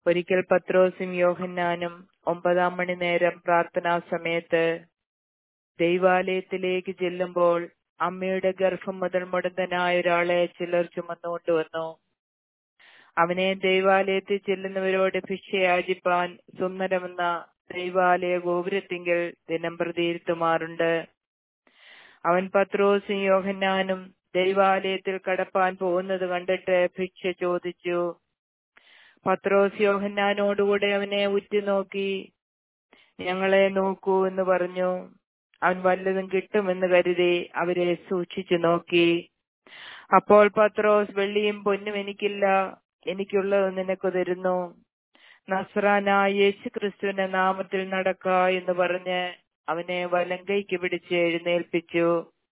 ഒരിക്കൽ പത്രോസും യോഹന്നാനും ഒമ്പതാം മണി നേരം പ്രാർത്ഥനാ സമയത്ത് ദൈവാലയത്തിലേക്ക് ചെല്ലുമ്പോൾ അമ്മയുടെ ഗർഭം മുതൽ മുടന്തനായ ഒരാളെ ചിലർ ചുമന്നുകൊണ്ടുവന്നു അവനെ ദൈവാലയത്തിൽ ചെല്ലുന്നവരോട് ഭിക്ഷ യാചിപ്പാൻ സുന്ദരമെന്ന ദൈവാലയ ഗോപുരത്തിങ്കിൽ ദിനം പ്രതിയിരുത്തുമാറുണ്ട് അവൻ പത്രോസും യോഹന്നാനും ദൈവാലയത്തിൽ കടപ്പാൻ പോകുന്നത് കണ്ടിട്ട് ഭിക്ഷ ചോദിച്ചു പത്രോസ് യോഹന്നാനോടുകൂടെ അവനെ ഉറ്റുനോക്കി ഞങ്ങളെ നോക്കൂ എന്ന് പറഞ്ഞു അവൻ വല്ലതും കിട്ടുമെന്ന് കരുതി അവരെ സൂക്ഷിച്ചു നോക്കി അപ്പോൾ പത്രോസ് വെള്ളിയും പൊന്നും എനിക്കില്ല എനിക്കുള്ളത് നിനക്ക് തരുന്നു നസ്രാനായ യേശു ക്രിസ്തുവിന്റെ നാമത്തിൽ നടക്ക എന്ന് പറഞ്ഞ് അവനെ വലങ്കൈക്ക് പിടിച്ച് എഴുന്നേൽപ്പിച്ചു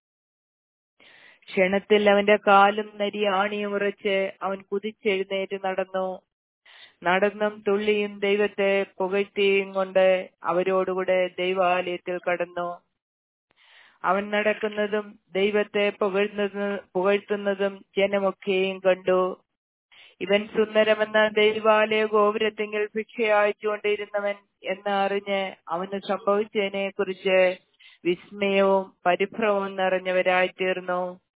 ക്ഷണത്തിൽ അവന്റെ കാലും നരി ആണിയും ഉറച്ച് അവൻ കുതിച്ചെഴുന്നേറ്റ് നടന്നു നടന്നും തുള്ളിയും ദൈവത്തെ പുകഴ്ത്തിയും കൊണ്ട് അവരോടുകൂടെ ദൈവാലയത്തിൽ കടന്നു അവൻ നടക്കുന്നതും ദൈവത്തെ പുകഴ്ന്നതും പുകഴ്ത്തുന്നതും ജനമൊക്കെയും കണ്ടു ഇവൻ സുന്ദരമെന്ന ദൈവാലയ ഗോപുരത്തെങ്കിൽ ഭിക്ഷ അയച്ചുകൊണ്ടിരുന്നവൻ എന്ന് അറിഞ്ഞ് അവന് സംഭവിച്ചതിനെ കുറിച്ച് വിസ്മയവും പരിഭ്രമവും നിറഞ്ഞവരായി തീർന്നു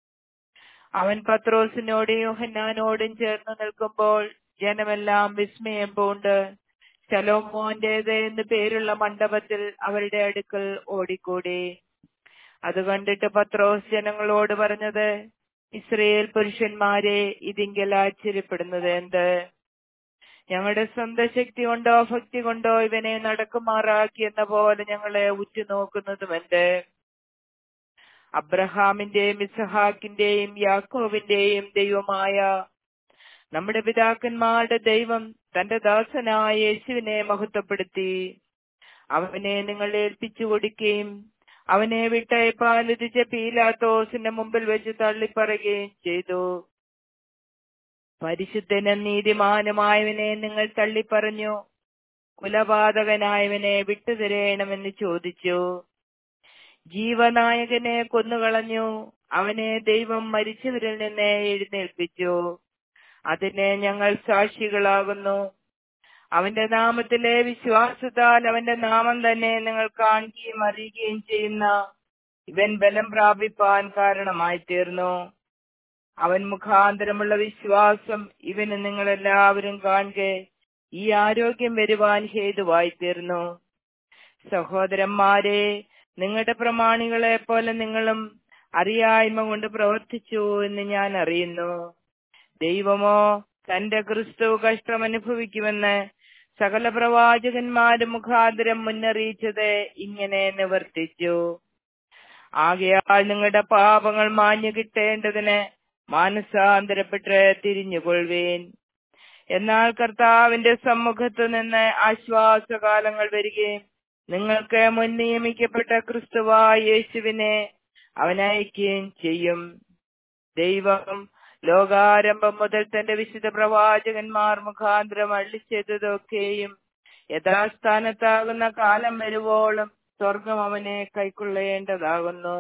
അവൻ പത്രോസിനോടും യോഹന്നാനോടും ചേർന്ന് നിൽക്കുമ്പോൾ ജനമെല്ലാം വിസ്മയം പൂണ്ട് ശലോമോന്റേത് എന്ന് പേരുള്ള മണ്ഡപത്തിൽ അവരുടെ അടുക്കൽ ഓടിക്കൂടി അത് കണ്ടിട്ട് പത്രോസ് ജനങ്ങളോട് പറഞ്ഞത് ഇസ്രയേൽ പുരുഷന്മാരെ ഇതിങ്കിൽ ആശ്ചര്യപ്പെടുന്നത് എന്ത് ഞങ്ങളുടെ സ്വന്തം ശക്തി കൊണ്ടോ ഭക്തി കൊണ്ടോ ഇവനെ നടക്കുമാറാക്കി എന്ന പോലെ ഞങ്ങളെ ഉറ്റുനോക്കുന്നതും എന്ത് അബ്രഹാമിന്റെയും ഇസഹാക്കിന്റെയും യാക്കോവിന്റെയും ദൈവമായ നമ്മുടെ പിതാക്കന്മാരുടെ ദൈവം തന്റെ ദാസനായ യേശുവിനെ മഹത്വപ്പെടുത്തി അവനെ നിങ്ങൾ ഏൽപ്പിച്ചു കൊടുക്കുകയും അവനെ വിട്ടയപ്പാലുതിച്ച പീലാത്തോസിന്റെ മുമ്പിൽ വെച്ച് തള്ളിപ്പറയുകയും ചെയ്തു പരിശുദ്ധനും നീതിമാനുമായവനെ നിങ്ങൾ തള്ളിപ്പറഞ്ഞു കുലപാതകനായവനെ വിട്ടുതരേണമെന്ന് ചോദിച്ചു ജീവനായകനെ കൊന്നുകളഞ്ഞു അവനെ ദൈവം മരിച്ചവരിൽ നിന്ന് എഴുന്നേൽപ്പിച്ചു അതിന് ഞങ്ങൾ സാക്ഷികളാകുന്നു അവന്റെ നാമത്തിലെ വിശ്വാസത്താൽ അവന്റെ നാമം തന്നെ നിങ്ങൾ കാണുകയും അറിയുകയും ചെയ്യുന്ന ഇവൻ ബലം പ്രാപിപ്പാൻ കാരണമായി തീർന്നു അവൻ മുഖാന്തരമുള്ള വിശ്വാസം ഇവന് നിങ്ങൾ എല്ലാവരും കാണുക ഈ ആരോഗ്യം വരുവാൻ ഹേതുവായി തീർന്നു സഹോദരന്മാരെ നിങ്ങളുടെ പ്രമാണികളെ പോലെ നിങ്ങളും അറിയായ്മ കൊണ്ട് പ്രവർത്തിച്ചു എന്ന് ഞാൻ അറിയുന്നു ദൈവമോ തന്റെ ക്രിസ്തു കഷ്ടം അനുഭവിക്കുമെന്ന് സകല പ്രവാചകന്മാരും മുഖാന്തരം മുന്നറിയിച്ചത് ഇങ്ങനെ നിവർത്തിച്ചു ആകയാൽ നിങ്ങളുടെ പാപങ്ങൾ മാഞ്ഞു കിട്ടേണ്ടതിന് മാനസാന്തരപ്പെട്ട് തിരിഞ്ഞുകൊള്ളുവേൻ എന്നാൽ കർത്താവിന്റെ സമ്മുഖത്തു നിന്ന് ആശ്വാസകാലങ്ങൾ വരികയും നിങ്ങൾക്ക് മുൻ നിയമിക്കപ്പെട്ട ക്രിസ്തുവായ യേശുവിനെ അവനയക്കുകയും ചെയ്യും ദൈവം ലോകാരംഭം മുതൽ തന്റെ വിശുദ്ധ പ്രവാചകന്മാർ മുഖാന്തരം അള്ളിച്ചെയ്തതൊക്കെയും യഥാസ്ഥാനത്താകുന്ന കാലം വരുവോളം സ്വർഗം അവനെ കൈക്കൊള്ളേണ്ടതാകുന്നു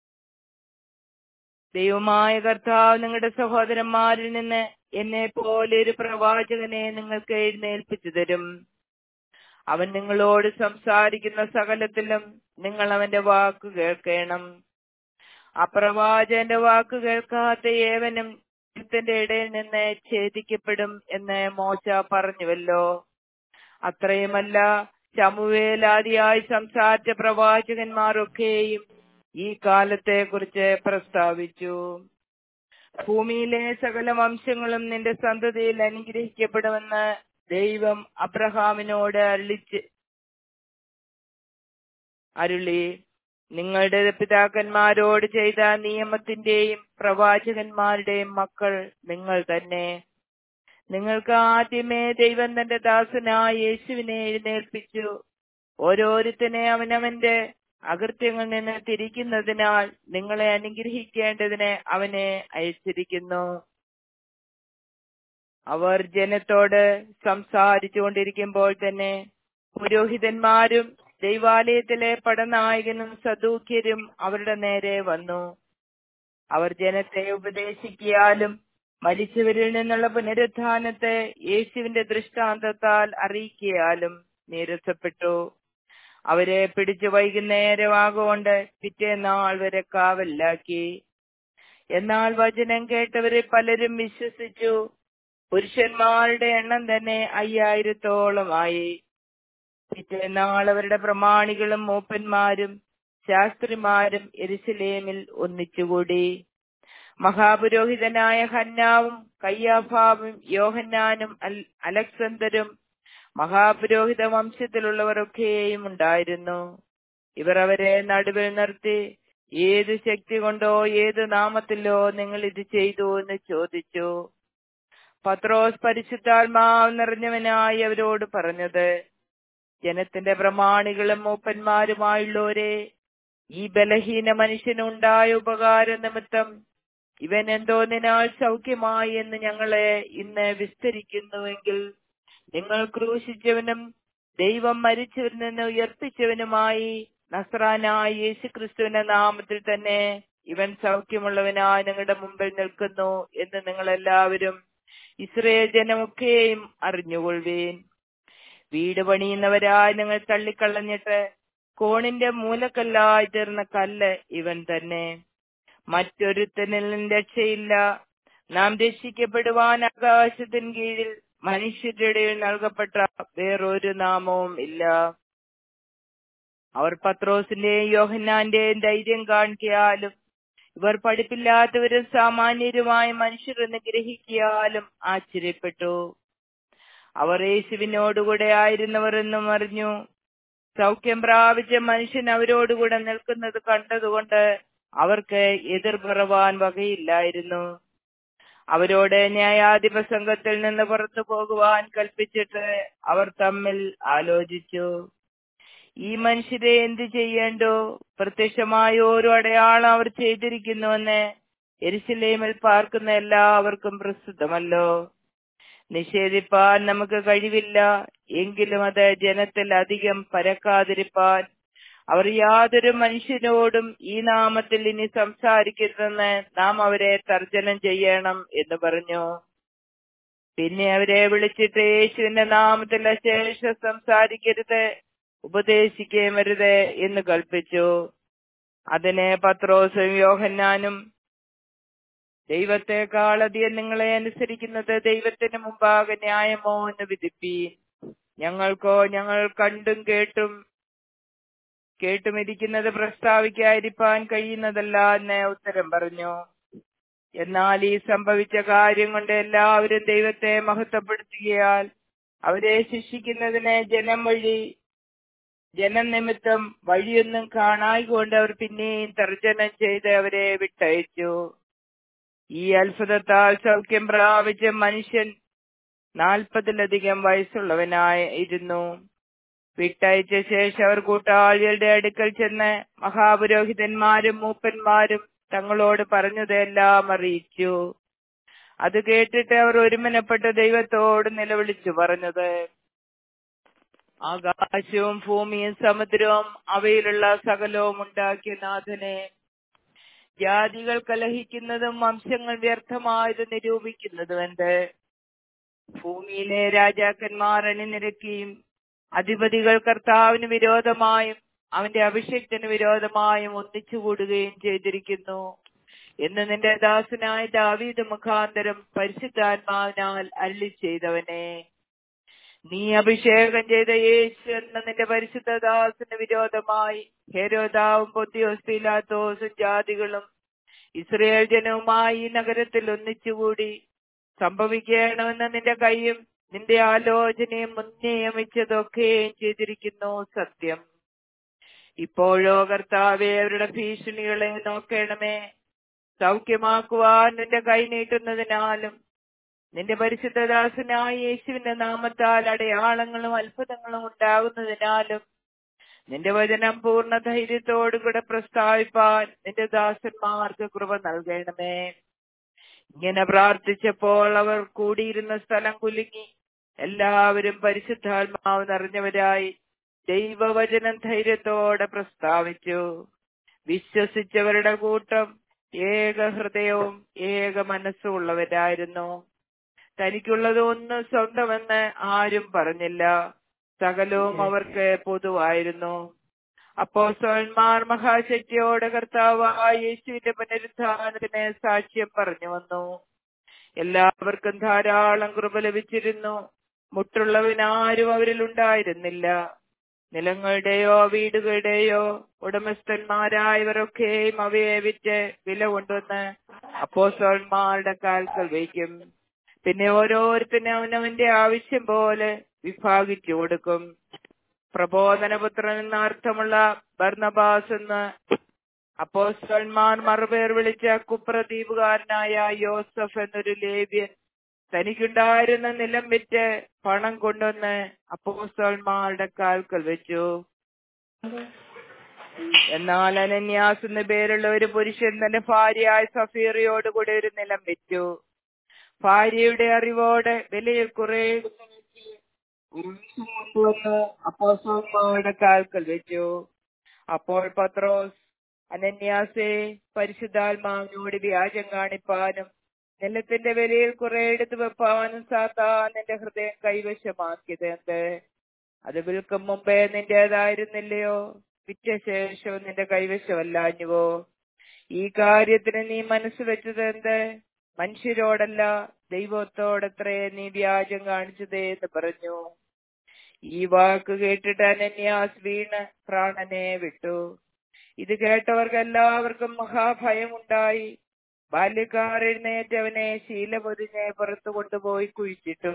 ദൈവമായ കർത്താവ് നിങ്ങളുടെ സഹോദരന്മാരിൽ നിന്ന് എന്നെ പോലെ ഒരു പ്രവാചകനെ നിങ്ങൾക്ക് എഴുന്നേൽപ്പിച്ചു തരും അവൻ നിങ്ങളോട് സംസാരിക്കുന്ന സകലത്തിലും നിങ്ങൾ അവന്റെ വാക്ക് കേൾക്കണം അപ്രവാചകന്റെ വാക്ക് കേൾക്കാത്ത ഏവനും ത്തിന്റെ ഇടയിൽ നിന്ന് ഛേദിക്കപ്പെടും എന്ന് മോശ പറഞ്ഞുവല്ലോ അത്രയുമല്ല ചമുവേലാദിയായി സംസാരിച്ച പ്രവാചകന്മാരൊക്കെയും ഈ കാലത്തെ കുറിച്ച് പ്രസ്താവിച്ചു ഭൂമിയിലെ സകല വംശങ്ങളും നിന്റെ സന്തതിയിൽ അനുഗ്രഹിക്കപ്പെടുമെന്ന് ദൈവം അബ്രഹാമിനോട് അരുളിച്ച് അരുളി നിങ്ങളുടെ പിതാക്കന്മാരോട് ചെയ്ത നിയമത്തിന്റെയും പ്രവാചകന്മാരുടെയും മക്കൾ നിങ്ങൾ തന്നെ നിങ്ങൾക്ക് ആദ്യമേ ദൈവം തന്റെ ദാസനായ യേശുവിനെ എഴുന്നേൽപ്പിച്ചു ഓരോരുത്തനെ അവനവന്റെ അകൃത്യങ്ങളിൽ നിന്ന് തിരിക്കുന്നതിനാൽ നിങ്ങളെ അനുഗ്രഹിക്കേണ്ടതിന് അവനെ അയച്ചിരിക്കുന്നു അവർ ജനത്തോട് സംസാരിച്ചുകൊണ്ടിരിക്കുമ്പോൾ തന്നെ പുരോഹിതന്മാരും ദൈവാലയത്തിലെ പടനായകനും സദൂക്യരും അവരുടെ നേരെ വന്നു അവർ ജനത്തെ ഉപദേശിക്കിയാലും മരിച്ചവരിൽ നിന്നുള്ള പുനരുത്ഥാനത്തെ യേശുവിന്റെ ദൃഷ്ടാന്തത്താൽ അറിയിക്കയാലും നീരസപ്പെട്ടു അവരെ പിടിച്ചു വൈകുന്നേരമാകൊണ്ട് പിറ്റേന്നാൾ വരെ കാവലിലാക്കി എന്നാൽ വചനം കേട്ടവരെ പലരും വിശ്വസിച്ചു പുരുഷന്മാരുടെ എണ്ണം തന്നെ അയ്യായിരത്തോളമായി പിറ്റേന്നാൾ അവരുടെ പ്രമാണികളും മൂപ്പന്മാരും ശാസ്ത്രിമാരും എരുസലേമിൽ ഒന്നിച്ചുകൂടി മഹാപുരോഹിതനായ ഹന്നാവും കയ്യാഫാവും യോഹന്നാനും അലക്സന്തരും മഹാപുരോഹിത വംശത്തിലുള്ളവരൊക്കെയും ഉണ്ടായിരുന്നു ഇവർ അവരെ നടുവിൽ നിർത്തി ഏത് ശക്തി കൊണ്ടോ ഏത് നാമത്തിലോ നിങ്ങൾ ഇത് ചെയ്തു എന്ന് ചോദിച്ചു പത്രോസ് പരിശുദ്ധാത്മാവ് നിറഞ്ഞവനായി അവരോട് പറഞ്ഞത് ജനത്തിന്റെ പ്രമാണികളും മൂപ്പന്മാരുമായുള്ളവരെ ഈ ബലഹീന മനുഷ്യനുണ്ടായ ഉപകാര നിമിത്തം ഇവൻ എന്തോന്നിനാൽ സൗഖ്യമായി എന്ന് ഞങ്ങളെ ഇന്ന് വിസ്തരിക്കുന്നുവെങ്കിൽ നിങ്ങൾ ക്രൂശിച്ചവനും ദൈവം മരിച്ചവരിൽ നിന്ന് ഉയർപ്പിച്ചവനുമായി നസ്രാനായ യേശു ക്രിസ്തുവിന്റെ നാമത്തിൽ തന്നെ ഇവൻ സൗഖ്യമുള്ളവനായി നിങ്ങളുടെ മുമ്പിൽ നിൽക്കുന്നു എന്ന് നിങ്ങൾ എല്ലാവരും ഇസ്രയേൽ ജനമൊക്കെയും അറിഞ്ഞുകൊള്ളുവീൻ വീട് പണിയുന്നവരായി നിങ്ങൾ തള്ളിക്കളഞ്ഞിട്ട് കോണിന്റെ മൂലക്കല്ലായി തീർന്ന കല്ല് ഇവൻ തന്നെ മറ്റൊരുത്തനിൽ രക്ഷയില്ല നാം രക്ഷിക്കപ്പെടുവാൻ ആകാശത്തിന് കീഴിൽ മനുഷ്യരുടെ ഇടയിൽ നൽകപ്പെട്ട വേറൊരു നാമവും ഇല്ല അവർ പത്രോസിന്റെയും യോഹന്നാന്റെയും ധൈര്യം കാണിക്കാലും ഇവർ പഠിപ്പില്ലാത്തവരും സാമാന്യരുമായ മനുഷ്യരെന്ന് ഗ്രഹിക്കാലും ആശ്ചര്യപ്പെട്ടു അവർ യേശുവിനോടുകൂടെ ആയിരുന്നവർ എന്നും അറിഞ്ഞു സൗഖ്യം പ്രാപിച്ച മനുഷ്യൻ അവരോടുകൂടെ നിൽക്കുന്നത് കണ്ടതുകൊണ്ട് അവർക്ക് എതിർ പറവാൻ വകയില്ലായിരുന്നു അവരോട് ന്യായാധിപ സംഘത്തിൽ നിന്ന് പുറത്തു പോകുവാൻ കൽപ്പിച്ചിട്ട് അവർ തമ്മിൽ ആലോചിച്ചു ഈ മനുഷ്യരെ എന്ത് ചെയ്യേണ്ടോ പ്രത്യക്ഷമായ ഓരോ അടയാളം അവർ ചെയ്തിരിക്കുന്നുവെന്ന് എരിശിലേമിൽ പാർക്കുന്ന എല്ലാവർക്കും പ്രസിദ്ധമല്ലോ നിഷേധിപ്പാൻ നമുക്ക് കഴിവില്ല എങ്കിലും അത് ജനത്തിൽ അധികം പരക്കാതിരിപ്പാൻ അവർ യാതൊരു മനുഷ്യനോടും ഈ നാമത്തിൽ ഇനി സംസാരിക്കരുതെന്ന് നാം അവരെ തർജനം ചെയ്യണം എന്ന് പറഞ്ഞു പിന്നെ അവരെ വിളിച്ചിട്ട് യേശുവിന്റെ നാമത്തിൽ ശേഷം സംസാരിക്കരുത് ഉപദേശിക്കുകയും വരുത് എന്ന് കൽപ്പിച്ചു അതിന് പത്രോസും യോഹന്നാനും ദൈവത്തെക്കാൾ അധികം നിങ്ങളെ അനുസരിക്കുന്നത് ദൈവത്തിന് മുമ്പാകെ ന്യായമോ എന്ന് വിധിപ്പീൻ ഞങ്ങൾക്കോ ഞങ്ങൾ കണ്ടും കേട്ടും കേട്ടുമിരിക്കുന്നത് പ്രസ്താവിക്കാതിരിപ്പാൻ കഴിയുന്നതല്ല എന്ന് ഉത്തരം പറഞ്ഞു എന്നാൽ ഈ സംഭവിച്ച കാര്യം കൊണ്ട് എല്ലാവരും ദൈവത്തെ മഹത്വപ്പെടുത്തുകയാൽ അവരെ ശിക്ഷിക്കുന്നതിന് ജനം വഴി ജനം നിമിത്തം വഴിയൊന്നും കാണായികൊണ്ട് അവർ പിന്നെയും തർജനം ചെയ്ത് അവരെ വിട്ടയച്ചു ഈ അത്ഭുതത്താൽ സൗഖ്യം പ്രാപിച്ച മനുഷ്യൻ നാൽപ്പതിലധികം വയസ്സുള്ളവനായിരുന്നു വിട്ടയച്ച ശേഷം അവർ കൂട്ടാളികളുടെ അടുക്കൽ ചെന്ന് മഹാപുരോഹിതന്മാരും മൂപ്പന്മാരും തങ്ങളോട് പറഞ്ഞതെല്ലാം അറിയിച്ചു അത് കേട്ടിട്ട് അവർ ഒരുമനപ്പെട്ട് ദൈവത്തോട് നിലവിളിച്ചു പറഞ്ഞത് ആകാശവും ഭൂമിയും സമുദ്രവും അവയിലുള്ള സകലവും ഉണ്ടാക്കിയ നാഥനെ ജാതികൾ കലഹിക്കുന്നതും വംശങ്ങൾ വ്യർത്ഥമായത് നിരൂപിക്കുന്നതും എന്ത് ഭൂമിയിലെ രാജാക്കന്മാർ അണിനിരക്കുകയും അധിപതികൾ കർത്താവിന് വിരോധമായും അവന്റെ അഭിഷേകത്തിന് വിരോധമായും ഒന്നിച്ചുകൂടുകയും ചെയ്തിരിക്കുന്നു എന്ന് നിന്റെ ദാസനായ ദാവീദ് മുഖാന്തരം പരിശുദ്ധാത്മാവിനാൽ അല്ലി ചെയ്തവനെ നീ അഭിഷേകം ചെയ്ത യേശു എന്ന നിന്റെ പരിശുദ്ധ ദാസന് വിരോധമായി ഹേരോദാവും പൊത്തിയോസ് പീലാത്തോസും ജാതികളും ഇസ്രയേൽ ജനവുമായി ഈ നഗരത്തിൽ ഒന്നിച്ചുകൂടി സംഭവിക്കണമെന്ന് നിന്റെ കൈയും നിന്റെ ആലോചനയും മുൻനിയമിച്ചതൊക്കെയും ചെയ്തിരിക്കുന്നു സത്യം ഇപ്പോഴോ കർത്താവെ അവരുടെ ഭീഷണികളെ നോക്കണമേ സൗഖ്യമാക്കുവാൻ നിന്റെ കൈ നീട്ടുന്നതിനാലും നിന്റെ പരിശുദ്ധദാസനായ യേശുവിന്റെ നാമത്താൽ അടയാളങ്ങളും അത്ഭുതങ്ങളും ഉണ്ടാകുന്നതിനാലും നിന്റെ വചനം പൂർണ്ണ ധൈര്യത്തോടുകൂടെ പ്രസ്താവിപ്പാൻ നിന്റെ ദാസന്മാർക്ക് കൃപ നൽകണമേ ഇങ്ങനെ പ്രാർത്ഥിച്ചപ്പോൾ അവർ കൂടിയിരുന്ന സ്ഥലം കുലുങ്ങി എല്ലാവരും പരിശുദ്ധാത്മാവ് നിറഞ്ഞവരായി ദൈവവചനം ധൈര്യത്തോടെ പ്രസ്താവിച്ചു വിശ്വസിച്ചവരുടെ കൂട്ടം ഏക ഹൃദയവും ഏക മനസ്സും ഉള്ളവരായിരുന്നു തനിക്കുള്ളത് ഒന്നും സ്വന്തമെന്ന് ആരും പറഞ്ഞില്ല സകലവും അവർക്ക് പൊതുവായിരുന്നു അപ്പോസ്തലന്മാർ മഹാശക്തിയോട് കർത്താവായ യേശുവിന്റെ പുനരുത്ഥാനത്തിന് സാക്ഷ്യം പറഞ്ഞു വന്നു എല്ലാവർക്കും ധാരാളം കൃപ ലഭിച്ചിരുന്നു മുട്ടുള്ളവനാരും അവരിൽ ഉണ്ടായിരുന്നില്ല നിലങ്ങളുടെയോ വീടുകളുടെയോ ഉടമസ്ഥന്മാരായവരൊക്കെയും അവയെ വിറ്റ് വില കൊണ്ടുവന്ന് അപ്പോസ്തലന്മാരുടെ കാൽക്കൽ വയ്ക്കും പിന്നെ ഓരോരുത്തരും അവനവന്റെ ആവശ്യം പോലെ വിഭാഗിച്ചു കൊടുക്കും പ്രബോധനപുത്രൻ എന്ന അർത്ഥമുള്ള ബർണബാസ് എന്ന് അപ്പോസ്റ്റന്മാർ മറുപേർ വിളിച്ച കുപ്രദ്വീപുകാരനായ യോസഫ് എന്നൊരു ലേവ്യൻ തനിക്കുണ്ടായിരുന്ന നിലം വിറ്റ് പണം കൊണ്ടുവന്ന് അപ്പോസ്റ്റന്മാരുടെ കാൽക്കൽ വെച്ചു എന്നാൽ അനന്യാസ് എന്ന പേരുള്ള ഒരു പുരുഷൻ തന്റെ ഭാര്യയായ സഫീറിയോട് കൂടെ ഒരു നിലം വിറ്റു ഭാര്യയുടെ അറിവോടെ വിലയിൽ കുറെ കൊണ്ടുവന്ന് അപ്പോസ്തലന്മാരുടെ കാൽക്കൽ വെച്ചു അപ്പോൾ പത്രോസ് അനന്യാസെ പരിശുദ്ധാത്മാവിനോട് വ്യാജം കാണിപ്പാനും നിലത്തിന്റെ വിലയിൽ കുറെ എടുത്തു വെപ്പാനും സാത്താൻ നിന്റെ ഹൃദയം കൈവശമാക്കിയത് എന്ത് അത് വിൽക്കും മുമ്പേ നിന്റേതായിരുന്നില്ലയോ വിറ്റ ശേഷവും നിന്റെ കൈവശമല്ലാഞ്ഞുവോ ഈ കാര്യത്തിന് നീ മനസ്സ് വെച്ചത് എന്ത് മനുഷ്യരോടല്ല ദൈവത്തോടത്രേ നീ വ്യാജം കാണിച്ചതേ എന്ന് പറഞ്ഞു ഈ വാക്ക് കേട്ടിട്ട് അനന്യാസ് വീണ് പ്രാണനെ വിട്ടു ഇത് കേട്ടവർക്ക് എല്ലാവർക്കും മഹാഭയമുണ്ടായി ബാല്യക്കാർ എഴുന്നേറ്റവനെ ശീലപൊതിഞ്ഞെ പുറത്തു കൊണ്ടുപോയി കുഴിച്ചിട്ടു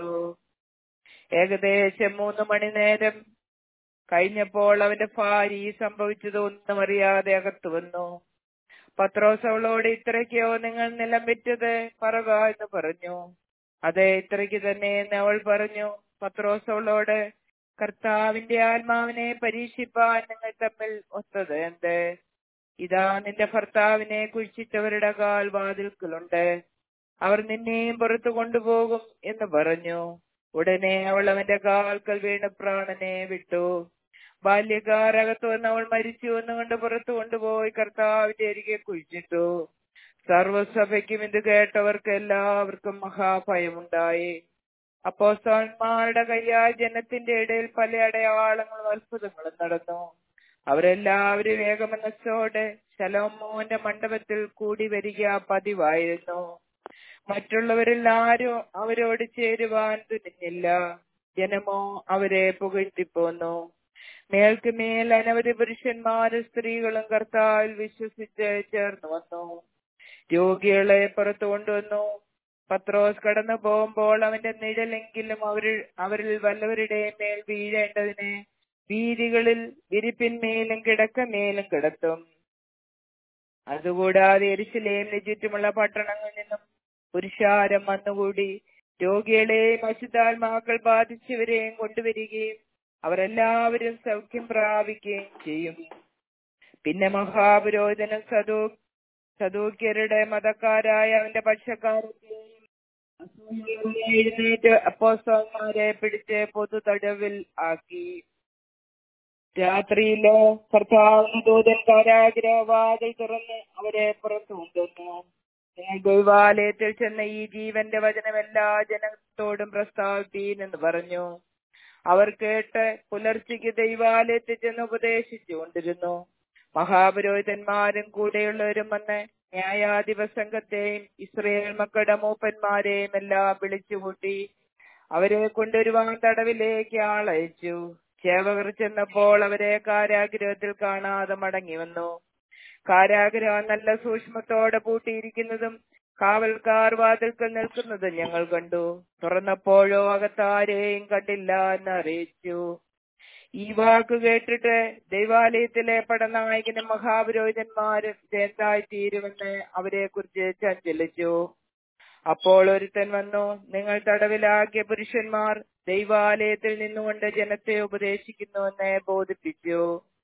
ഏകദേശം മൂന്ന് മണി നേരം കഴിഞ്ഞപ്പോൾ അവന്റെ ഭാര്യ ഈ സംഭവിച്ചത് ഒന്നും അറിയാതെ അകത്തു വന്നു പത്രോസ് അവളോട് ഇത്രയ്ക്കോ നിങ്ങൾ നിലം വിറ്റത് പറക എന്ന് പറഞ്ഞു അതെ ഇത്രയ്ക്ക് തന്നെ എന്ന് അവൾ പറഞ്ഞു പത്രോസ് അവളോട് കർത്താവിന്റെ ആത്മാവിനെ പരീക്ഷിപ്പാൻ നിങ്ങൾ തമ്മിൽ ഒത്തത് എന്ത് ഇതാ നിന്റെ ഭർത്താവിനെ കുഴിച്ചിട്ടവരുടെ കാൽ വാതിൽക്കലുണ്ട് അവർ നിന്നെയും പുറത്തു കൊണ്ടുപോകും എന്ന് പറഞ്ഞു ഉടനെ അവൾ അവന്റെ കാൽക്കൽ വീണ് പ്രാണനെ വിട്ടു ബാല്യക്കാർ അകത്തു വന്ന് അവൾ മരിച്ചു എന്നുകൊണ്ട് പുറത്തു കൊണ്ടുപോയി കർത്താവിന്റെ അരികെ കുഴിച്ചിട്ടു സർവസഭയ്ക്കും ഇത് കേട്ടവർക്ക് എല്ലാവർക്കും മഹാഭയമുണ്ടായി അപ്പോസ്തലന്മാരുടെ കയ്യാൽ ജനത്തിന്റെ ഇടയിൽ പല അടയാളങ്ങളും അത്ഭുതങ്ങളും നടന്നു അവരെല്ലാവരും ഏകമനസ്സോടെ ശലോമോന്റെ മണ്ഡപത്തിൽ കൂടി വരിക പതിവായിരുന്നു മറ്റുള്ളവരിൽ ആരും അവരോട് ചേരുവാൻ തുനിഞ്ഞില്ല ജനമോ അവരെ പുകഴ്ത്തിപ്പോന്നു മേൽക്ക് മേൽ അനവധി പുരുഷന്മാരും സ്ത്രീകളും കർത്താവിൽ വിശ്വസിച്ച് ചേർന്ന് വന്നു രോഗികളെ പുറത്തു കൊണ്ടുവന്നു പത്രോസ് കടന്നു പോകുമ്പോൾ അവന്റെ നിഴലെങ്കിലും അവരിൽ അവരിൽ വല്ലവരുടെയും മേൽ വീഴേണ്ടതിന് വീതികളിൽ വിരിപ്പിന്മേലും കിടക്കമേലും കിടത്തും അതുകൂടാതെ എരിശിലേമിന് ചുറ്റുമുള്ള പട്ടണങ്ങളിൽ നിന്നും പുരുഷാരം വന്നുകൂടി രോഗികളെയും അശുദ്ധാത്മാക്കൾ ബാധിച്ചവരെയും കൊണ്ടുവരികയും അവരെല്ലാവരും സൗഖ്യം പ്രാപിക്കുകയും ചെയ്യും പിന്നെ മഹാപുരോധനം സദൂ സദൂക്യരുടെ മതക്കാരായ അവന്റെ പക്ഷക്കാരത്തെയും എഴുന്നേറ്റ് അപ്പോസ്തലന്മാരെ പിടിച്ച് പൊതു തടവിൽ ആക്കി രാത്രിയില് കർത്താവിന് ദൂതൻ കാരാഗ്രഹവാതിൽ തുറന്ന് അവരെ പുറത്തു കൊണ്ടുവന്നു നിങ്ങൾ ദൈവാലയത്തിൽ ചെന്ന ഈ ജീവന്റെ വചനം എല്ലാ ജനത്തോടും പ്രസ്താവിപ്പീൻ എന്ന് പറഞ്ഞു അവർ കേട്ട് പുലർച്ചയ്ക്ക് ദൈവാലയത്തിൽ ചെന്ന് ഉപദേശിച്ചു കൊണ്ടിരുന്നു മഹാപുരോഹിതന്മാരും കൂടെയുള്ളവരും വന്ന് ന്യായാധിപ സംഘത്തെയും ഇസ്രയേൽ മക്കളുടെ മൂപ്പന്മാരെയും എല്ലാം വിളിച്ചുകൂട്ടി അവരെ കൊണ്ടുവരുവാൻ തടവിലേക്ക് ആളയച്ചു ചേവകർ ചെന്നപ്പോൾ അവരെ കാരാഗ്രഹത്തിൽ കാണാതെ മടങ്ങി വന്നു കാരാഗ്രഹം നല്ല സൂക്ഷ്മത്തോടെ പൂട്ടിയിരിക്കുന്നതും കാവൽക്കാർ വാതിൽക്കൽ നിൽക്കുന്നതും ഞങ്ങൾ കണ്ടു തുറന്നപ്പോഴോ അകത്താരെയും കണ്ടില്ല എന്ന് അറിയിച്ചു ഈ വാക്ക് കേട്ടിട്ട് ദൈവാലയത്തിലെ പടനായകനും മഹാപുരോഹിതന്മാരും ഇതെന്തായി തീരുമെന്ന് അവരെ കുറിച്ച് ചഞ്ചലിച്ചു അപ്പോൾ ഒരുത്തൻ വന്നു നിങ്ങൾ തടവിലാക്കിയ പുരുഷന്മാർ ദൈവാലയത്തിൽ നിന്നുകൊണ്ട് ജനത്തെ ഉപദേശിക്കുന്നുവെന്ന് ബോധിപ്പിച്ചു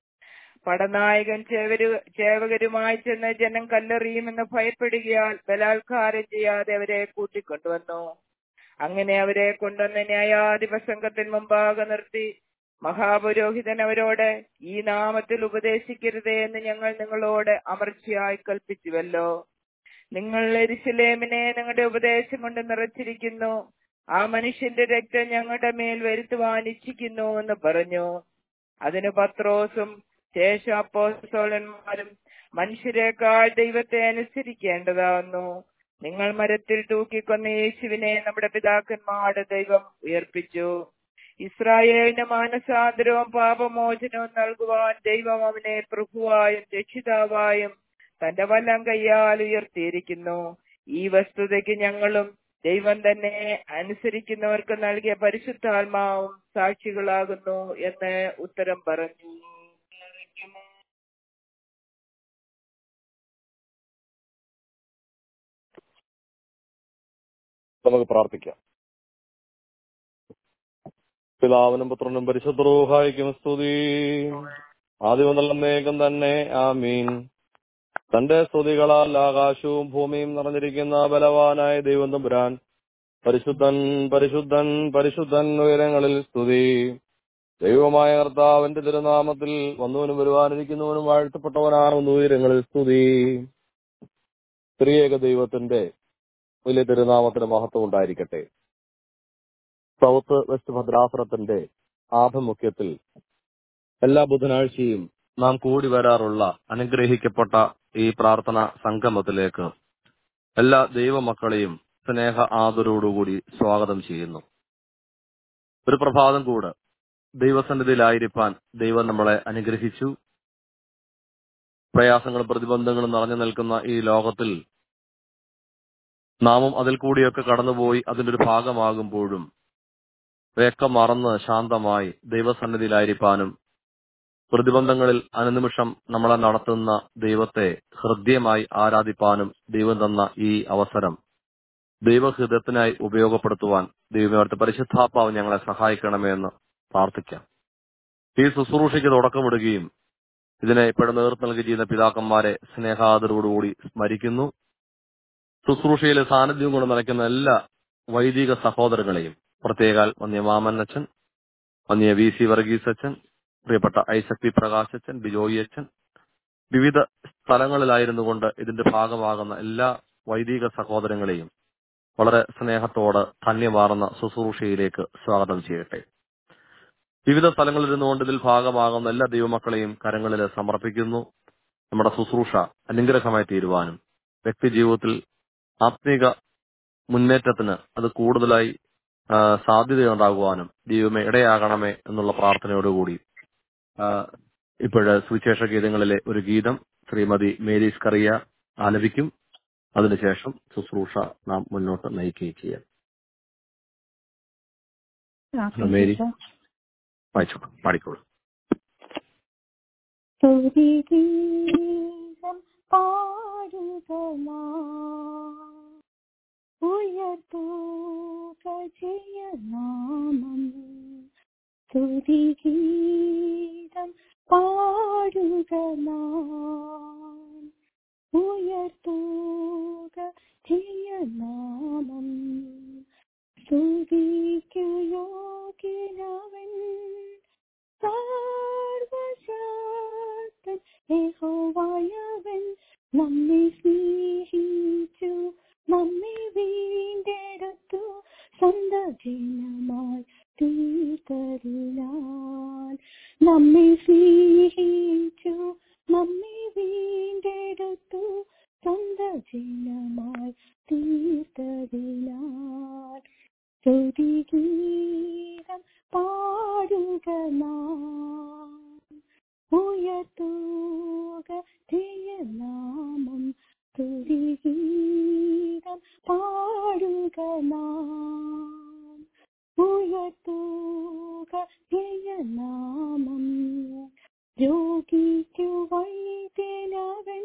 പടനായകൻ ചേവരു ചേവകരുമായി ചെന്ന് ജനം കല്ലെറിയുമെന്ന് ഭയപ്പെടുകയാൽ ബലാത്കാരം ചെയ്യാതെ അവരെ കൂട്ടിക്കൊണ്ടുവന്നു അങ്ങനെ അവരെ കൊണ്ടുവന്ന് ന്യായാധിപ സംഘത്തിന് മുമ്പാകെ നിർത്തി മഹാപുരോഹിതൻ അവരോട് ഈ നാമത്തിൽ ഉപദേശിക്കരുതേ എന്ന് ഞങ്ങൾ നിങ്ങളോട് അമർച്ചയായി കൽപ്പിച്ചുവല്ലോ നിങ്ങൾ എരിശിലേമിനെ നിങ്ങളുടെ ഉപദേശം കൊണ്ട് നിറച്ചിരിക്കുന്നു ആ മനുഷ്യന്റെ രക്തം ഞങ്ങളുടെ മേൽ വരുത്തുവാൻ ഇച്ഛിക്കുന്നു എന്ന് പറഞ്ഞു അതിന് പത്രോസും ശേഷ അപ്പോസ്തോലന്മാരും മനുഷ്യരെക്കാൾ ദൈവത്തെ അനുസരിക്കേണ്ടതാകുന്നു നിങ്ങൾ മരത്തിൽ തൂക്കിക്കൊന്ന യേശുവിനെ നമ്മുടെ പിതാക്കന്മാരുടെ ദൈവം ഉയർപ്പിച്ചു ഇസ്രായേലിന് മാനസാന്തരവും പാപമോചനവും നൽകുവാൻ ദൈവം അവനെ പ്രഭുവായും രക്ഷിതാവായും തന്റെ വലം കയ്യാൽ ഉയർത്തിയിരിക്കുന്നു ഈ വസ്തുതയ്ക്ക് ഞങ്ങളും ദൈവം തന്നെ അനുസരിക്കുന്നവർക്ക് നൽകിയ പരിശുദ്ധാത്മാവും സാക്ഷികളാകുന്നു എന്ന് ഉത്തരം പറഞ്ഞു നമുക്ക് പ്രാർത്ഥിക്കാം പിതാവിനും പുത്രനും പരിശുദ്ധ റൂഹായിക്കും സ്തുതി ആദ്യം നല്ലമേകം തന്നെ ആമീൻ തന്റെ സ്തുതികളാൽ ആകാശവും ഭൂമിയും നിറഞ്ഞിരിക്കുന്ന ബലവാനായ ദൈവം തമ്പുരാൻ പരിശുദ്ധൻ പരിശുദ്ധൻ പരിശുദ്ധൻ ഉയരങ്ങളിൽ സ്തുതി ദൈവമായ കർത്താവിന്റെ തിരുനാമത്തിൽ വന്നവനും വരുവാനിരിക്കുന്നവനും വാഴ്ത്തപ്പെട്ടവനാണെന്ന് ഉയരങ്ങളിൽ സ്തുതി സ്ത്രീയേക ദൈവത്തിന്റെ വലിയ തിരുനാമത്തിന് മഹത്വം ഉണ്ടായിരിക്കട്ടെ സൗത്ത് വെസ്റ്റ് ഭദ്രാസനത്തിന്റെ ആഭിമുഖ്യത്തിൽ എല്ലാ ബുധനാഴ്ചയും നാം കൂടി വരാറുള്ള അനുഗ്രഹിക്കപ്പെട്ട ഈ പ്രാർത്ഥന സംഗമത്തിലേക്ക് എല്ലാ ദൈവമക്കളെയും സ്നേഹ ആദരോടുകൂടി സ്വാഗതം ചെയ്യുന്നു ഒരു പ്രഭാതം കൂടെ ദൈവസന്നിധിയിലായിരിക്കാൻ ദൈവം നമ്മളെ അനുഗ്രഹിച്ചു പ്രയാസങ്ങളും പ്രതിബന്ധങ്ങളും നിറഞ്ഞു നിൽക്കുന്ന ഈ ലോകത്തിൽ നാമും അതിൽ കൂടിയൊക്കെ കടന്നുപോയി അതിന്റെ ഒരു ഭാഗമാകുമ്പോഴും വേക്ക മറന്ന് ശാന്തമായി ദൈവസന്നിധിയിലായിരിക്കാനും പ്രതിബന്ധങ്ങളിൽ അനുനിമിഷം നമ്മളെ നടത്തുന്ന ദൈവത്തെ ഹൃദ്യമായി ആരാധിപ്പാനും ദൈവം തന്ന ഈ അവസരം ദൈവഹൃദയത്തിനായി ഉപയോഗപ്പെടുത്തുവാൻ ദൈവമേർത്ത് പരിശുദ്ധാത്മാവ് ഞങ്ങളെ സഹായിക്കണമേ എന്ന് പ്രാർത്ഥിക്കാം ഈ ശുശ്രൂഷയ്ക്ക് തുടക്കമിടുകയും ഇതിനെ ഇപ്പോഴും നേതൃത്വം നൽകി ചെയ്യുന്ന പിതാക്കന്മാരെ സ്നേഹാദരോടുകൂടി സ്മരിക്കുന്നു ശുശ്രൂഷയിലെ സാന്നിധ്യം കൊണ്ട് നിറയ്ക്കുന്ന എല്ലാ വൈദിക സഹോദരങ്ങളെയും പ്രത്യേകാൽ വന്യ മാമൻ അച്ഛൻ വന്യ വി സി വർഗീസ് അച്ഛൻ പ്രിയപ്പെട്ട ഐസക് പി പ്രകാശ് അച്ഛൻ ബിജോയി അച്ഛൻ വിവിധ സ്ഥലങ്ങളിലായിരുന്നു കൊണ്ട് ഇതിന്റെ ഭാഗമാകുന്ന എല്ലാ വൈദിക സഹോദരങ്ങളെയും വളരെ സ്നേഹത്തോട് ധന്യമാർന്ന ശുശ്രൂഷയിലേക്ക് സ്വാഗതം ചെയ്യട്ടെ വിവിധ സ്ഥലങ്ങളിൽ ഇരുന്നുകൊണ്ട് ഇതിൽ ഭാഗമാകുന്ന എല്ലാ ദൈവമക്കളെയും കരങ്ങളിൽ സമർപ്പിക്കുന്നു നമ്മുടെ ശുശ്രൂഷ അനുഗ്രഹമായി തീരുവാനും വ്യക്തി ജീവിതത്തിൽ ആത്മീക മുന്നേറ്റത്തിന് അത് കൂടുതലായി ആ, സാധ്യതയുണ്ടാകുവാനും ദൈവമേ ഇടയാകണമേ എന്നുള്ള പ്രാർത്ഥനയോടുകൂടി ഇപ്പോഴ് സുവിശേഷ ഗീതങ്ങളിലെ ഒരു ഗീതം ശ്രീമതി മേരീസ് കറിയ ആലപിക്കും അതിനുശേഷം ശുശ്രൂഷ നാം മുന്നോട്ട് നയിക്കുകയും ചെയ്യാം മേരി വായിച്ചോളൂ പാടിക്കോളൂ സ്തുതിഗീതം പാടുക നാം. ഉയർത്തുക ജയനാമം സ്തുതിഗീതം പാടുക നാം. ഉയർത്തുക ജയനാമം സ്തുതിക്കു യോഗ്യനവൻ സർവശക്തൻ യഹോവയവൻ നമ്മെ സ്നേഹിച്ചു നമ്മെ വീണ്ടെടുത്തു സന്തജനമായി തീർത്തരുളാൻ നമ്മെ സ്നേഹിച്ചു നമ്മെ വീണ്ടെടുത്തു സന്തജനമായി തീർത്തരുളാൻ സ്തുതിഗീതം പാടുക നാം ഉയർത്തുക ധിയനാമം സ്തുതിഗീതം പാടുക നാം ഉയർത്തുക ധിയനാമം രോഗിക്കു വൈദ്യനവൻ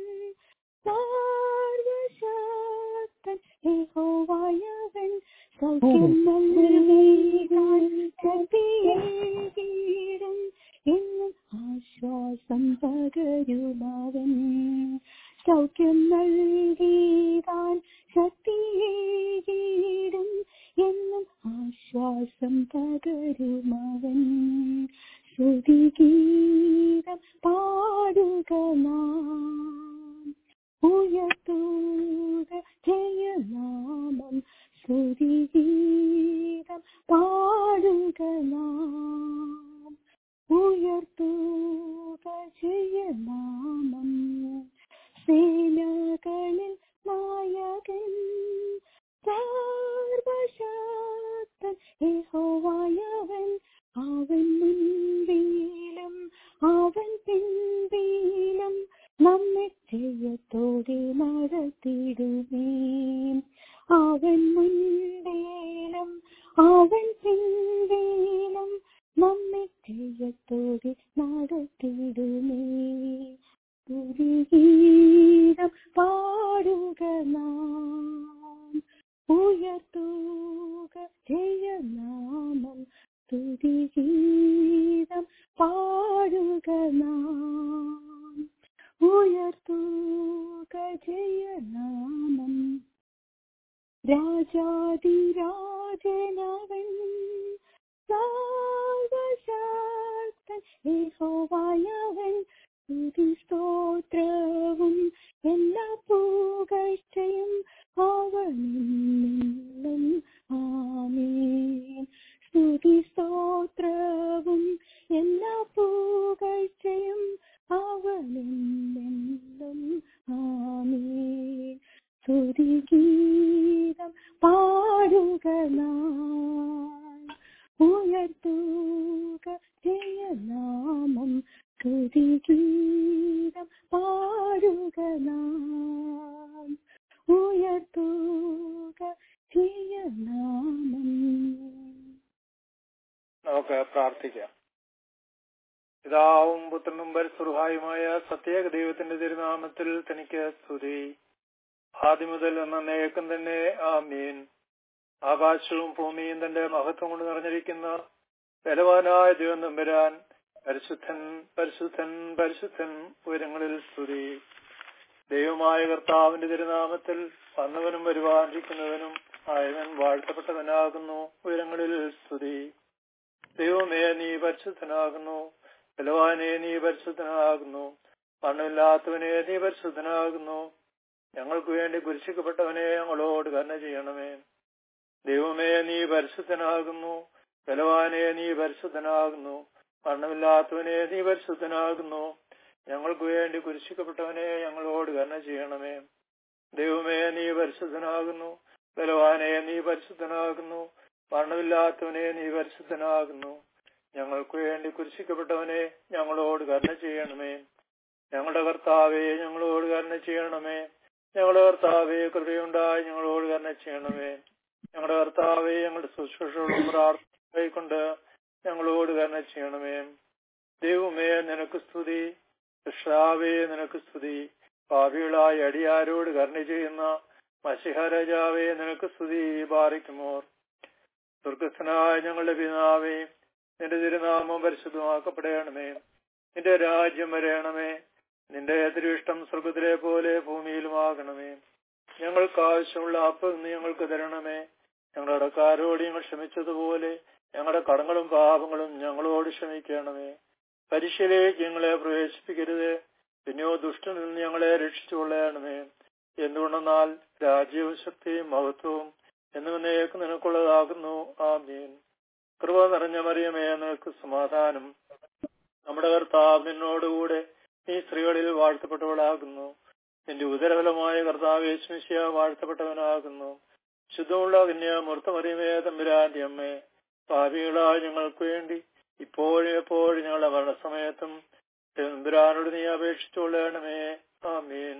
സർവശക്തൻ യഹോവയവൻ സൗഖ്യം നൽകിയാൽ ശക്തിയേകിടും എന്നും ആശ്വാസം പകരുമവൻ സൗഖ്യം നൽകിയാൽ ശക്തിയേകിടും എന്നും ആശ്വാസം പകരുമവൻ ശ്രുതിഗീതം പാടുക നാം ഉയർത്തുക ജയനാമം സ്തുതിഗീതം പാടുക നാം ഉയർത്തുക ജയനാമം സേനകളിൽ നായകൻ സർവശക്തൻ യഹോവായവൻ അവൻ മുൻപിലും അവൻ പിൻപിലും നമ്മെ ജയത്തോടെ നടത്തിടുമേ അവൻ മുൻപിലും അവൻ പിൻപിലും നമ്മെ ജയത്തോടെ നടത്തിടുമേ ഗീതം പാടുക നാം ഉയർത്തുക ജയനാമം സ്തുതിഗീതം പാടുക നാം ഉയർത്തുക ജയനാമം രാജാതിരാജനവൻ സർവശക്തൻ യഹോവായവൻ സ്തുതി സ്തോത്രവും എല്ലാ പുകഴ്ചയും അവനും ആമേൻ സ്തുതി സ്തോത്രവും എല്ലാ പുകഴ്ചയും അവനെന്നും ആമേൻ സ്തുതിഗീതം പാടുക നാം ഉയർത്തുക ജയനാമം സ്തുതിഗീതം പാടുക നാം ഉയർത്തുക ജയനാമം നമുക്ക് പ്രാർത്ഥിക്കാം പിതാവും പുത്രനും പരിസുഹായുമായ സത്യേക ദൈവത്തിന്റെ തിരുനാമത്തിൽ തനിക്ക് സ്തുതി ആദ്യം മുതൽ എന്നേക്കും തന്നെ ആമീൻ ആകാശവും ഭൂമിയും തന്റെ മഹത്വം കൊണ്ട് നിറഞ്ഞിരിക്കുന്ന ബലവാനായ ദൈവം നമ്പരാൻ പരിശുദ്ധൻ പരിശുദ്ധൻ പരിശുദ്ധൻ ഉയരങ്ങളിൽ സ്തുതി ദൈവമായ കർത്താവിന്റെ തിരുനാമത്തിൽ വന്നവനും വരുവാനിരിക്കുന്നവനും ആയവൻ വാഴ്ത്തപ്പെട്ടവനാകുന്നു ഉയരങ്ങളിൽ സ്തുതി ദൈവമേ നീ പരിശുദ്ധനാകുന്നു ബലവാനെ നീ പരിശുദ്ധനാകുന്നു മണ്ണില്ലാത്തവനെ നീ പരിശുദ്ധനാകുന്നു ഞങ്ങൾക്ക് വേണ്ടി കുരിശിക്കപ്പെട്ടവനെ ഞങ്ങളോട് കരുണ ചെയ്യണമേ ദൈവമേ നീ പരിശുദ്ധനാകുന്നു ബലവാനെ നീ പരിശുദ്ധനാകുന്നു മരണമില്ലാത്തവനെ നീ പരിശുദ്ധനാകുന്നു ഞങ്ങൾക്ക് വേണ്ടി കുരിശിക്കപ്പെട്ടവനെ ഞങ്ങളോട് കരുണ ചെയ്യണമേ ദൈവമേ നീ പരിശുദ്ധനാകുന്നു ബലവാനെ നീ പരിശുദ്ധനാകുന്നു മരണമില്ലാത്തവനെ നീ പരിശുദ്ധനാകുന്നു ഞങ്ങൾക്ക് വേണ്ടി കുരിശിക്കപ്പെട്ടവനെ ഞങ്ങളോട് കരുണ ചെയ്യണമേ ഞങ്ങളുടെ കർത്താവെ ഞങ്ങളോട് കരുണ ചെയ്യണമേ ഞങ്ങളുടെ കർത്താവെ കൃപയുണ്ടായി ഞങ്ങളോട് കരുണ ചെയ്യണമേ ഞങ്ങളുടെ കർത്താവെ ഞങ്ങളുടെ ശുശ്രൂഷകളും പ്രാർത്ഥന കൊണ്ട് ഞങ്ങളോട് കരുണ ചെയ്യണമേ ദൈവമേ നിനക്ക് സ്തുതി കൃഷ്ണാവേ നിനക്ക് സ്തുതി പാപികളായ അടിയാരോട് കരുണ ചെയ്യുന്ന മഷിഹരാജാവേ നിനക്ക് സ്തുതി ബാറിക്കുമോർ സ്വർഗസ്ഥനായ ഞങ്ങളുടെ പിതാവേ നിന്റെ തിരുനാമം പരിശുദ്ധമാക്കപ്പെടണമേ നിന്റെ രാജ്യം വരയണമേ നിന്റെ തിരുവിഷ്ടം സ്വർഗത്തിലെ പോലെ ഭൂമിയിലുമാകണമേ ഞങ്ങൾക്ക് ആവശ്യമുള്ള അപ്പം ഇന്ന് ഞങ്ങൾക്ക് തരണമേ ഞങ്ങളുടെ അടക്കാരോട് ഞങ്ങൾ ക്ഷമിച്ചതുപോലെ ഞങ്ങളുടെ കടങ്ങളും പാപങ്ങളും ഞങ്ങളോട് ക്ഷമിക്കണമേ പരീക്ഷയിലേക്ക് ഞങ്ങളെ പ്രവേശിപ്പിക്കരുത് പിന്നെയോ ദുഷ്ടനിൽ നിന്ന് ഞങ്ങളെ രക്ഷിച്ചുകൊള്ളണമേ എന്തുകൊണ്ടെന്നാൽ രാജ്യവും ശക്തിയും മഹത്വവും എന്നിവനേക്ക് നിനക്കുള്ളതാകുന്നു ആമീൻ കൃപ നിറഞ്ഞ മറിയമേ നിനക്ക് സമാധാനം നമ്മുടെ കർത്താവ് നിന്നോടുകൂടെ നീ സ്ത്രീകളിൽ വാഴ്ത്തപ്പെട്ടവളാകുന്നു നിന്റെ ഉദരഫലമായ കർത്താവ് യേശുമിശിയ വാഴ്ത്തപ്പെട്ടവനാകുന്നു ശുദ്ധമുള്ള കന്യ മൃത്തമറിയമേ തമ്പുരാന്റെ അമ്മേ പാപികളായ ഞങ്ങൾക്ക് വേണ്ടി ഇപ്പോഴും എപ്പോഴും ഞങ്ങളുടെ മരണസമയത്തും തമ്പുരാനോട് നീ അപേക്ഷിച്ചുകൊള്ളണമേ ആമീൻ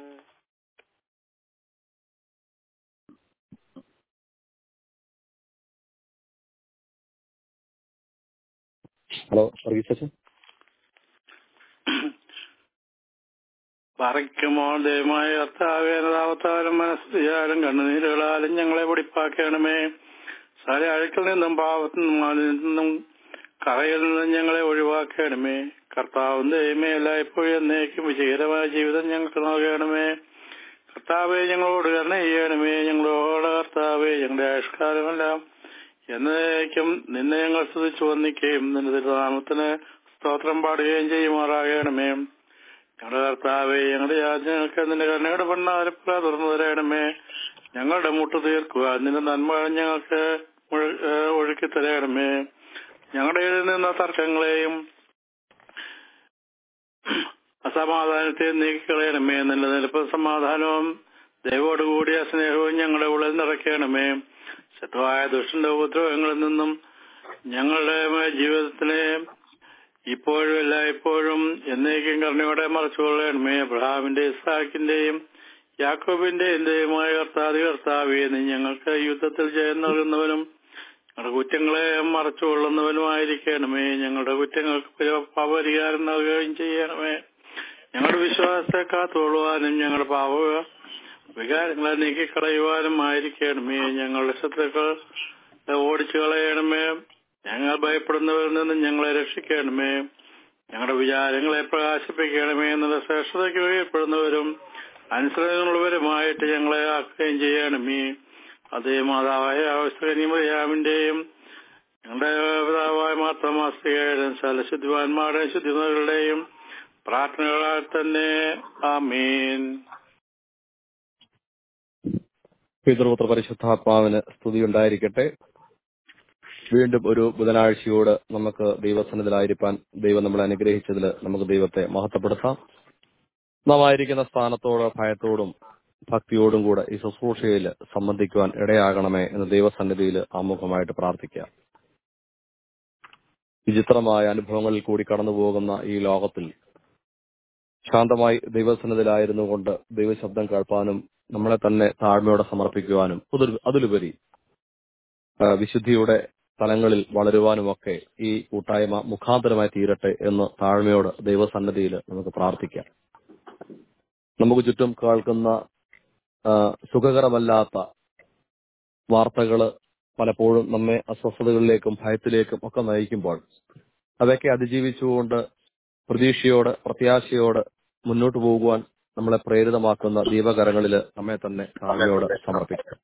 ഹലോ വർഗീസ് അച്ഛൻ പറയ്ക്കുമോ ദയമായ കർത്താവേനതാവത്താലും മനസ്സിയാലും കണ്ണുനീരുകളാലും ഞങ്ങളെ പൊടിപ്പാക്കണമേ സകല അഴുക്കിൽ നിന്നും പാവത്തിൽ നിന്നും കറയിൽ നിന്നും ഞങ്ങളെ ഒഴിവാക്കണമേ കർത്താവും ദൈവമേ എല്ലായ്പ്പോഴും എന്നേക്കും വിജയകരമായ ജീവിതം ഞങ്ങൾക്ക് നൽകണമേ കർത്താവെ ഞങ്ങളോട് കരുണ ചെയ്യണമേ ഞങ്ങളോട് കർത്താവെ ഞങ്ങളുടെ ആയുഷ്കാലമെല്ലാം എന്നേക്കും നിന്നെ ഞങ്ങൾ സ്തുതിച്ചു വന്നിക്കുകയും നിന്റെ തിരുനാമത്തിന് സ്തോത്രം പാടുകയും ചെയ്യുമാറാകണമേ ഞങ്ങളുടെ കർത്താവെ ഞങ്ങളുടെ യാചനകൾക്ക് നിന്റെ കരുണയുടെ ഭണ്ണാരപ്പുറ തുറന്നു തരണമേ ഞങ്ങളുടെ മുട്ട് തീർക്കുക നിന്റെ നന്മ ഞങ്ങൾക്ക് ഒഴു- ഏഹ് ഒഴുക്കി തരണമേ ഞങ്ങളുടെ ഇടയിൽ നിന്ന തർക്കങ്ങളെയും അസമാധാനത്തെ നീക്കിക്കളയണമേ നിന്റെ നിരപ്പ് സമാധാനവും ദൈവോടുകൂടിയ സ്നേഹവും ഞങ്ങളുടെ ഉള്ളിൽ നിറയ്ക്കണമേ ശത്രുവായ ദുഷ്ടന്റെ ഉപദ്രവങ്ങളിൽ നിന്നും ഞങ്ങളുടെ ജീവിതത്തിലെ ഇപ്പോഴും എല്ലായ്പ്പോഴും എന്നേക്കും കരുണയോടെ മറച്ചുകൊള്ളണമേ അബ്രഹാമിന്റെ ഇസ്ഹാക്കിന്റെയും യാക്കോബിന്റെയും ദൈവമായ കർത്താതി കർത്താവേ നീ ഞങ്ങൾക്ക് യുദ്ധത്തിൽ ജയം നൽകുന്നവനും ഞങ്ങളുടെ കുറ്റങ്ങളെ മറച്ചുകൊള്ളുന്നവനുമായിരിക്കണമേ ഞങ്ങളുടെ കുറ്റങ്ങൾക്ക് പാപപരിഹാരം നൽകുകയും ചെയ്യണമേ ഞങ്ങളുടെ വിശ്വാസത്തെ കാത്തുകൊള്ളുവാനും ഞങ്ങളുടെ പാപ വികാരങ്ങളെ നീക്കിക്കളയുവാനും ആയിരിക്കണമേ ഞങ്ങളുടെ ശത്രുക്കൾ ഓടിച്ചു കളയണമേ ഞങ്ങൾ ഭയപ്പെടുന്നവരിൽ നിന്ന് ഞങ്ങളെ രക്ഷിക്കണമേ ഞങ്ങളുടെ വിചാരങ്ങളെ പ്രകാശിപ്പിക്കണമേ എന്നുള്ള ശ്രേഷ്ഠതയ്ക്ക് കീഴ്പ്പെടുന്നവരും അനുസരണമുള്ളവരുമായിട്ട് ഞങ്ങളെ ആക്കുകയും ചെയ്യണമേ അതേ മാതാവായ അവസ്ഥകനിമറിയാമിന്റെയും ഞങ്ങളുടെ പിതാവായ മാത്തമാസ്തികയുടെയും സലശുദ്ധിവാന്മാരുടെയും ശുദ്ധിമകളുടെയും പ്രാർത്ഥനകളാൽ തന്നെ ആമീൻ പിതൃപുത്ര പരിശുദ്ധാത്മാവിന് സ്തുതി ഉണ്ടായിരിക്കട്ടെ വീണ്ടും ഒരു ബുധനാഴ്ചയോട് നമുക്ക് ദൈവസന്നിധിയിലായിരിക്കാൻ ദൈവം നമ്മളെ അനുഗ്രഹിച്ചതിൽ നമുക്ക് ദൈവത്തെ മഹത്വപ്പെടുത്താം നാം ആയിരിക്കുന്ന സ്ഥാനത്തോട് ഭയത്തോടും ഭക്തിയോടും കൂടെ ഈ ശുശ്രൂഷയിൽ സംബന്ധിക്കുവാൻ ഇടയാകണമേ എന്ന് ദൈവസന്നിധിയിൽ ആമുഖമായിട്ട് പ്രാർത്ഥിക്കാം വിചിത്രമായ അനുഭവങ്ങളിൽ കൂടി കടന്നു പോകുന്ന ഈ ലോകത്തിൽ ശാന്തമായി ദൈവസന്നിധിയിലായിരുന്നു കൊണ്ട് ദൈവശബ്ദം കേൾപ്പാനും നമ്മളെ തന്നെ താഴ്മയോടെ സമർപ്പിക്കുവാനും അതിൽ- അതിലുപരി ആ, വിശുദ്ധിയുടെ തലങ്ങളിൽ വളരുവാനുമൊക്കെ ഈ കൂട്ടായ്മ മുഖാന്തരമായി തീരട്ടെ എന്ന് താഴ്മയോട് ദൈവസന്നിധിയിൽ നമുക്ക് പ്രാർത്ഥിക്കാം നമുക്ക് ചുറ്റും കേൾക്കുന്ന ആ, സുഖകരമല്ലാത്ത വാർത്തകള് പലപ്പോഴും നമ്മെ അസ്വസ്ഥതകളിലേക്കും ഭയത്തിലേക്കും ഒക്കെ നയിക്കുമ്പോൾ അതൊക്കെ അതിജീവിച്ചുകൊണ്ട് പ്രതീക്ഷയോട് പ്രത്യാശയോട് മുന്നോട്ട് പോകുവാൻ നമ്മളെ പ്രേരിതമാക്കുന്ന ദീപകരങ്ങളിൽ നമ്മെ തന്നെ താഴ്മയോട് സമർപ്പിക്കാം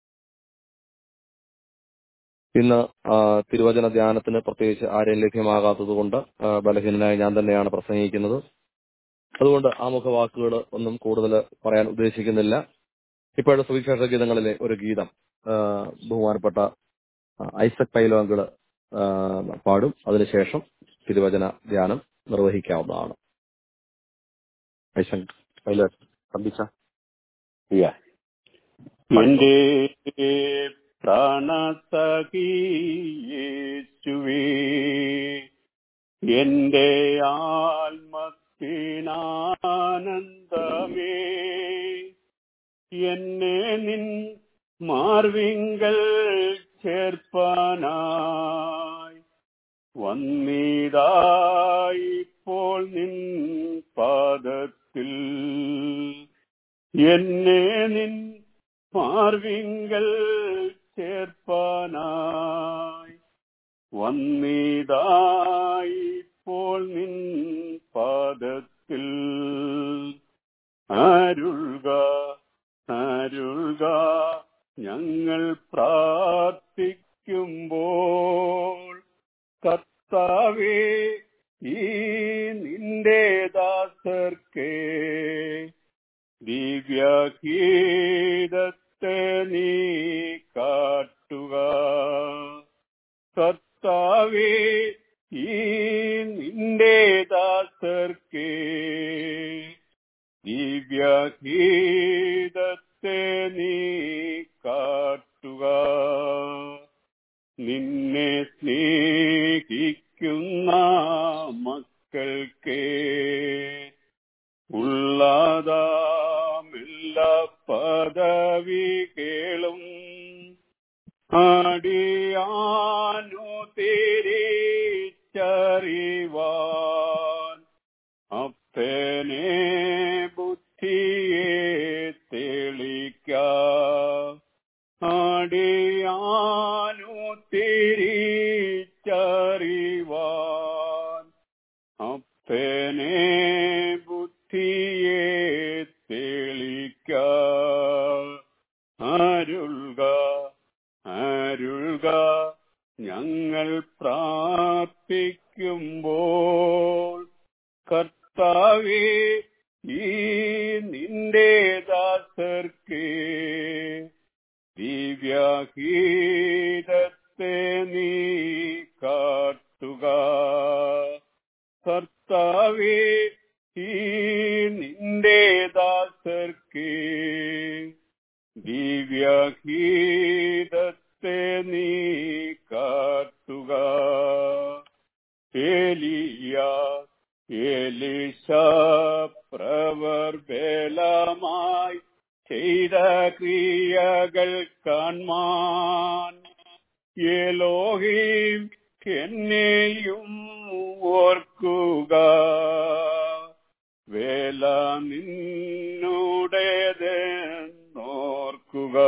ഇന്ന് ആ, തിരുവചന ധ്യാനത്തിന് പ്രത്യേകിച്ച് ആരെയും ലഭ്യമാകാത്തതുകൊണ്ട് ആ, ബലഹീനനായി ഞാൻ തന്നെയാണ് പ്രസംഗിക്കുന്നത് അതുകൊണ്ട് ആമുഖ വാക്കുകൾ ഒന്നും കൂടുതൽ പറയാൻ ഉദ്ദേശിക്കുന്നില്ല ഇപ്പോഴത്തെ സുവിശേഷ ഗീതങ്ങളിലെ ഒരു ഗീതം ആ, ബഹുമാനപ്പെട്ട ആ, ഐസക് പൈലോങ്കിള് ആ, പാടും അതിനുശേഷം തിരുവചന ധ്യാനം നിർവഹിക്കാവുന്നതാണ് ഐസക് പൈലോ കമ്പിച്ച എന്റെ പ്രാണസഖിയേശുവേ എന്റെ ആത്മത്തിനാനന്ദമേ എന്നെ നിൻ മാർവിങ്കൽ ചേർപ്പാനായി വന്നിതായിപ്പോൾ നിൻ പാദത്തിൽ എന്നെ നിൻ മാർവിങ്കൽ ചേർപ്പാനായി വന്നിതായിപ്പോൾ നിൻ പാദത്തിൽ അരുൾക അരുൾക ഞങ്ങൾ പ്രാർത്ഥിക്കുമ്പോൾ കർത്താവേ ഈ നിന്റെ ദാസർക്കേ ദിവ്യഗീതത്തെ നീ കാട്ടുക കർത്താവേ ഈ നിന്റെ ദാസർക്കേ ദിവ്യഗീതത്തെ നീ കാട്ടുക നിന്നെ സ്നേഹിക്കുന്ന മക്കൾക്കേ ഉള്ളതാമില്ല പദവികളും അടിയാനു തിരിച്ചറിവാൻ അപ്പനെ ബുദ്ധിയെ തെളിക്ക അടിയാനു തിരിച്ചറിവാൻ അപ്പനെ ബുദ്ധിയെ തെളിക്ക അരുൾക അരുൾക ഞങ്ങൾ പ്രാർത്ഥിക്കുമ്പോൾ കർത്താവേ കർത്താവേ ഈ നിന്റെ ദാസർക്ക് ദിവ്യഗീതത്തെ നീ കാട്ടുക കർത്താവേ ഈ നിന്റെ ദാസർക്ക് ദിവ്യഗീതത്തെ നീ കാട്ടുക ഏലിയ ഏലിശ പ്രവർബലമായി ചെയ്ത ക്രിയകൾ കാൺമാൻ ഏലോഹിം എന്നെയും ഓർക്കുക വേല നിന്നുടേതെന്നോർക്കുക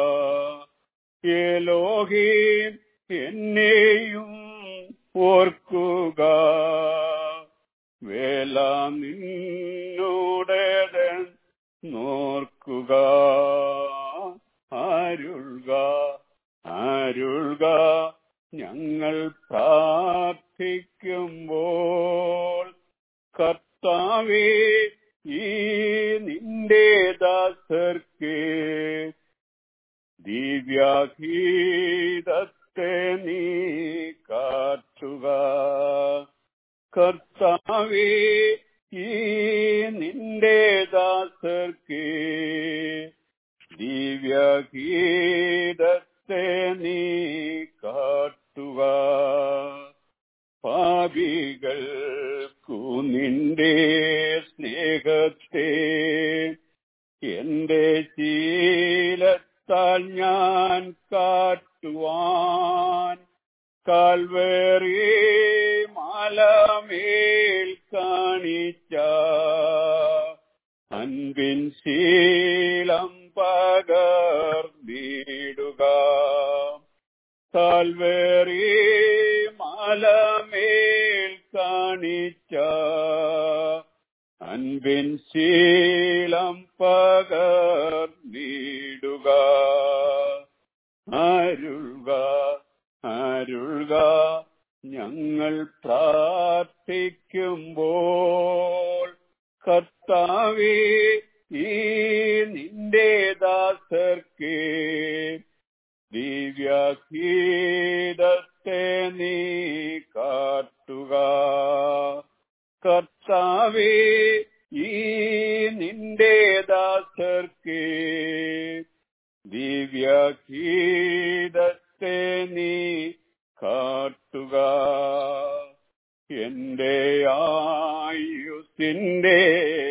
ഏലോഹിം എന്നെയും ഓർക്കുക വേല നിന്നുടേതൻ നോർക്കുക അരുൾക അരുൾക ഞങ്ങൾ പ്രാർത്ഥിക്കുമ്പോൾ കർത്താവേ ഈ നിന്റെ ദാസർക്ക് ദിവ്യഗീതത്തെ നീ കാട്ടുക കർത്താവേ ഈ നിന്റെ ദാസർക്ക് ദിവ്യഗീതത്തെ നീ കാട്ടുക പാപികൾക്കു നിന്റെ സ്നേഹത്തെ എന്റെ ശീലത്താൽ ഞാൻ കാട്ടുവാൻ കാൽവേറി മലമേൽ കാണിച്ച അൻപിൻ ശീലം പകർന്നിടുക കാൽവേറി മലമേൽ കാണിച്ച അൻപിൻ ശീലം പകർന്നിടുക അരുൾക അരുൾക ഞങ്ങൾ പ്രാർത്ഥിക്കുമ്പോൾ കർത്താവേ ഈ നിന്റെ ദാസർക്ക് ദിവ്യഗീതത്തെ നീ കാട്ടുക കർത്താവേ ഈ നിന്റെ ദാസർക്ക് ദിവ്യഗീതത്തെ നീ കാട്ടുക എന്റെ ആയുസിന്റെ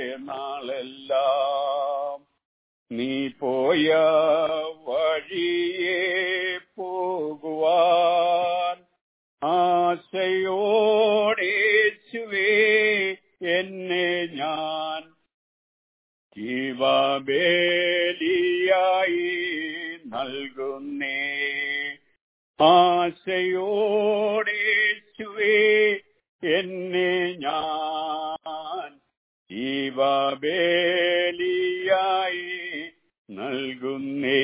നാളെല്ലാം നീ പോയ വഴിയെ പോകുവാൻ ആശയോടേശുവേ എന്നെ ഞാൻ ജീവബേലിയായി നൽകുന്നേ ആശയോടേശുവേ എന്നെ ഞാൻ ജീവബേലിയായി നൽകുന്നേ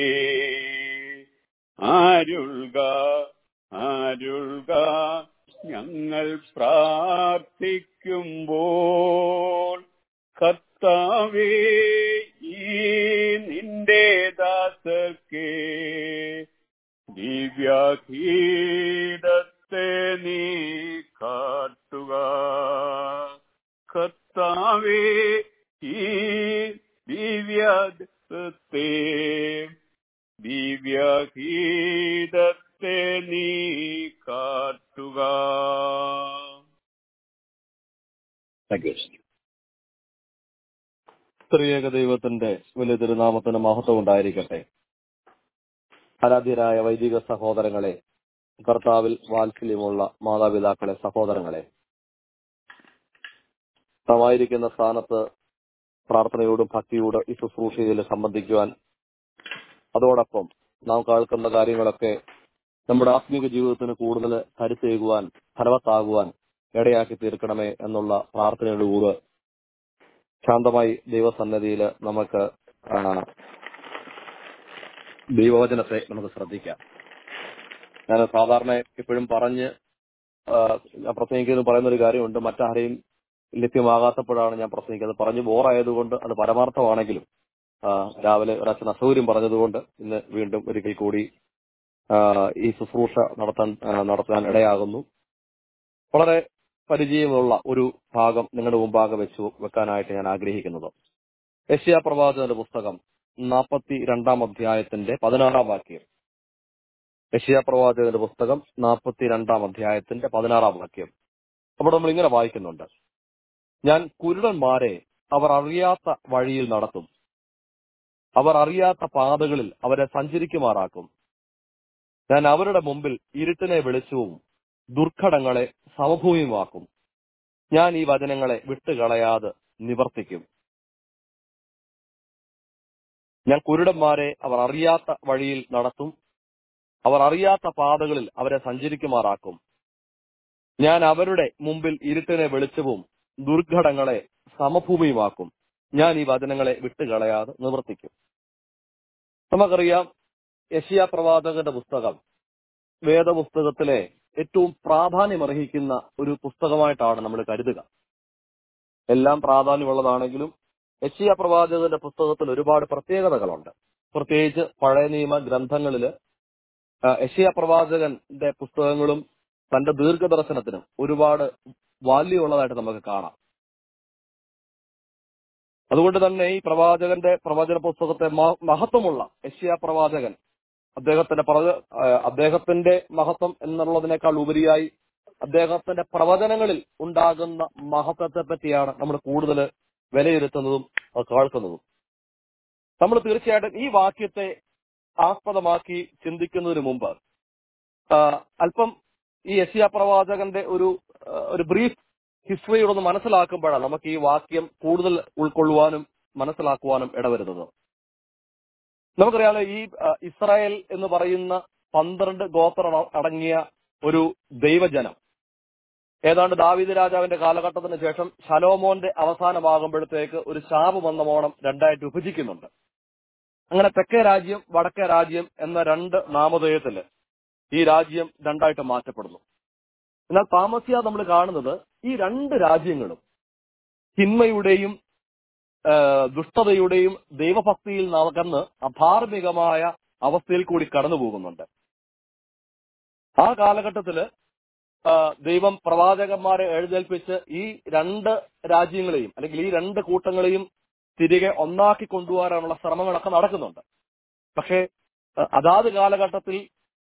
ആരുൾക ആരുൾക ഞങ്ങൾ പ്രാർത്ഥിക്കുമ്പോൾ കർത്താവേ ഈ നിന്റെ ദാസർക്ക് ദിവ്യഗീതത്തെ നീ കാട്ടുക കർത്താവേ ഈ ദിവ്യത്തെ ദിവ്യഗീതത്തെ നീ കാട്ടുക താങ്ക് യു സ്ത്രീയേക ദൈവത്തിന്റെ വലിയ തിരുനാമത്തിന് മഹത്വം ഉണ്ടായിരിക്കട്ടെ ആരാധ്യരായ വൈദിക സഹോദരങ്ങളെ കർത്താവിൽ വാത്സല്യമുള്ള മാതാപിതാക്കളെ സഹോദരങ്ങളെ നാമായിരിക്കുന്ന സ്ഥാനത്ത് പ്രാർത്ഥനയോടും ഭക്തിയോടും ഈ ശുശ്രൂഷയിൽ സംബന്ധിക്കുവാൻ അതോടൊപ്പം നാം കേൾക്കുന്ന കാര്യങ്ങളൊക്കെ നമ്മുടെ ആത്മീക ജീവിതത്തിന് കൂടുതൽ കരുത്തേകുവാൻ ഫലവത്താകുവാൻ ഇടയാക്കി തീർക്കണമേ എന്നുള്ള പ്രാർത്ഥനയോടുകൂടെ ശാന്തമായി ദൈവസന്നദ്ധിയിൽ നമുക്ക് ആ, ദൈവവചനത്തെ നമുക്ക് ശ്രദ്ധിക്കാം ഞാൻ സാധാരണ എപ്പോഴും പറഞ്ഞ് ആ, ഞാൻ പ്രസംഗിക്കുന്നു പറയുന്ന ഒരു കാര്യമുണ്ട് മറ്റാരെയും ലഭ്യമാകാത്തപ്പോഴാണ് ഞാൻ പ്രസംഗിക്കുന്നത് പറഞ്ഞു ബോറായതുകൊണ്ട് അത് പരമാർത്ഥമാണെങ്കിലും ആ, രാവിലെ ഒരച്ഛൻ അസൗകര്യം പറഞ്ഞതുകൊണ്ട് ഇന്ന് വീണ്ടും ഒരിക്കൽ കൂടി ആ, ഈ ശുശ്രൂഷ നടത്താൻ ആ, നടത്താൻ ഇടയാകുന്നു വളരെ പരിചയമുള്ള ഒരു ഭാഗം നിങ്ങളുടെ മുമ്പാകെ വെച്ചു വെക്കാനായിട്ട് ഞാൻ ആഗ്രഹിക്കുന്നത് യശ്യാ പ്രവാചകന്റെ പുസ്തകം നാൽപ്പത്തി രണ്ടാം അധ്യായത്തിന്റെ പതിനാറാം വാക്യം യശ്യാ പ്രവാചകന്റെ പുസ്തകം നാൽപ്പത്തി രണ്ടാം അധ്യായത്തിന്റെ പതിനാറാം വാക്യം അപ്പോൾ നമ്മൾ ഇങ്ങനെ വായിക്കുന്നുണ്ട് ഞാൻ കുരുടന്മാരെ അവർ അറിയാത്ത വഴിയിൽ നടത്തും അവർ അറിയാത്ത പാതകളിൽ അവരെ സഞ്ചരിക്കുമാറാക്കും ഞാൻ അവരുടെ മുമ്പിൽ ഇരുട്ടിനെ വെളിച്ചവും ദുർഘടങ്ങളെ സമഭൂമിയുമാക്കും ഞാൻ ഈ വചനങ്ങളെ വിട്ടുകളയാതെ നിവർത്തിക്കും ഞാൻ കുരുടന്മാരെ അവർ അറിയാത്ത വഴിയിൽ നടത്തും അവർ അറിയാത്ത പാതകളിൽ അവരെ സഞ്ചരിക്കുമാറാക്കും ഞാൻ അവരുടെ മുമ്പിൽ ഇരുട്ടിനെ വെളിച്ചവും ദുർഘടങ്ങളെ സമഭൂമിയുമാക്കും ഞാൻ ഈ വചനങ്ങളെ വിട്ടുകളയാതെ നിവർത്തിക്കും നമുക്കറിയാം യശിയ പ്രവാചകന്റെ പുസ്തകം വേദപുസ്തകത്തിലെ ഏറ്റവും പ്രാധാന്യമർഹിക്കുന്ന ഒരു പുസ്തകമായിട്ടാണ് നമ്മൾ കരുതുക എല്ലാം പ്രാധാന്യമുള്ളതാണെങ്കിലും യശിയ പ്രവാചകന്റെ പുസ്തകത്തിൽ ഒരുപാട് പ്രത്യേകതകളുണ്ട് പ്രത്യേകിച്ച് പഴയ നിയമ ഗ്രന്ഥങ്ങളില് യശിയ പ്രവാചകന്റെ പുസ്തകങ്ങളും തന്റെ ദീർഘദർശനത്തിനും ഒരുപാട് വാല്യമുള്ളതായിട്ട് നമുക്ക് കാണാം അതുകൊണ്ട് തന്നെ ഈ പ്രവാചകന്റെ പ്രവചന പുസ്തകത്തെ മ- മഹത്വമുള്ള യശ്യ പ്രവാചകൻ അദ്ദേഹത്തിന്റെ പ്രവ- ആ, അദ്ദേഹത്തിന്റെ മഹത്വം എന്നുള്ളതിനേക്കാൾ ഉപരിയായി അദ്ദേഹത്തിന്റെ പ്രവചനങ്ങളിൽ ഉണ്ടാകുന്ന മഹത്വത്തെ പറ്റിയാണ് നമ്മൾ കൂടുതൽ വിലയിരുത്തുന്നതും അത് കേൾക്കുന്നതും നമ്മൾ തീർച്ചയായിട്ടും ഈ വാക്യത്തെ ആസ്പദമാക്കി ചിന്തിക്കുന്നതിന് മുമ്പ് ആ, അല്പം ഈ യശിയ പ്രവാചകന്റെ ഒരു ആ, ഒരു ബ്രീഫ് ഹിസ്റ്ററിയോട് ഒന്ന് മനസ്സിലാക്കുമ്പോഴാണ് നമുക്ക് ഈ വാക്യം കൂടുതൽ ഉൾക്കൊള്ളുവാനും മനസ്സിലാക്കുവാനും ഇടവരുന്നത് നമുക്കറിയാലോ ഈ ആ, ഇസ്രായേൽ എന്ന് പറയുന്ന പന്ത്രണ്ട് ഗോത്ര അടങ്ങിയ ഒരു ദൈവജനം ഏതാണ്ട് ദാവീദ് രാജാവിന്റെ കാലഘട്ടത്തിന് ശേഷം ശലോമോന്റെ അവസാനമാകുമ്പോഴത്തേക്ക് ഒരു ശാപം വന്ന മോണം രണ്ടായിട്ട് വിഭജിക്കുന്നുണ്ട് അങ്ങനെ തെക്കേ രാജ്യം വടക്കേ രാജ്യം എന്ന രണ്ട് നാമധേയത്തില് ഈ രാജ്യം രണ്ടായിട്ട് മാറ്റപ്പെടുന്നു എന്നാൽ താമസിയാതെ നമ്മൾ കാണുന്നത് ഈ രണ്ട് രാജ്യങ്ങളും തിന്മയുടെയും ആ, ദുഷ്ടതയുടെയും ദൈവഭക്തിയിൽ നടന്ന് അധാർമികമായ അവസ്ഥയിൽ കൂടി കടന്നു പോകുന്നുണ്ട് ആ കാലഘട്ടത്തില് ആ, ദൈവം പ്രവാചകന്മാരെ എഴുന്നേൽപ്പിച്ച് ഈ രണ്ട് രാജ്യങ്ങളെയും അല്ലെങ്കിൽ ഈ രണ്ട് കൂട്ടങ്ങളെയും തിരികെ ഒന്നാക്കി കൊണ്ടുവരാനുള്ള ശ്രമങ്ങളൊക്കെ നടക്കുന്നുണ്ട് പക്ഷേ ആ, അതാത് കാലഘട്ടത്തിൽ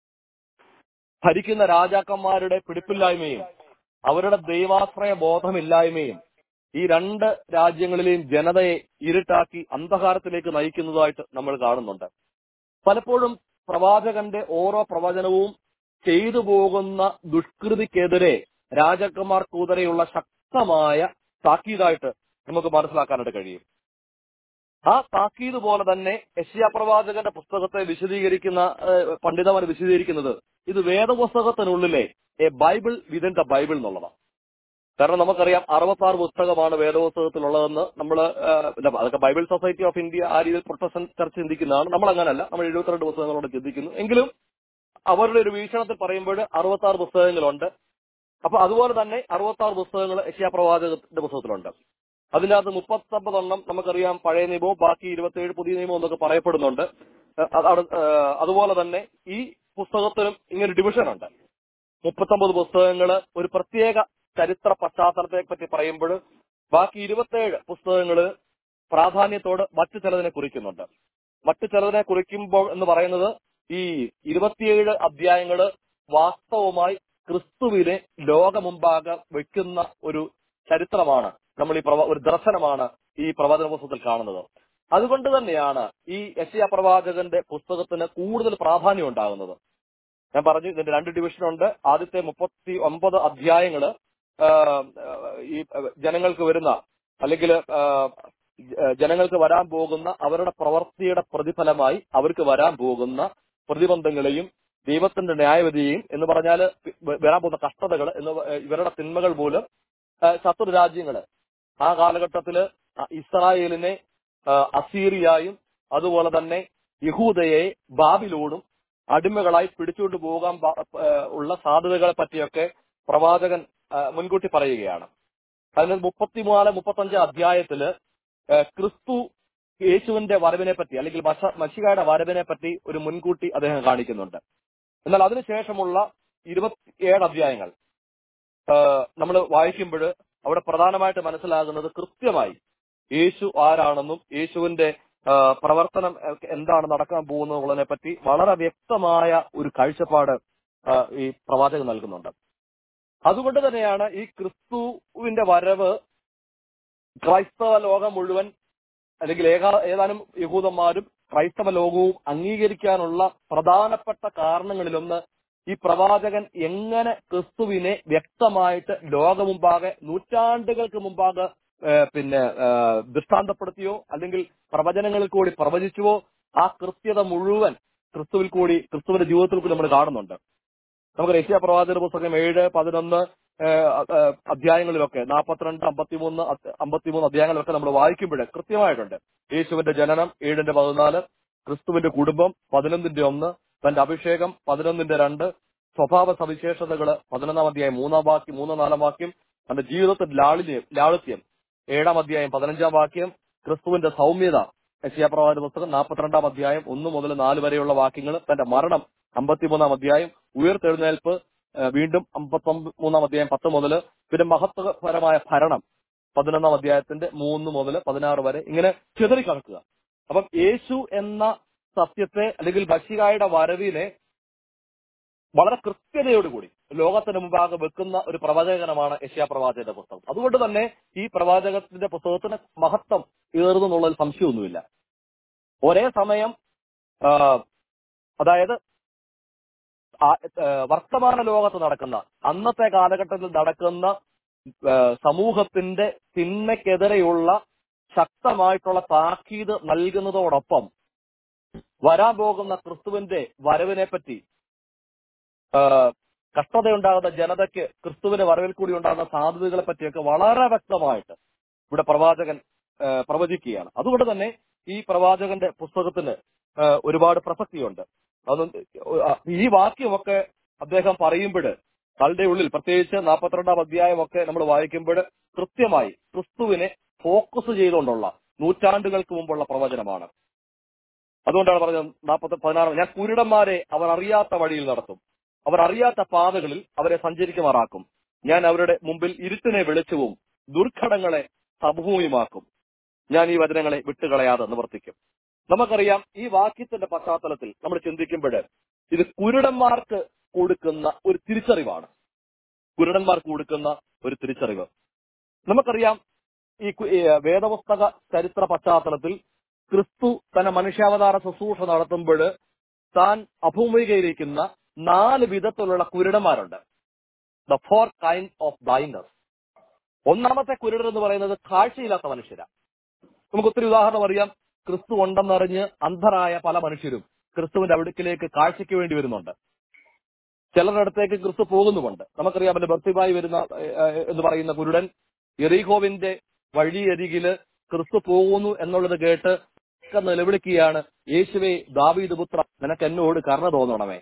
ഭരിക്കുന്ന രാജാക്കന്മാരുടെ പിടിപ്പില്ലായ്മയും അവരുടെ ദൈവാശ്രയ ബോധമില്ലായ്മയും ഈ രണ്ട് രാജ്യങ്ങളിലെയും ജനതയെ ഇരുട്ടാക്കി അന്ധകാരത്തിലേക്ക് നയിക്കുന്നതായിട്ട് നമ്മൾ കാണുന്നുണ്ട് പലപ്പോഴും പ്രവാചകന്റെ ഓരോ പ്രവചനവും ചെയ്തു പോകുന്ന ദുഷ്കൃതിക്കെതിരെ രാജാക്കന്മാർക്കെതിരെയുള്ള ശക്തമായ താക്കീതായിട്ട് നമുക്ക് മനസ്സിലാക്കാനായിട്ട് കഴിയും ആ താക്കീത് പോലെ തന്നെ യശ്യാ പ്രവാചകന്റെ പുസ്തകത്തെ വിശദീകരിക്കുന്ന ഏഹ്, പണ്ഡിതന്മാർ വിശദീകരിക്കുന്നത് ഇത് വേദപുസ്തകത്തിനുള്ളിലെ a Bible within the Bible എന്നുള്ളതാണ് കാരണം നമുക്കറിയാം അറുപത്തി ആറ് പുസ്തകമാണ് വേദപുസ്തകത്തിലുള്ളതെന്ന് നമ്മൾ അതൊക്കെ ബൈബിൾ സൊസൈറ്റി ഓഫ് ഇന്ത്യ ആ രീതിയിൽ പ്രൊട്ടസ്റ്റന്റ് ചർച്ച ചിന്തിക്കുന്നതാണ് നമ്മൾ അങ്ങനല്ല നമ്മൾ എഴുപത്തിരണ്ട് പുസ്തകങ്ങളോട് ചിന്തിക്കുന്നു എങ്കിലും അവരുടെ ഒരു വീക്ഷണത്തിൽ പറയുമ്പോൾ അറുപത്തി ആറ് പുസ്തകങ്ങളുണ്ട് അപ്പൊ അതുപോലെ തന്നെ അറുപത്തി ആറ് പുസ്തകങ്ങൾ യശ്യാ പ്രവാചകത്തിന്റെ പുസ്തകത്തിലുണ്ട് അതിനകത്ത് മുപ്പത്തൊമ്പതെണ്ണം നമുക്കറിയാം പഴയ നിയമവും ബാക്കി ഇരുപത്തിയേഴ് പുതിയ നിയമവും എന്നൊക്കെ പറയപ്പെടുന്നുണ്ട് ഏഹ് അതാണ് ഏഹ് അതുപോലെ തന്നെ ഈ പുസ്തകത്തിനും ഇങ്ങനെ ഡിവിഷൻ ഉണ്ട് മുപ്പത്തൊമ്പത് പുസ്തകങ്ങൾ ഒരു പ്രത്യേക ചരിത്ര പശ്ചാത്തലത്തെ പറ്റി പറയുമ്പോൾ ബാക്കി ഇരുപത്തേഴ് പുസ്തകങ്ങൾ പ്രാധാന്യത്തോട് മറ്റു ചിലതിനെ കുറിക്കുന്നുണ്ട് മറ്റു ചിലതിനെ കുറിക്കുമ്പോൾ എന്ന് പറയുന്നത് ഈ ഇരുപത്തിയേഴ് അധ്യായങ്ങള് വാസ്തവമായി ക്രിസ്തുവിനെ ലോകമുമ്പാകെ വെക്കുന്ന ഒരു ചരിത്രമാണ് നമ്മൾ ഈ പ്രവ ഒരു ദർശനമാണ് ഈ പ്രവചന പുസ്തകത്തിൽ കാണുന്നത് അതുകൊണ്ട് തന്നെയാണ് ഈ യശയ പ്രവാചകന്റെ പുസ്തകത്തിന് കൂടുതൽ പ്രാധാന്യം ഉണ്ടാകുന്നത് ഞാൻ പറഞ്ഞു ഇതിന്റെ രണ്ട് ഡിവിഷൻ ഉണ്ട് ആദ്യത്തെ മുപ്പത്തി ഒമ്പത് അധ്യായങ്ങള് ആ, ഈ ജനങ്ങൾക്ക് വരുന്ന അല്ലെങ്കിൽ ആ, ജനങ്ങൾക്ക് വരാൻ പോകുന്ന അവരുടെ പ്രവൃത്തിയുടെ പ്രതിഫലമായി അവർക്ക് വരാൻ പോകുന്ന പ്രതിബന്ധങ്ങളെയും ദൈവത്തിന്റെ ന്യായവിധിയെയും എന്ന് പറഞ്ഞാൽ വരാൻ പോകുന്ന കഷ്ടതകൾ എന്ന് ഇവരുടെ തിന്മകൾ മൂലം ആ, ശത്രു രാജ്യങ്ങള് ആ കാലഘട്ടത്തില് ഇസ്രായേലിനെ ആ, അസീറിയായും അതുപോലെ തന്നെ യഹൂദയെ ബാബിലോണും അടിമകളായി പിടിച്ചുകൊണ്ട് പോകാൻ പ- ആ, ഉള്ള സാധ്യതകളെ പറ്റിയൊക്കെ പ്രവാചകൻ ആ, മുൻകൂട്ടി പറയുകയാണ് അതിന് മുപ്പത്തിമൂന്ന് മുപ്പത്തഞ്ച് അധ്യായത്തില് ഏഹ്, ക്രിസ്തു യേശുവിന്റെ വരവിനെ പറ്റി അല്ലെങ്കിൽ മഷ- മഷികയുടെ വരവിനെ പറ്റി ഒരു മുൻകൂട്ടി അദ്ദേഹം കാണിക്കുന്നുണ്ട് എന്നാൽ അതിനുശേഷമുള്ള ഇരുപത്തിയേഴ് അധ്യായങ്ങൾ നമ്മൾ വായിക്കുമ്പോൾ അവിടെ പ്രധാനമായിട്ട് മനസ്സിലാകുന്നത് കൃത്യമായി യേശു ആരാണെന്നും യേശുവിന്റെ ആ, പ്രവർത്തനം എന്താണ് നടക്കാൻ പോകുന്നതിനെ പറ്റി വളരെ വ്യക്തമായ ഒരു കാഴ്ചപ്പാട് ആ, ഈ പ്രവാചകൻ നൽകുന്നുണ്ട് അതുകൊണ്ട് തന്നെയാണ് ഈ ക്രിസ്തുവിന്റെ വരവ് ക്രൈസ്തവ ലോകം മുഴുവൻ അല്ലെങ്കിൽ ഏക ഏതാനും യഹൂദന്മാരും ക്രൈസ്തവ ലോകവും അംഗീകരിക്കാനുള്ള പ്രധാനപ്പെട്ട കാരണങ്ങളിലൊന്ന് ഈ പ്രവാചകൻ എങ്ങനെ ക്രിസ്തുവിനെ വ്യക്തമായിട്ട് ലോകമുമ്പാകെ നൂറ്റാണ്ടുകൾക്ക് മുമ്പാകെ ഏഹ്, പിന്നെ ഏഹ്, ദൃഷ്ടാന്തപ്പെടുത്തിയോ അല്ലെങ്കിൽ പ്രവചനങ്ങളിൽ കൂടി പ്രവചിച്ചുവോ ആ കൃത്യത മുഴുവൻ ക്രിസ്തുവിൽ കൂടി ക്രിസ്തുവിന്റെ ജീവിതത്തിൽ കൂടി നമ്മൾ കാണുന്നുണ്ട് നമുക്ക് ഏഷ്യ പ്രവാചക പുസ്തകം ഏഴ് പതിനൊന്ന് ഏഹ്, ഏഹ്, അധ്യായങ്ങളിലൊക്കെ നാൽപ്പത്തിരണ്ട് അമ്പത്തിമൂന്ന് അധ്യ- അമ്പത്തിമൂന്ന് അധ്യായങ്ങളിലൊക്കെ നമ്മൾ വായിക്കുമ്പോൾ കൃത്യമായിട്ടുണ്ട് യേശുവിന്റെ ജനനം ഏഴിന്റെ പതിനാല് ക്രിസ്തുവിന്റെ കുടുംബം പതിനൊന്നിന്റെ ഒന്ന് തന്റെ അഭിഷേകം പതിനൊന്നിന്റെ രണ്ട് സ്വഭാവ സവിശേഷതകള് പതിനൊന്നാം അധ്യായം മൂന്നാം വാക്യം മൂന്നാം നാലാം വാക്യം തന്റെ ജീവിതത്തിൽ ലാളിന്യം ലാളിത്യം ഏഴാം അധ്യായം പതിനഞ്ചാം വാക്യം ക്രിസ്തുവിന്റെ സൗമ്യത യശയാപ്രവാചക പുസ്തകം നാൽപ്പത്തിരണ്ടാം അധ്യായം ഒന്ന് മുതൽ നാല് വരെയുള്ള വാക്യങ്ങൾ തന്റെ മരണം അമ്പത്തിമൂന്നാം അധ്യായം ഉയർത്തെഴുന്നേൽപ്പ് ഏഹ് വീണ്ടും അമ്പത്തൊമ്പത് മൂന്നാം അധ്യായം പത്ത് മുതൽ പിന്നെ മഹത്വപരമായ ഭരണം പതിനൊന്നാം അധ്യായത്തിന്റെ മൂന്ന് മുതൽ പതിനാറ് വരെ ഇങ്ങനെ ചിതറിക്കണക്കുക അപ്പം യേശു എന്ന സത്യത്തെ അല്ലെങ്കിൽ ബഷികായുടെ വരവിനെ വളരെ കൃത്യതയോടുകൂടി ലോകത്തിന് മുമ്പാകെ വെക്കുന്ന ഒരു പ്രവചകനമാണ് യശ്യാ പ്രവാചകന്റെ പുസ്തകം അതുകൊണ്ട് തന്നെ ഈ പ്രവാചകത്തിന്റെ പുസ്തകത്തിന് മഹത്വം ഏറുന്നു എന്നുള്ളതിൽ സംശയമൊന്നുമില്ല ഒരേ സമയം ആ, അതായത് ആ- ആ, വർത്തമാന ലോകത്ത് നടക്കുന്ന അന്നത്തെ കാലഘട്ടത്തിൽ നടക്കുന്ന ആ, സമൂഹത്തിന്റെ തിന്മയ്ക്കെതിരെയുള്ള ശക്തമായിട്ടുള്ള താക്കീത് നൽകുന്നതോടൊപ്പം വരാൻ പോകുന്ന ക്രിസ്തുവിന്റെ വരവിനെ പറ്റി ആ, കഷ്ടതയുണ്ടാകുന്ന ജനതയ്ക്ക് ക്രിസ്തുവിന്റെ വരവിൽ കൂടി ഉണ്ടാകുന്ന സാധ്യതകളെ പറ്റിയൊക്കെ വളരെ വ്യക്തമായിട്ട് ഇവിടെ പ്രവാചകൻ ആ, പ്രവചിക്കുകയാണ് അതുകൊണ്ട് തന്നെ ഈ പ്രവാചകന്റെ പുസ്തകത്തിന് ആ, ഒരുപാട് പ്രസക്തിയുണ്ട് അത് ഈ വാക്യമൊക്കെ അദ്ദേഹം പറയുമ്പോൾ തന്റെ ഉള്ളിൽ പ്രത്യേകിച്ച് നാൽപ്പത്തിരണ്ടാം അധ്യായമൊക്കെ നമ്മൾ വായിക്കുമ്പോൾ കൃത്യമായി ക്രിസ്തുവിനെ ഫോക്കസ് ചെയ്തുകൊണ്ടുള്ള നൂറ്റാണ്ടുകൾക്ക് മുമ്പുള്ള പ്രവചനമാണ് അതുകൊണ്ടാണ് പറഞ്ഞത് നാൽപ്പത്തി പതിനാറ് ഞാൻ കുരുടന്മാരെ അവർ അറിയാത്ത വഴിയിൽ നടത്തും അവർ അറിയാത്ത പാതകളിൽ അവരെ സഞ്ചരിക്കുമാറാക്കും ഞാൻ അവരുടെ മുമ്പിൽ ഇരുട്ടിനെ വെളിച്ചവും ദുർഘടങ്ങളെ സമഭൂമിയുമാക്കും ഞാൻ ഈ വചനങ്ങളെ വിട്ടുകളയാതെ നിവർത്തിക്കും നമുക്കറിയാം ഈ വാക്യത്തിന്റെ പശ്ചാത്തലത്തിൽ നമ്മൾ ചിന്തിക്കുമ്പോൾ ഇത് കുരുടന്മാർക്ക് കൊടുക്കുന്ന ഒരു തിരിച്ചറിവാണ് കുരുടന്മാർക്ക് കൊടുക്കുന്ന ഒരു തിരിച്ചറിവ് നമുക്കറിയാം ഈ കു- ഈ വേദപുസ്തക ചരിത്ര പശ്ചാത്തലത്തിൽ ക്രിസ്തു തന്റെ മനുഷ്യാവതാര ശുശ്രൂഷ നടത്തുമ്പോൾ താൻ അഭിമുഖീകരിക്കുന്ന നാല് വിധത്തിലുള്ള കുരുടന്മാരുണ്ട് the four kind of blinders ഒന്നാമത്തെ കുരുടർ എന്ന് പറയുന്നത് കാഴ്ചയില്ലാത്ത മനുഷ്യരാണ് നമുക്ക് ഒത്തിരി ഉദാഹരണം അറിയാം ക്രിസ്തു ഉണ്ടെന്നറിഞ്ഞ് അന്ധരായ പല മനുഷ്യരും ക്രിസ്തുവിന്റെ അടുക്കിലേക്ക് കാഴ്ചയ്ക്ക് വേണ്ടി വരുന്നുണ്ട് ചിലരുടെ അടുത്തേക്ക് ക്രിസ്തു പോകുന്നുമുണ്ട് നമുക്കറിയാമല്ലോ ഭക്തിമായി വരുന്ന ഏഹ്, ഏഹ്, എന്ന് പറയുന്ന കുരുടൻ എറീഹോവിന്റെ വഴിയരികില് ക്രിസ്തു പോകുന്നു എന്നുള്ളത് കേട്ട് ഒക്കെ നിലവിളിക്കുകയാണ് യേശുവെ ദാവീദ് പുത്ര നിനക്ക് എന്നോട് കരുണ തോന്നണമേ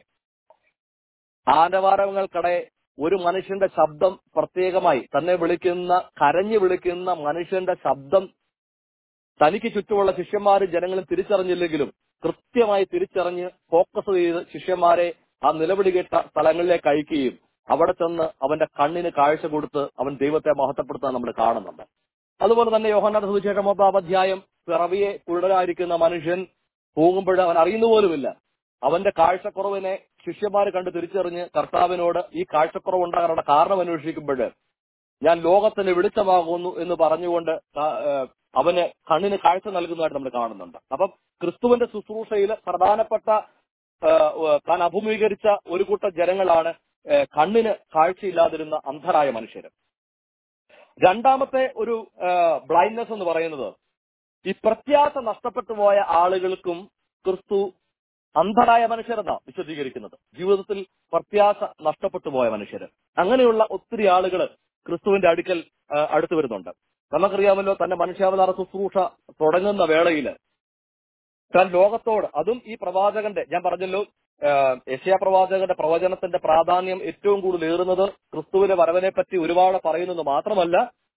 ആനവാരങ്ങൾക്കിടെ ഒരു മനുഷ്യന്റെ ശബ്ദം പ്രത്യേകമായി തന്നെ വിളിക്കുന്ന കരഞ്ഞു വിളിക്കുന്ന മനുഷ്യന്റെ ശബ്ദം തനിക്ക് ചുറ്റുമുള്ള ശിഷ്യന്മാരും ജനങ്ങളും തിരിച്ചറിഞ്ഞില്ലെങ്കിലും കൃത്യമായി തിരിച്ചറിഞ്ഞ് ഫോക്കസ് ചെയ്ത് ശിഷ്യന്മാരെ ആ നിലവിളി കേട്ട സ്ഥലങ്ങളിലേക്ക് അയക്കുകയും അവിടെ ചെന്ന് അവന്റെ കണ്ണിന് കാഴ്ച കൊടുത്ത് അവൻ ദൈവത്തെ മഹത്വപ്പെടുത്താൻ നമ്മൾ കാണുന്നുണ്ട് അതുപോലെ തന്നെ യോഹന്നാന്റെ സുവിശേഷം ഒന്നാം അധ്യായം പിറവിയെ കുരുടരായിരിക്കുന്ന മനുഷ്യൻ പോകുമ്പോൾ അവൻ അറിയുന്ന പോലുമില്ല അവന്റെ കാഴ്ചക്കുറവിനെ ശിഷ്യന്മാർ കണ്ട് തിരിച്ചറിഞ്ഞ് കർത്താവിനോട് ഈ കാഴ്ചക്കുറവ് ഉണ്ടാകാനുള്ള കാരണം അന്വേഷിക്കുമ്പോൾ ഞാൻ ലോകത്തിന് വെളിച്ചമാകുന്നു എന്ന് പറഞ്ഞുകൊണ്ട് ആ, ഏഹ്, അവന് കണ്ണിന് കാഴ്ച നൽകുന്നതായിട്ട് നമ്മൾ കാണുന്നുണ്ട് അപ്പം ക്രിസ്തുവിന്റെ ശുശ്രൂഷയിൽ പ്രധാനപ്പെട്ട ഏഹ്, ഏഹ്, താൻ അഭിമുഖീകരിച്ച ഒരു കൂട്ടം ജനങ്ങളാണ് ഏഹ്, കണ്ണിന് കാഴ്ചയില്ലാതിരുന്ന അന്ധരായ മനുഷ്യർ രണ്ടാമത്തെ ഒരു ബ്ലൈൻഡ്നെസ് എന്ന് പറയുന്നത് ഈ പ്രത്യാശ നഷ്ടപ്പെട്ടു പോയ ആളുകൾക്കും ക്രിസ്തു അന്ധരായ മനുഷ്യരെന്നാ വിശദീകരിക്കുന്നത് ജീവിതത്തിൽ പ്രത്യാശ നഷ്ടപ്പെട്ടു പോയ മനുഷ്യർ അങ്ങനെയുള്ള ഒത്തിരി ആളുകൾ ക്രിസ്തുവിന്റെ അടുക്കൽ ആ, അടുത്ത് വരുന്നുണ്ട് നമുക്കറിയാമല്ലോ തന്റെ മനുഷ്യാവതാര ശുശ്രൂഷ തുടങ്ങുന്ന വേളയിൽ താൻ ലോകത്തോട് അതും ഈ പ്രവാചകന്റെ ഞാൻ പറഞ്ഞല്ലോ യശയ പ്രവാചകന്റെ പ്രവചനത്തിന്റെ പ്രാധാന്യം ഏറ്റവും കൂടുതൽ ഏറുന്നത് ക്രിസ്തുവിന്റെ വരവിനെ പറ്റി ഒരുപാട് പറയുന്നത് മാത്രമല്ല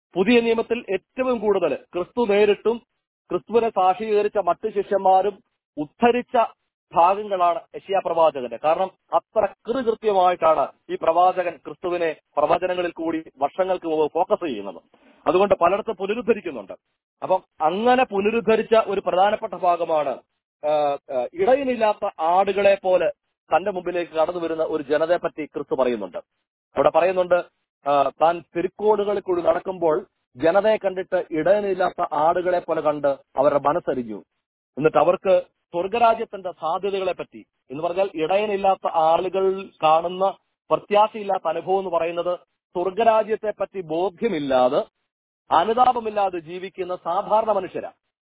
പുതിയ നിയമത്തിൽ ഏറ്റവും കൂടുതൽ ക്രിസ്തു നേരിട്ടും ക്രിസ്തുവിനെ സാക്ഷീകരിച്ച മറ്റ് ശിഷ്യന്മാരും ഉദ്ധരിച്ച ഭാഗങ്ങളാണ് യശിയ പ്രവാചകന്റെ കാരണം അത്ര കൃത്യമായിട്ടാണ് ഈ പ്രവാചകൻ ക്രിസ്തുവിനെ പ്രവചനങ്ങളിൽ കൂടി വർഷങ്ങൾക്ക് മുമ്പ് ഫോക്കസ് ചെയ്യുന്നത് അതുകൊണ്ട് പലയിടത്തും പുനരുദ്ധരിക്കുന്നുണ്ട് അപ്പം അങ്ങനെ പുനരുദ്ധരിച്ച ഒരു പ്രധാനപ്പെട്ട ഭാഗമാണ് ആ, ആ, ഇടയിലില്ലാത്ത ആടുകളെ പോലെ തന്റെ മുമ്പിലേക്ക് കടന്നു വരുന്ന ഒരു ജനതയെ പറ്റി ക്രിസ്തു പറയുന്നുണ്ട് അവിടെ പറയുന്നുണ്ട് ആ, താൻ തെരുക്കോടുകളിൽ കൂടി നടക്കുമ്പോൾ ജനതയെ കണ്ടിട്ട് ഇടയനില്ലാത്ത ആടുകളെ പോലെ കണ്ട് അവരുടെ മനസ്സരിഞ്ഞു എന്നിട്ട് അവർക്ക് സ്വർഗരാജ്യത്തിന്റെ സാധ്യതകളെ പറ്റി എന്ന് പറഞ്ഞാൽ ഇടയനില്ലാത്ത ആളുകൾ കാണുന്ന പ്രത്യാശയില്ലാത്ത അനുഭവം എന്ന് പറയുന്നത് സ്വർഗരാജ്യത്തെ പറ്റി ബോധ്യമില്ലാതെ അനുതാപമില്ലാതെ ജീവിക്കുന്ന സാധാരണ മനുഷ്യരാ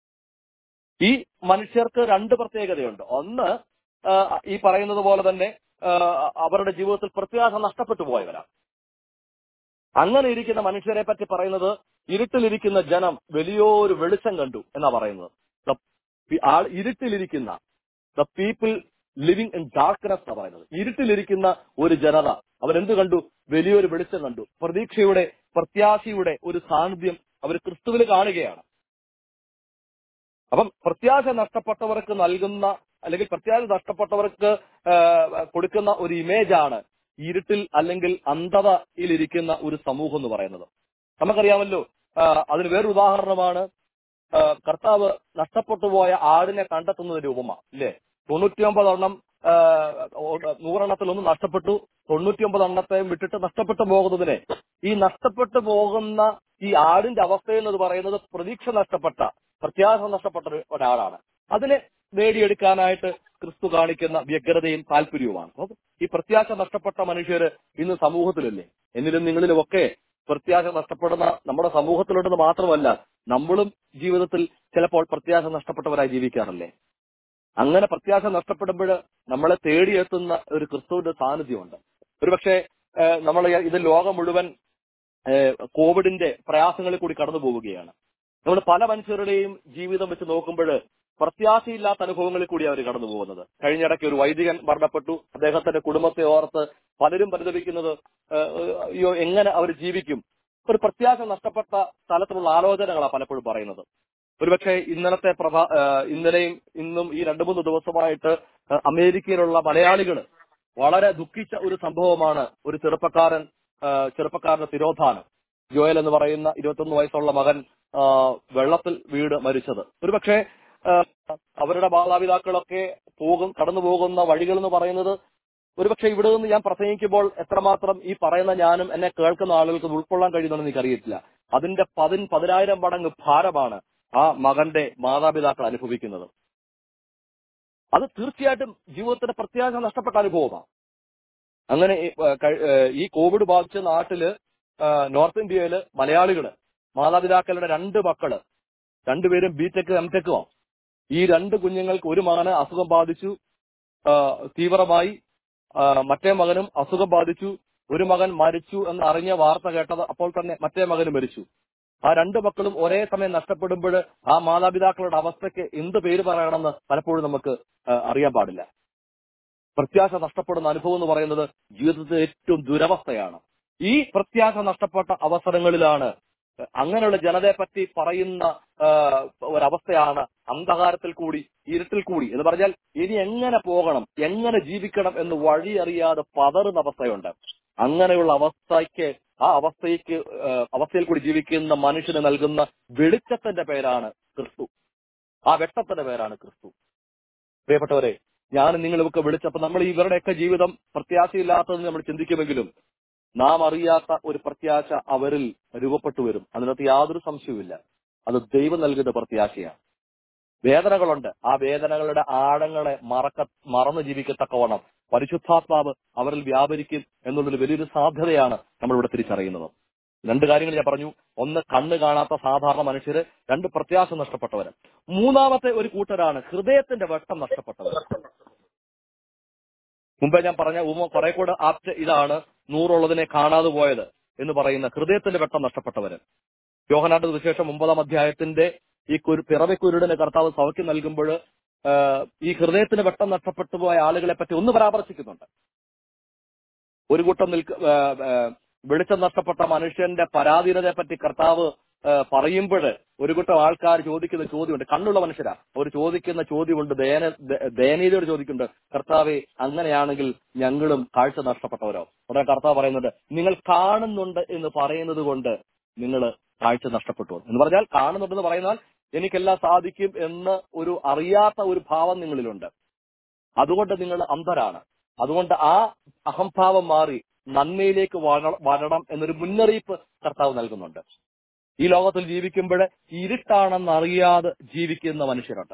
ഈ മനുഷ്യർക്ക് രണ്ട് പ്രത്യേകതയുണ്ട് ഒന്ന് ആ, ഈ പറയുന്നത് പോലെ തന്നെ ആ, അവരുടെ ജീവിതത്തിൽ പ്രത്യാശ നഷ്ടപ്പെട്ടു പോയവരാ അങ്ങനെ ഇരിക്കുന്ന മനുഷ്യരെ പറ്റി പറയുന്നത് ഇരുട്ടിലിരിക്കുന്ന ജനം വലിയൊരു വെളിച്ചം കണ്ടു എന്നാ പറയുന്നത് The- ഈ ആൾ ഇരുട്ടിലിരിക്കുന്ന the people living in darkness എന്നാ പറയുന്നത് ഇരുട്ടിലിരിക്കുന്ന ഒരു ജനത അവരെന്ത് കണ്ടു വലിയൊരു വെളിച്ചം കണ്ടു പ്രതീക്ഷയുടെ പ്രത്യാശയുടെ ഒരു സാന്നിധ്യം അവർ ക്രിസ്തുവിൽ കാണുകയാണ് അപ്പം പ്രത്യാശ നഷ്ടപ്പെട്ടവർക്ക് നൽകുന്ന അല്ലെങ്കിൽ പ്രത്യാശ നഷ്ടപ്പെട്ടവർക്ക് ആ, കൊടുക്കുന്ന ഒരു ഇമേജാണ് ഇരുട്ടിൽ അല്ലെങ്കിൽ അന്ധതയിലിരിക്കുന്ന ഒരു സമൂഹം എന്ന് പറയുന്നത് നമുക്കറിയാമല്ലോ ആ, അതിന് വേറൊരു ഉദാഹരണമാണ് ആ, കർത്താവ് നഷ്ടപ്പെട്ടു പോയ ആടിനെ കണ്ടെത്തുന്നതിന്റെ ഉപമ ഇല്ലേ തൊണ്ണൂറ്റിയൊമ്പത് എണ്ണം ആ, നൂറെണ്ണത്തിൽ ഒന്ന് നഷ്ടപ്പെട്ടു തൊണ്ണൂറ്റിയൊമ്പത് എണ്ണത്തെയും വിട്ടിട്ട് നഷ്ടപ്പെട്ടു പോകുന്നതിനെ ഈ നഷ്ടപ്പെട്ടു പോകുന്ന ഈ ആടിന്റെ അവസ്ഥ എന്ന് പറയുന്നത് പ്രതീക്ഷ നഷ്ടപ്പെട്ട പ്രത്യാശ നഷ്ടപ്പെട്ട ഒരു- ഒരാളാണ് അതിനെ നേടിയെടുക്കാനായിട്ട് ക്രിസ്തു കാണിക്കുന്ന വ്യഗ്രതയും താല്പര്യവുമാണ് അപ്പൊ ഈ പ്രത്യാശ നഷ്ടപ്പെട്ട മനുഷ്യര് ഇന്ന് സമൂഹത്തിലില്ലേ എന്നിലും നിങ്ങളിലും ഒക്കെ പ്രത്യാശ നഷ്ടപ്പെടുന്ന നമ്മുടെ സമൂഹത്തിലുണ്ടെന്ന് മാത്രമല്ല നമ്മളും ജീവിതത്തിൽ ചിലപ്പോൾ പ്രത്യാശ നഷ്ടപ്പെട്ടവരായി ജീവിക്കാറില്ലേ അങ്ങനെ പ്രത്യാശ നഷ്ടപ്പെടുമ്പോൾ നമ്മളെ തേടിയെത്തുന്ന ഒരു ക്രിസ്തുവിന്റെ സാന്നിധ്യമുണ്ട് ഒരുപക്ഷെ ഏഹ്, നമ്മൾ ഇത് ലോകം മുഴുവൻ ഏഹ്, കോവിഡിന്റെ പ്രയാസങ്ങളിൽ കൂടി കടന്നു പോവുകയാണ് നമ്മൾ പല മനുഷ്യരുടെയും ജീവിതം വെച്ച് നോക്കുമ്പോൾ പ്രത്യാശയില്ലാത്ത അനുഭവങ്ങളിൽ കൂടി അവർ കടന്നു പോകുന്നത് കഴിഞ്ഞിടയ്ക്ക് ഒരു വൈദികൻ മരണപ്പെട്ടു അദ്ദേഹത്തിന്റെ കുടുംബത്തെ ഓർത്ത് പലരും പരിതപിക്കുന്നത് ഏഹ്, അയ്യോ എങ്ങനെ അവർ ജീവിക്കും ഒരു പ്രത്യാശ നഷ്ടപ്പെട്ട തലത്തിലുള്ള ആലോചനകളാണ് പലപ്പോഴും പറയുന്നത് ഒരുപക്ഷെ ഇന്നലത്തെ പ്രഭാ ഏഹ്, ഇന്നലെയും ഇന്നും ഈ രണ്ടു മൂന്ന് ദിവസമായിട്ട് ഏഹ്, അമേരിക്കയിലുള്ള മലയാളികൾ വളരെ ദുഃഖിച്ച ഒരു സംഭവമാണ് ഒരു ചെറുപ്പക്കാരൻ ഏഹ്, ചെറുപ്പക്കാരന്റെ തിരോധാനം ജോയൽ എന്ന് പറയുന്ന ഇരുപത്തൊന്ന് വയസ്സുള്ള മകൻ ആ, വെള്ളത്തിൽ വീട് മരിച്ചത് ഒരുപക്ഷെ ആ, അവരുടെ മാതാപിതാക്കളൊക്കെ പോകും കടന്നു പോകുന്ന വഴികൾ എന്ന് പറയുന്നത് ഒരുപക്ഷെ ഇവിടെ നിന്ന് ഞാൻ പ്രസംഗിക്കുമ്പോൾ എത്രമാത്രം ഈ പറയുന്ന ഞാനും എന്നെ കേൾക്കുന്ന ആളുകൾക്ക് ഇത് ഉൾക്കൊള്ളാൻ കഴിയുന്നുണ്ടെന്ന് എനിക്കറിയത്തില്ല അതിന്റെ പതിൻ പതിനായിരം മടങ്ങ് ഭാരമാണ് ആ മകന്റെ മാതാപിതാക്കൾ അനുഭവിക്കുന്നത് അത് തീർച്ചയായിട്ടും ജീവിതത്തിന്റെ പ്രത്യാശ നഷ്ടപ്പെട്ട അനുഭവമാണ് അങ്ങനെ ഈ, ആ, കഴി- ആ, ഈ കോവിഡ് ബാധിച്ച നാട്ടില് ആ, നോർത്ത് ഇന്ത്യയില് മലയാളികള് മാതാപിതാക്കളുടെ രണ്ട് മക്കള് രണ്ടുപേരും ബിടെക് എംടെക്കുമാണ് ഈ രണ്ട് കുഞ്ഞുങ്ങൾക്ക് ഒരു മകന് അസുഖം ബാധിച്ചു ആ, തീവ്രമായി ആ, മറ്റേ മകനും അസുഖം ബാധിച്ചു ഒരു മകൻ മരിച്ചു എന്ന് അറിഞ്ഞ വാർത്ത കേട്ടത് അപ്പോൾ തന്നെ മറ്റേ മകനും മരിച്ചു ആ രണ്ട് മക്കളും ഒരേ സമയം നഷ്ടപ്പെടുമ്പോൾ ആ മാതാപിതാക്കളുടെ അവസ്ഥയ്ക്ക് എന്ത് പേര് പറയണമെന്ന് പലപ്പോഴും നമുക്ക് ആ, അറിയാൻ പാടില്ല പ്രത്യാശ നഷ്ടപ്പെടുന്ന അനുഭവം എന്ന് പറയുന്നത് ജീവിതത്തിലെ ഏറ്റവും ദുരവസ്ഥയാണ് ഈ പ്രത്യാശ നഷ്ടപ്പെട്ട അവസരങ്ങളിലാണ് അങ്ങനെയുള്ള ജനതയെ പറ്റി പറയുന്ന ആ, ഒരവസ്ഥയാണ് അന്ധകാരത്തിൽ കൂടി ഇരുട്ടിൽ കൂടി എന്ന് പറഞ്ഞാൽ ഇനി എങ്ങനെ പോകണം എങ്ങനെ ജീവിക്കണം എന്ന് വഴി അറിയാതെ പതറുന്ന അവസ്ഥയുണ്ട് അങ്ങനെയുള്ള അവസ്ഥയ്ക്ക് ആ അവസ്ഥയ്ക്ക് ആ, അവസ്ഥയിൽ കൂടി ജീവിക്കുന്ന മനുഷ്യന് നൽകുന്ന വെളിച്ചത്തിന്റെ പേരാണ് ക്രിസ്തു ആ വെട്ടത്തിന്റെ പേരാണ് ക്രിസ്തു പ്രിയപ്പെട്ടവരെ ഞാൻ നിങ്ങളൊക്കെ വിളിച്ചപ്പോൾ നമ്മൾ ഇവരുടെയൊക്കെ ജീവിതം പ്രത്യാശയില്ലാത്തതെന്ന് നമ്മൾ ചിന്തിക്കുമെങ്കിലും നാം അറിയാത്ത ഒരു പ്രത്യാശ അവരിൽ രൂപപ്പെട്ടു വരും അതിനകത്ത് യാതൊരു സംശയവുമില്ല അത് ദൈവം നൽകുന്ന പ്രത്യാശയാണ് വേദനകളുണ്ട് ആ വേദനകളുടെ ആഴങ്ങളെ മറക്ക മറന്നു ജീവിക്കത്തക്കവണ്ണം പരിശുദ്ധാത്മാവ് അവരിൽ വ്യാപരിക്കും എന്നുള്ളൊരു വലിയൊരു സാധ്യതയാണ് നമ്മളിവിടെ തിരിച്ചറിയുന്നത് രണ്ട് കാര്യങ്ങൾ ഞാൻ പറഞ്ഞു ഒന്ന് കണ്ണ് കാണാത്ത സാധാരണ മനുഷ്യര് രണ്ട് പ്രത്യാശ നഷ്ടപ്പെട്ടവര് മൂന്നാമത്തെ ഒരു കൂട്ടരാണ് ഹൃദയത്തിന്റെ വെട്ടം നഷ്ടപ്പെട്ടവർ മുമ്പേ ഞാൻ പറഞ്ഞ ഉമ കുറെ കൂടെ ആപ്റ്റ് ഇതാണ് നൂറുള്ളതിനെ കാണാതെ പോയത് എന്ന് പറയുന്ന ഹൃദയത്തിന്റെ വെട്ടം നഷ്ടപ്പെട്ടവര് യോഹനാട്ട് വിശേഷം ഒമ്പതാം അധ്യായത്തിന്റെ ഈ കുരു പിറവിക്കുരുടന് കർത്താവ് സൗഖ്യം നൽകുമ്പോൾ ഈ ഹൃദയത്തിന് വെട്ടം നഷ്ടപ്പെട്ടു പോയ ആളുകളെ പറ്റി ഒന്ന് പരാമർശിക്കുന്നുണ്ട് ഒരു കൂട്ടം നിൽക്ക ആ, ആ, വെളിച്ചം നഷ്ടപ്പെട്ട മനുഷ്യന്റെ പരാധീനതയെ പറ്റി കർത്താവ് പറയുമ്പോൾ ഒരു കൂട്ടം ആൾക്കാർ ചോദിക്കുന്ന ചോദ്യമുണ്ട് കണ്ണുള്ള മനുഷ്യരാ അവർ ചോദിക്കുന്ന ചോദ്യമുണ്ട് ദയന ദ- ദയനീയതയോട് ചോദിക്കുന്നുണ്ട് കർത്താവെ അങ്ങനെയാണെങ്കിൽ ഞങ്ങളും കാഴ്ച നഷ്ടപ്പെട്ടവരോ ഉടനെ കർത്താവ് പറയുന്നുണ്ട് നിങ്ങൾ കാണുന്നുണ്ട് എന്ന് പറയുന്നത് കൊണ്ട് നിങ്ങൾ കാഴ്ച നഷ്ടപ്പെട്ടു എന്ന് പറഞ്ഞാൽ കാണുന്നുണ്ടെന്ന് പറയുന്നാൽ എനിക്കെല്ലാം സാധിക്കും എന്ന് ഒരു അറിയാത്ത ഒരു ഭാവം നിങ്ങളിലുണ്ട് അതുകൊണ്ട് നിങ്ങൾ അന്ധരാണ് അതുകൊണ്ട് ആ അഹംഭാവം മാറി നന്മയിലേക്ക് വള- വളരണം എന്നൊരു മുന്നറിയിപ്പ് കർത്താവ് നൽകുന്നുണ്ട് ഈ ലോകത്തിൽ ജീവിക്കുമ്പോൾ ഇരുട്ടാണെന്ന് അറിയാതെ ജീവിക്കുന്ന മനുഷ്യരുണ്ട്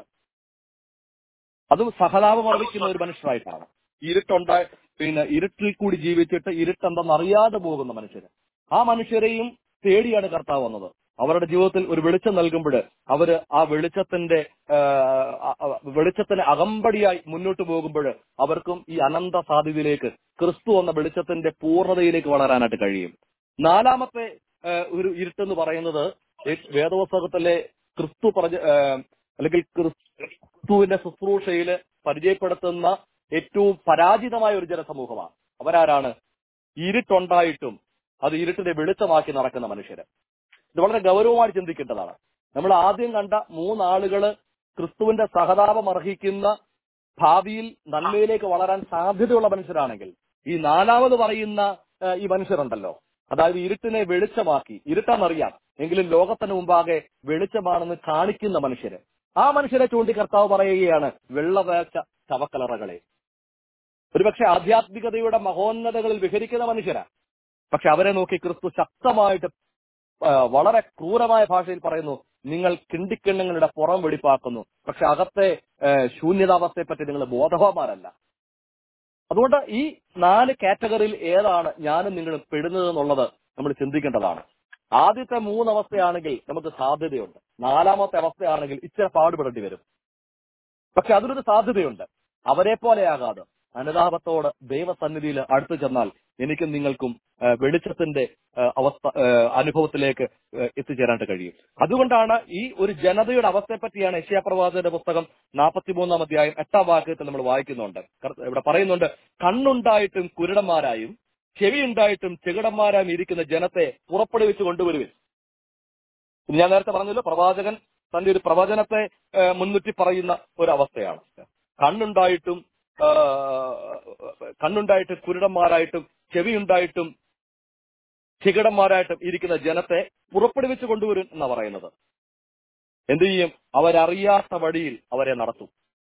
അതും സഹതാപം അർപ്പിക്കുന്ന ഒരു മനുഷ്യരായിട്ടാണ് ഇരുട്ടുണ്ടായി പിന്നെ ഇരുട്ടിൽ കൂടി ജീവിച്ചിട്ട് ഇരുട്ടെന്തെന്ന് അറിയാതെ പോകുന്ന മനുഷ്യര് ആ മനുഷ്യരെയും തേടിയാണ് കർത്താവ് വന്നത് അവരുടെ ജീവിതത്തിൽ ഒരു വെളിച്ചം നൽകുമ്പോൾ അവര് ആ വെളിച്ചത്തിന്റെ ആ, ആ, ആ, വെളിച്ചത്തിന് അകമ്പടിയായി മുന്നോട്ട് പോകുമ്പോൾ അവർക്കും ഈ അനന്ത സാധ്യതയിലേക്ക് ക്രിസ്തു എന്ന വെളിച്ചത്തിന്റെ പൂർണ്ണതയിലേക്ക് വളരാനായിട്ട് കഴിയും നാലാമത്തെ ആ, ഒരു ഇരുട്ടെന്ന് പറയുന്നത് ഈ വേദപുസ്തകത്തിലെ ക്രിസ്തു പറഞ്ഞ ആ, അല്ലെങ്കിൽ ക്രിസ്തുവിന്റെ ശുശ്രൂഷയില് പരിചയപ്പെടുത്തുന്ന ഏറ്റവും പരാജിതമായ ഒരു ജനസമൂഹമാണ് അവരാരാണ് ഇരുട്ടുണ്ടായിട്ടും അത് ഇരുട്ടിനെ വെളിച്ചമാക്കി നടക്കുന്ന മനുഷ്യര് ഇത് വളരെ ഗൗരവമായി ചിന്തിക്കേണ്ടതാണ് നമ്മൾ ആദ്യം കണ്ട മൂന്നാളുകള് ക്രിസ്തുവിന്റെ സഹതാപം അർഹിക്കുന്ന ഭാവിയിൽ നന്മയിലേക്ക് വളരാൻ സാധ്യതയുള്ള മനുഷ്യരാണെങ്കിൽ ഈ നാലാമത് പറയുന്ന ആ, ഈ മനുഷ്യരുണ്ടല്ലോ അതായത് ഇരുട്ടിനെ വെളിച്ചമാക്കി ഇരുട്ടാന്നറിയാം എങ്കിലും ലോകത്തിന് മുമ്പാകെ വെളിച്ചമാണെന്ന് കാണിക്കുന്ന മനുഷ്യര് ആ മനുഷ്യരെ ചൂണ്ടി കർത്താവ് പറയുകയാണ് വെള്ളവേച്ച ശവക്കലറകളെ ഒരുപക്ഷെ ആധ്യാത്മികതയുടെ മഹോന്നതകളിൽ വിഹരിക്കുന്ന മനുഷ്യരാ പക്ഷെ അവരെ നോക്കി ക്രിസ്തു ശക്തമായിട്ട് ആ, വളരെ ക്രൂരമായ ഭാഷയിൽ പറയുന്നു നിങ്ങൾ കിണ്ടിക്കിണ്ണങ്ങളുടെ പുറം വെടിപ്പാക്കുന്നു പക്ഷെ അകത്തെ ആ, ശൂന്യതാവസ്ഥയെ പറ്റി നിങ്ങൾ ബോധവാന്മാരല്ല അതുകൊണ്ട് ഈ നാല് കാറ്റഗറിയിൽ ഏതാണ് ഞാനും നിങ്ങളും പെടുന്നത് എന്നുള്ളത് നമ്മൾ ചിന്തിക്കേണ്ടതാണ് ആദ്യത്തെ മൂന്നവസ്ഥയാണെങ്കിൽ നമുക്ക് സാധ്യതയുണ്ട് നാലാമത്തെ അവസ്ഥയാണെങ്കിൽ ഇച്ചിരി പാടുപെടേണ്ടി വരും പക്ഷെ അതിനൊരു സാധ്യതയുണ്ട് അവരെ പോലെയാകാതെ അനുതാപത്തോട് ദൈവസന്നിധിയിൽ അടുത്തു ചെന്നാൽ എനിക്കും നിങ്ങൾക്കും ആ, വെളിച്ചത്തിന്റെ ആ, അവസ്ഥ ആ, അനുഭവത്തിലേക്ക് ആ, എത്തിച്ചേരാനായിട്ട് കഴിയും അതുകൊണ്ടാണ് ഈ ഒരു ജനതയുടെ അവസ്ഥയെ പറ്റിയാണ് യശ്യാപ്രവാചകന്റെ പുസ്തകം നാൽപ്പത്തിമൂന്നാം അധ്യായം എട്ടാം വാക്യത്തിൽ നമ്മൾ വായിക്കുന്നുണ്ട് കർ- ഇവിടെ പറയുന്നുണ്ട് കണ്ണുണ്ടായിട്ടും കുരുടന്മാരായും ചെവിയുണ്ടായിട്ടും ചെകിടന്മാരായും ഇരിക്കുന്ന ജനത്തെ പുറപ്പെടുവിച്ച് കൊണ്ടുവരുവിൻ ഇത് ഞാൻ നേരത്തെ പറഞ്ഞല്ലോ പ്രവാചകൻ തന്റെ ഒരു പ്രവചനത്തെ ആ, മുൻനിർത്തി പറയുന്ന ഒരു അവസ്ഥയാണ് കണ്ണുണ്ടായിട്ടും ആ, കണ്ണുണ്ടായിട്ടും കുരുടന്മാരായിട്ടും ചെവിയുണ്ടായിട്ടും ചികിടന്മാരായിട്ടും ഇരിക്കുന്ന ജനത്തെ പുറപ്പെടുവിച്ച് കൊണ്ടുവരും എന്നാ പറയുന്നത് എന്തു ചെയ്യും അവരറിയാത്ത വഴിയിൽ അവരെ നടത്തും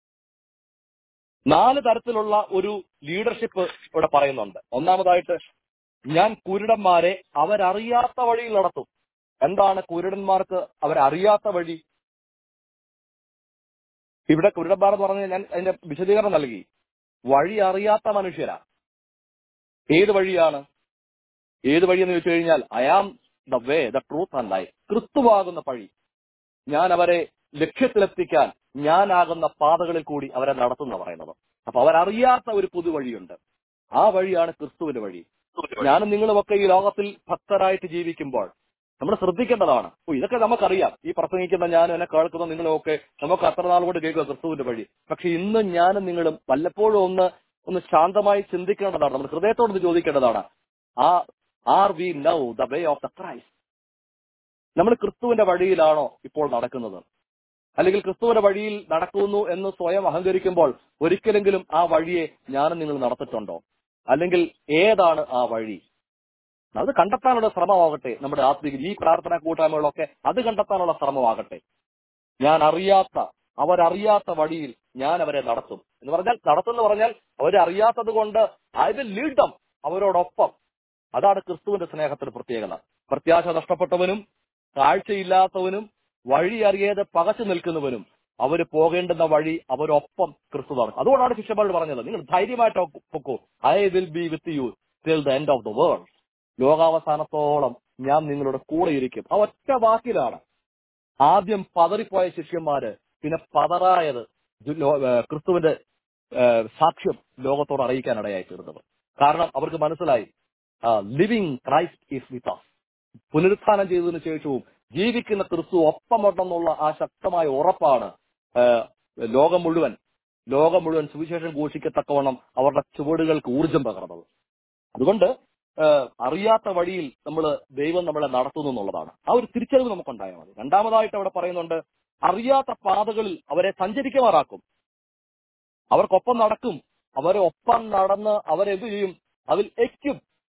നാല് തരത്തിലുള്ള ഒരു ലീഡർഷിപ്പ് ഇവിടെ പറയുന്നുണ്ട് ഒന്നാമതായിട്ട് ഞാൻ കുരുടന്മാരെ അവരറിയാത്ത വഴിയിൽ നടത്തും എന്താണ് കുരുടന്മാർക്ക് അവരറിയാത്ത വഴി ഇവിടെ കുരുടന്മാർ എന്ന് പറഞ്ഞാൽ ഞാൻ അതിന്റെ വിശദീകരണം നൽകി വഴി അറിയാത്ത മനുഷ്യരാ ഏത് വഴിയാണ് ഏത് വഴിയെന്ന് ചോദിച്ചു കഴിഞ്ഞാൽ I am the way the truth and life ക്രിസ്തുവാകുന്ന വഴി ഞാൻ അവരെ ലക്ഷ്യത്തിലെത്തിക്കാൻ ഞാനാകുന്ന പാതകളിൽ കൂടി അവരെ നടത്തുന്ന പറയുന്നത് അപ്പൊ അവരറിയാത്ത ഒരു പുതുവഴിയുണ്ട് ആ വഴിയാണ് ക്രിസ്തുവിന്റെ വഴി ഞാനും നിങ്ങളുമൊക്കെ ഈ ലോകത്തിൽ ഭക്തരായിട്ട് ജീവിക്കുമ്പോൾ നമ്മൾ ശ്രദ്ധിക്കേണ്ടതാണ് ഓ ഇതൊക്കെ നമുക്കറിയാം ഈ പ്രസംഗിക്കുന്ന ഞാനും എന്നെ കേൾക്കുന്ന നിങ്ങളുമൊക്കെ നമുക്ക് അത്ര നാൾ കൊണ്ട് കേൾക്കുക ക്രിസ്തുവിന്റെ വഴി പക്ഷെ ഇന്നും ഞാനും നിങ്ങളും വല്ലപ്പോഴും ഒന്ന് ഒന്ന് ശാന്തമായി ചിന്തിക്കേണ്ടതാണ് നമ്മൾ ഹൃദയത്തോട് ഇത് ചോദിക്കേണ്ടതാണ് uh are we now the way of the Christ നമ്മൾ ക്രിസ്തുവിന്റെ വഴിയിലാണോ ഇപ്പോൾ നടക്കുന്നത് അല്ലെങ്കിൽ ക്രിസ്തുവിന്റെ വഴിയിൽ നടക്കുന്നു എന്ന് സ്വയം അഹങ്കരിക്കുമ്പോൾ ഒരിക്കലെങ്കിലും ആ വഴിയെ ഞാനും നിങ്ങൾ നടത്തിയിട്ടുണ്ടോ അല്ലെങ്കിൽ ഏതാണ് ആ വഴി അത് കണ്ടെത്താനുള്ള ശ്രമമാകട്ടെ നമ്മുടെ ആത്മീയ ഈ പ്രാർത്ഥനാ കൂട്ടായ്മകളൊക്കെ അത് കണ്ടെത്താനുള്ള ശ്രമമാകട്ടെ ഞാൻ അറിയാത്ത അവരറിയാത്ത വഴിയിൽ ഞാൻ അവരെ നടത്തും എന്ന് പറഞ്ഞാൽ നടത്തുമെന്ന് പറഞ്ഞാൽ അവരറിയാത്തത് കൊണ്ട് ഐ വിൽ ലീഡ് ദം അവരോടൊപ്പം അതാണ് ക്രിസ്തുവിന്റെ സ്നേഹത്തിന്റെ പ്രത്യേകത പ്രത്യാശ നഷ്ടപ്പെട്ടവനും കാഴ്ചയില്ലാത്തവനും വഴി അറിയാതെ പകച്ചു നിൽക്കുന്നവനും അവര് പോകേണ്ടുന്ന വഴി അവരൊപ്പം ക്രിസ്തു നടക്കും അതുകൊണ്ടാണ് ശിഷ്യന്മാരോട് പറഞ്ഞത് നിങ്ങൾ ധൈര്യമായിട്ട് പൊക്കോ I will be with you till the end of the world ലോകാവസാനത്തോളം ഞാൻ നിങ്ങളുടെ കൂടെ ഇരിക്കും ആ ഒറ്റ വാക്കിലാണ് ആദ്യം പതറിപ്പോയ ശിഷ്യന്മാര് പിന്നെ പതറായത് ജു- ലോ- ഏ, ക്രിസ്തുവിന്റെ ഏ, സാക്ഷ്യം ലോകത്തോട് അറിയിക്കാൻ ഇടയായി തീർന്നത് കാരണം അവർക്ക് മനസ്സിലായി living Christ is with us പുനരുത്ഥാനം ചെയ്തതിനു ശേഷവും ജീവിക്കുന്ന ക്രിസ്തു ഒപ്പമുണ്ടെന്നുള്ള ആ ശക്തമായ ഉറപ്പാണ് ആ, ലോകം മുഴുവൻ ലോകം മുഴുവൻ സുവിശേഷം ഘോഷിക്കത്തക്കവണ്ണം അവരുടെ ചുവടുകൾക്ക് ഊർജം പകർന്നത് അതുകൊണ്ട് ഏഹ്, അറിയാത്ത വഴിയിൽ നമ്മൾ ദൈവം നമ്മളെ നടത്തുന്നു എന്നുള്ളതാണ് ആ ഒരു തിരിച്ചറിവ് നമുക്കുണ്ടായാൽ മതി രണ്ടാമതായിട്ട് അവിടെ പറയുന്നുണ്ട് അറിയാത്ത പാതകളിൽ അവരെ സഞ്ചരിക്കുമാറാക്കും അവർക്കൊപ്പം നടക്കും അവരെ ഒപ്പം നടന്ന് അവരെന്ത് ചെയ്യും അതിൽ എക്കും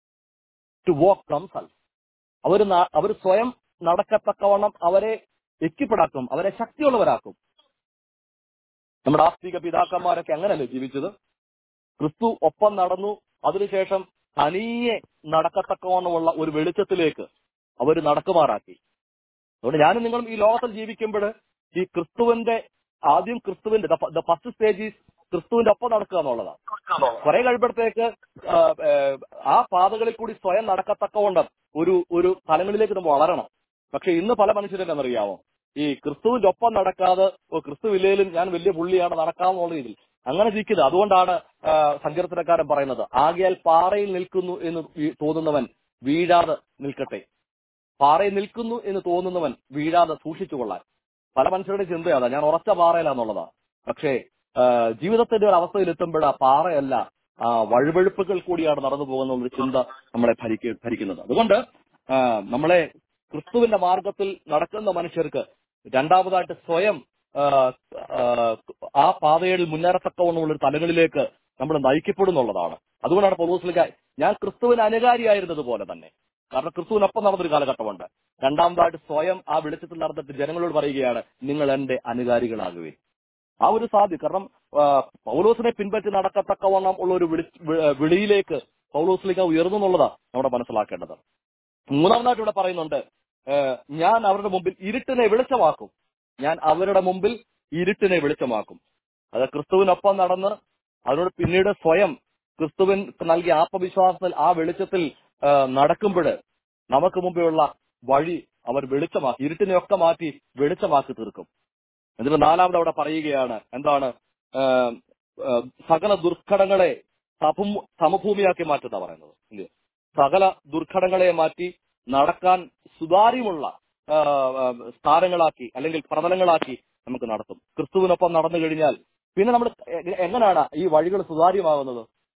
ടു വാക്ക് ദംസെൽഫ് അവർ അവർ സ്വയം നടക്കത്തക്കവണ്ണം അവരെ എക്കിപ്പെടാക്കും അവരെ ശക്തിയുള്ളവരാക്കും നമ്മുടെ ആസ്തിക പിതാക്കന്മാരൊക്കെ അങ്ങനെയല്ലേ ജീവിച്ചത് ക്രിസ്തു ഒപ്പം നടന്നു അതിനുശേഷം തനിയെ നടക്കത്തക്കവണ്ണമുള്ള ഒരു വെളിച്ചത്തിലേക്ക് അവർ നടക്കുമാറാക്കി അതുകൊണ്ട് ഞാനും നിങ്ങളും ഈ ലോകത്തിൽ ജീവിക്കുമ്പോൾ ഈ ക്രിസ്തുവിന്റെ ആദ്യം ക്രിസ്തുവിന്റെ ദ ഫസ്റ്റ് സ്റ്റേജ് ഈസ് ക്രിസ്തുവിന്റെ ഒപ്പം നടക്കുക എന്നുള്ളതാണ് കുറെ കഴിയുമ്പോഴത്തേക്ക് ആ, ഏ, ആ പാതകളിൽ കൂടി സ്വയം നടക്കത്തക്കവണ്ണം ഒരു ഒരു തലങ്ങളിലേക്ക് നമ്മൾ വളരണം പക്ഷെ ഇന്ന് പല മനുഷ്യരെന്നറിയാമോ ഈ ക്രിസ്തുവിന്റെ ഒപ്പം നടക്കാതെ ഓ ക്രിസ്തു ഇല്ലേലും ഞാൻ വലിയ പുള്ളിയാണ് നടക്കാമെന്നുള്ള രീതിയിൽ അങ്ങനെ ജീവിക്കുന്നത് അതുകൊണ്ടാണ് ആ, സങ്കീർത്തനക്കാരൻ പറയുന്നത് ആകയാൽ പാറയിൽ നിൽക്കുന്നു എന്ന് വീ- തോന്നുന്നവൻ വീഴാതെ നിൽക്കട്ടെ പാറയിൽ നിൽക്കുന്നു എന്ന് തോന്നുന്നവൻ വീഴാതെ സൂക്ഷിച്ചുകൊള്ളാൻ പല മനുഷ്യരുടെ ചിന്തയാണ് ഞാൻ ഉറച്ച പാറയിലാന്നുള്ളതാ പക്ഷേ ആ, ജീവിതത്തിന്റെ ഒരു അവസ്ഥയിൽ എത്തുമ്പോൾ ആ പാറയല്ല ആ വഴുവഴുപ്പുകൾ കൂടിയാണ് നടന്നു പോകുന്ന ഒരു ചിന്ത നമ്മളെ ഭരിക്ക ഭരിക്കുന്നത് അതുകൊണ്ട് ആ, നമ്മളെ ക്രിസ്തുവിന്റെ മാർഗത്തിൽ നടക്കുന്ന മനുഷ്യർക്ക് രണ്ടാമതായിട്ട് സ്വയം ആ, ആ, ആ പാതയിൽ മുന്നേറത്തക്കവണ്ണമുള്ള ഒരു തലങ്ങളിലേക്ക് നമ്മൾ നയിക്കപ്പെടുന്നുള്ളതാണ് അതുകൊണ്ടാണ് പൗലോസ്ലിക ഞാൻ ക്രിസ്തുവിന് അനുകാരിയായിരുന്നത് പോലെ തന്നെ കാരണം ക്രിസ്തുവിനൊപ്പം നടന്നൊരു കാലഘട്ടമുണ്ട് രണ്ടാമതായിട്ട് സ്വയം ആ വെളിച്ചത്തിൽ നടന്നിട്ട് ജനങ്ങളോട് പറയുകയാണ് നിങ്ങൾ എന്റെ അനുകാരികളാകുവേ ആ ഒരു സാധ്യത കാരണം ആ, പൗലോസിനെ പിൻപറ്റി നടക്കത്തക്കവണ്ണം ഉള്ള ഒരു വിളി വി- വിളിയിലേക്ക് പൗലോസിലേക്ക് ഉയർന്നു എന്നുള്ളതാ നമ്മുടെ മനസ്സിലാക്കേണ്ടത് മൂന്നാമതായിട്ട് ഇവിടെ പറയുന്നുണ്ട് ഏഹ്, ഞാൻ അവരുടെ മുമ്പിൽ ഇരുട്ടിനെ വെളിച്ചമാക്കും ഞാൻ അവരുടെ മുമ്പിൽ ഇരുട്ടിനെ വെളിച്ചമാക്കും അത് ക്രിസ്തുവിനൊപ്പം നടന്ന് അതിനോട് പിന്നീട് സ്വയം ക്രിസ്തുവിൻ നൽകിയ ആത്മവിശ്വാസത്തിൽ ആ വെളിച്ചത്തിൽ നടക്കുമ്പോൾ നമുക്ക് മുമ്പെയുള്ള വഴി അവർ വെളിച്ചമാക്കി ഇരുട്ടിനെയൊക്കെ മാറ്റി വെളിച്ചമാക്കി തീർക്കും എന്നിട്ട് നാലാമത് അവിടെ പറയുകയാണ് എന്താണ് ഏഹ്, ഏഹ്, സകല ദുർഘടങ്ങളെ സമഭൂ- സമഭൂമിയാക്കി മാറ്റുന്ന പറയുന്നത് ഇല്ലേ? സകല ദുർഘടങ്ങളെ മാറ്റി നടക്കാൻ സുതാര്യമുള്ള ആ, ആ, സ്ഥാനങ്ങളാക്കി അല്ലെങ്കിൽ പ്രതലങ്ങളാക്കി നമുക്ക് നടത്തും ക്രിസ്തുവിനൊപ്പം നടന്നു കഴിഞ്ഞാൽ പിന്നെ നമ്മൾ എ- എങ്ങനെയാണ് ഈ വഴികൾ സുതാര്യമാകുന്നത്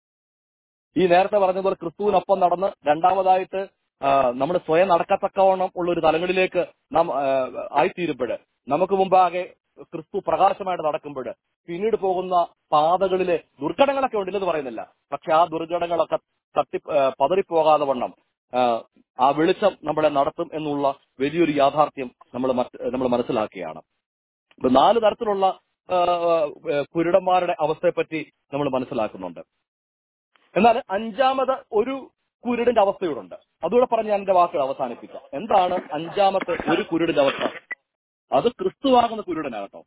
ഈ നേരത്തെ പറഞ്ഞതുപോലെ ക്രിസ്തുവിനൊപ്പം നടന്ന് രണ്ടാമതായിട്ട് നമ്മൾ സ്വയം നടക്കത്തക്കവണ്ണം ഉള്ള ഒരു തലങ്ങളിലേക്ക് നാം ആ, ആയിത്തീരുമ്പോൾ നമുക്ക് മുമ്പാകെ ക്രിസ്തു പ്രകാശമായിട്ട് നടക്കുമ്പോൾ പിന്നീട് പോകുന്ന പാതകളിലെ ദുർഘടങ്ങളൊക്കെ ഉണ്ടെന്ന് പറയുന്നില്ല പക്ഷെ ആ ദുർഘടങ്ങളൊക്കെ തട്ടി ആ, പതറിപ്പോകാതെ വണ്ണം ആ, ആ വെളിച്ചം നമ്മളെ നടത്തും എന്നുള്ള വലിയൊരു യാഥാർത്ഥ്യം നമ്മൾ നമ്മൾ മനസ്സിലാക്കുകയാണ് ഇപ്പൊ നാല് തരത്തിലുള്ള ആ, ആ, കുരുടന്മാരുടെ അവസ്ഥയെപ്പറ്റി നമ്മൾ മനസ്സിലാക്കുന്നുണ്ട് എന്നാൽ അഞ്ചാമത് ഒരു കുരുടിന്റെ അവസ്ഥയോടുണ്ട് അതുകൂടെ പറഞ്ഞ് ഞാൻ എന്റെ വാക്കുകൾ അവസാനിപ്പിക്കാം എന്താണ് അഞ്ചാമത്തെ ഒരു കുരുടിന്റെ അവസ്ഥ അത് ക്രിസ്തുവാകുന്ന കുരുടനാകട്ടോ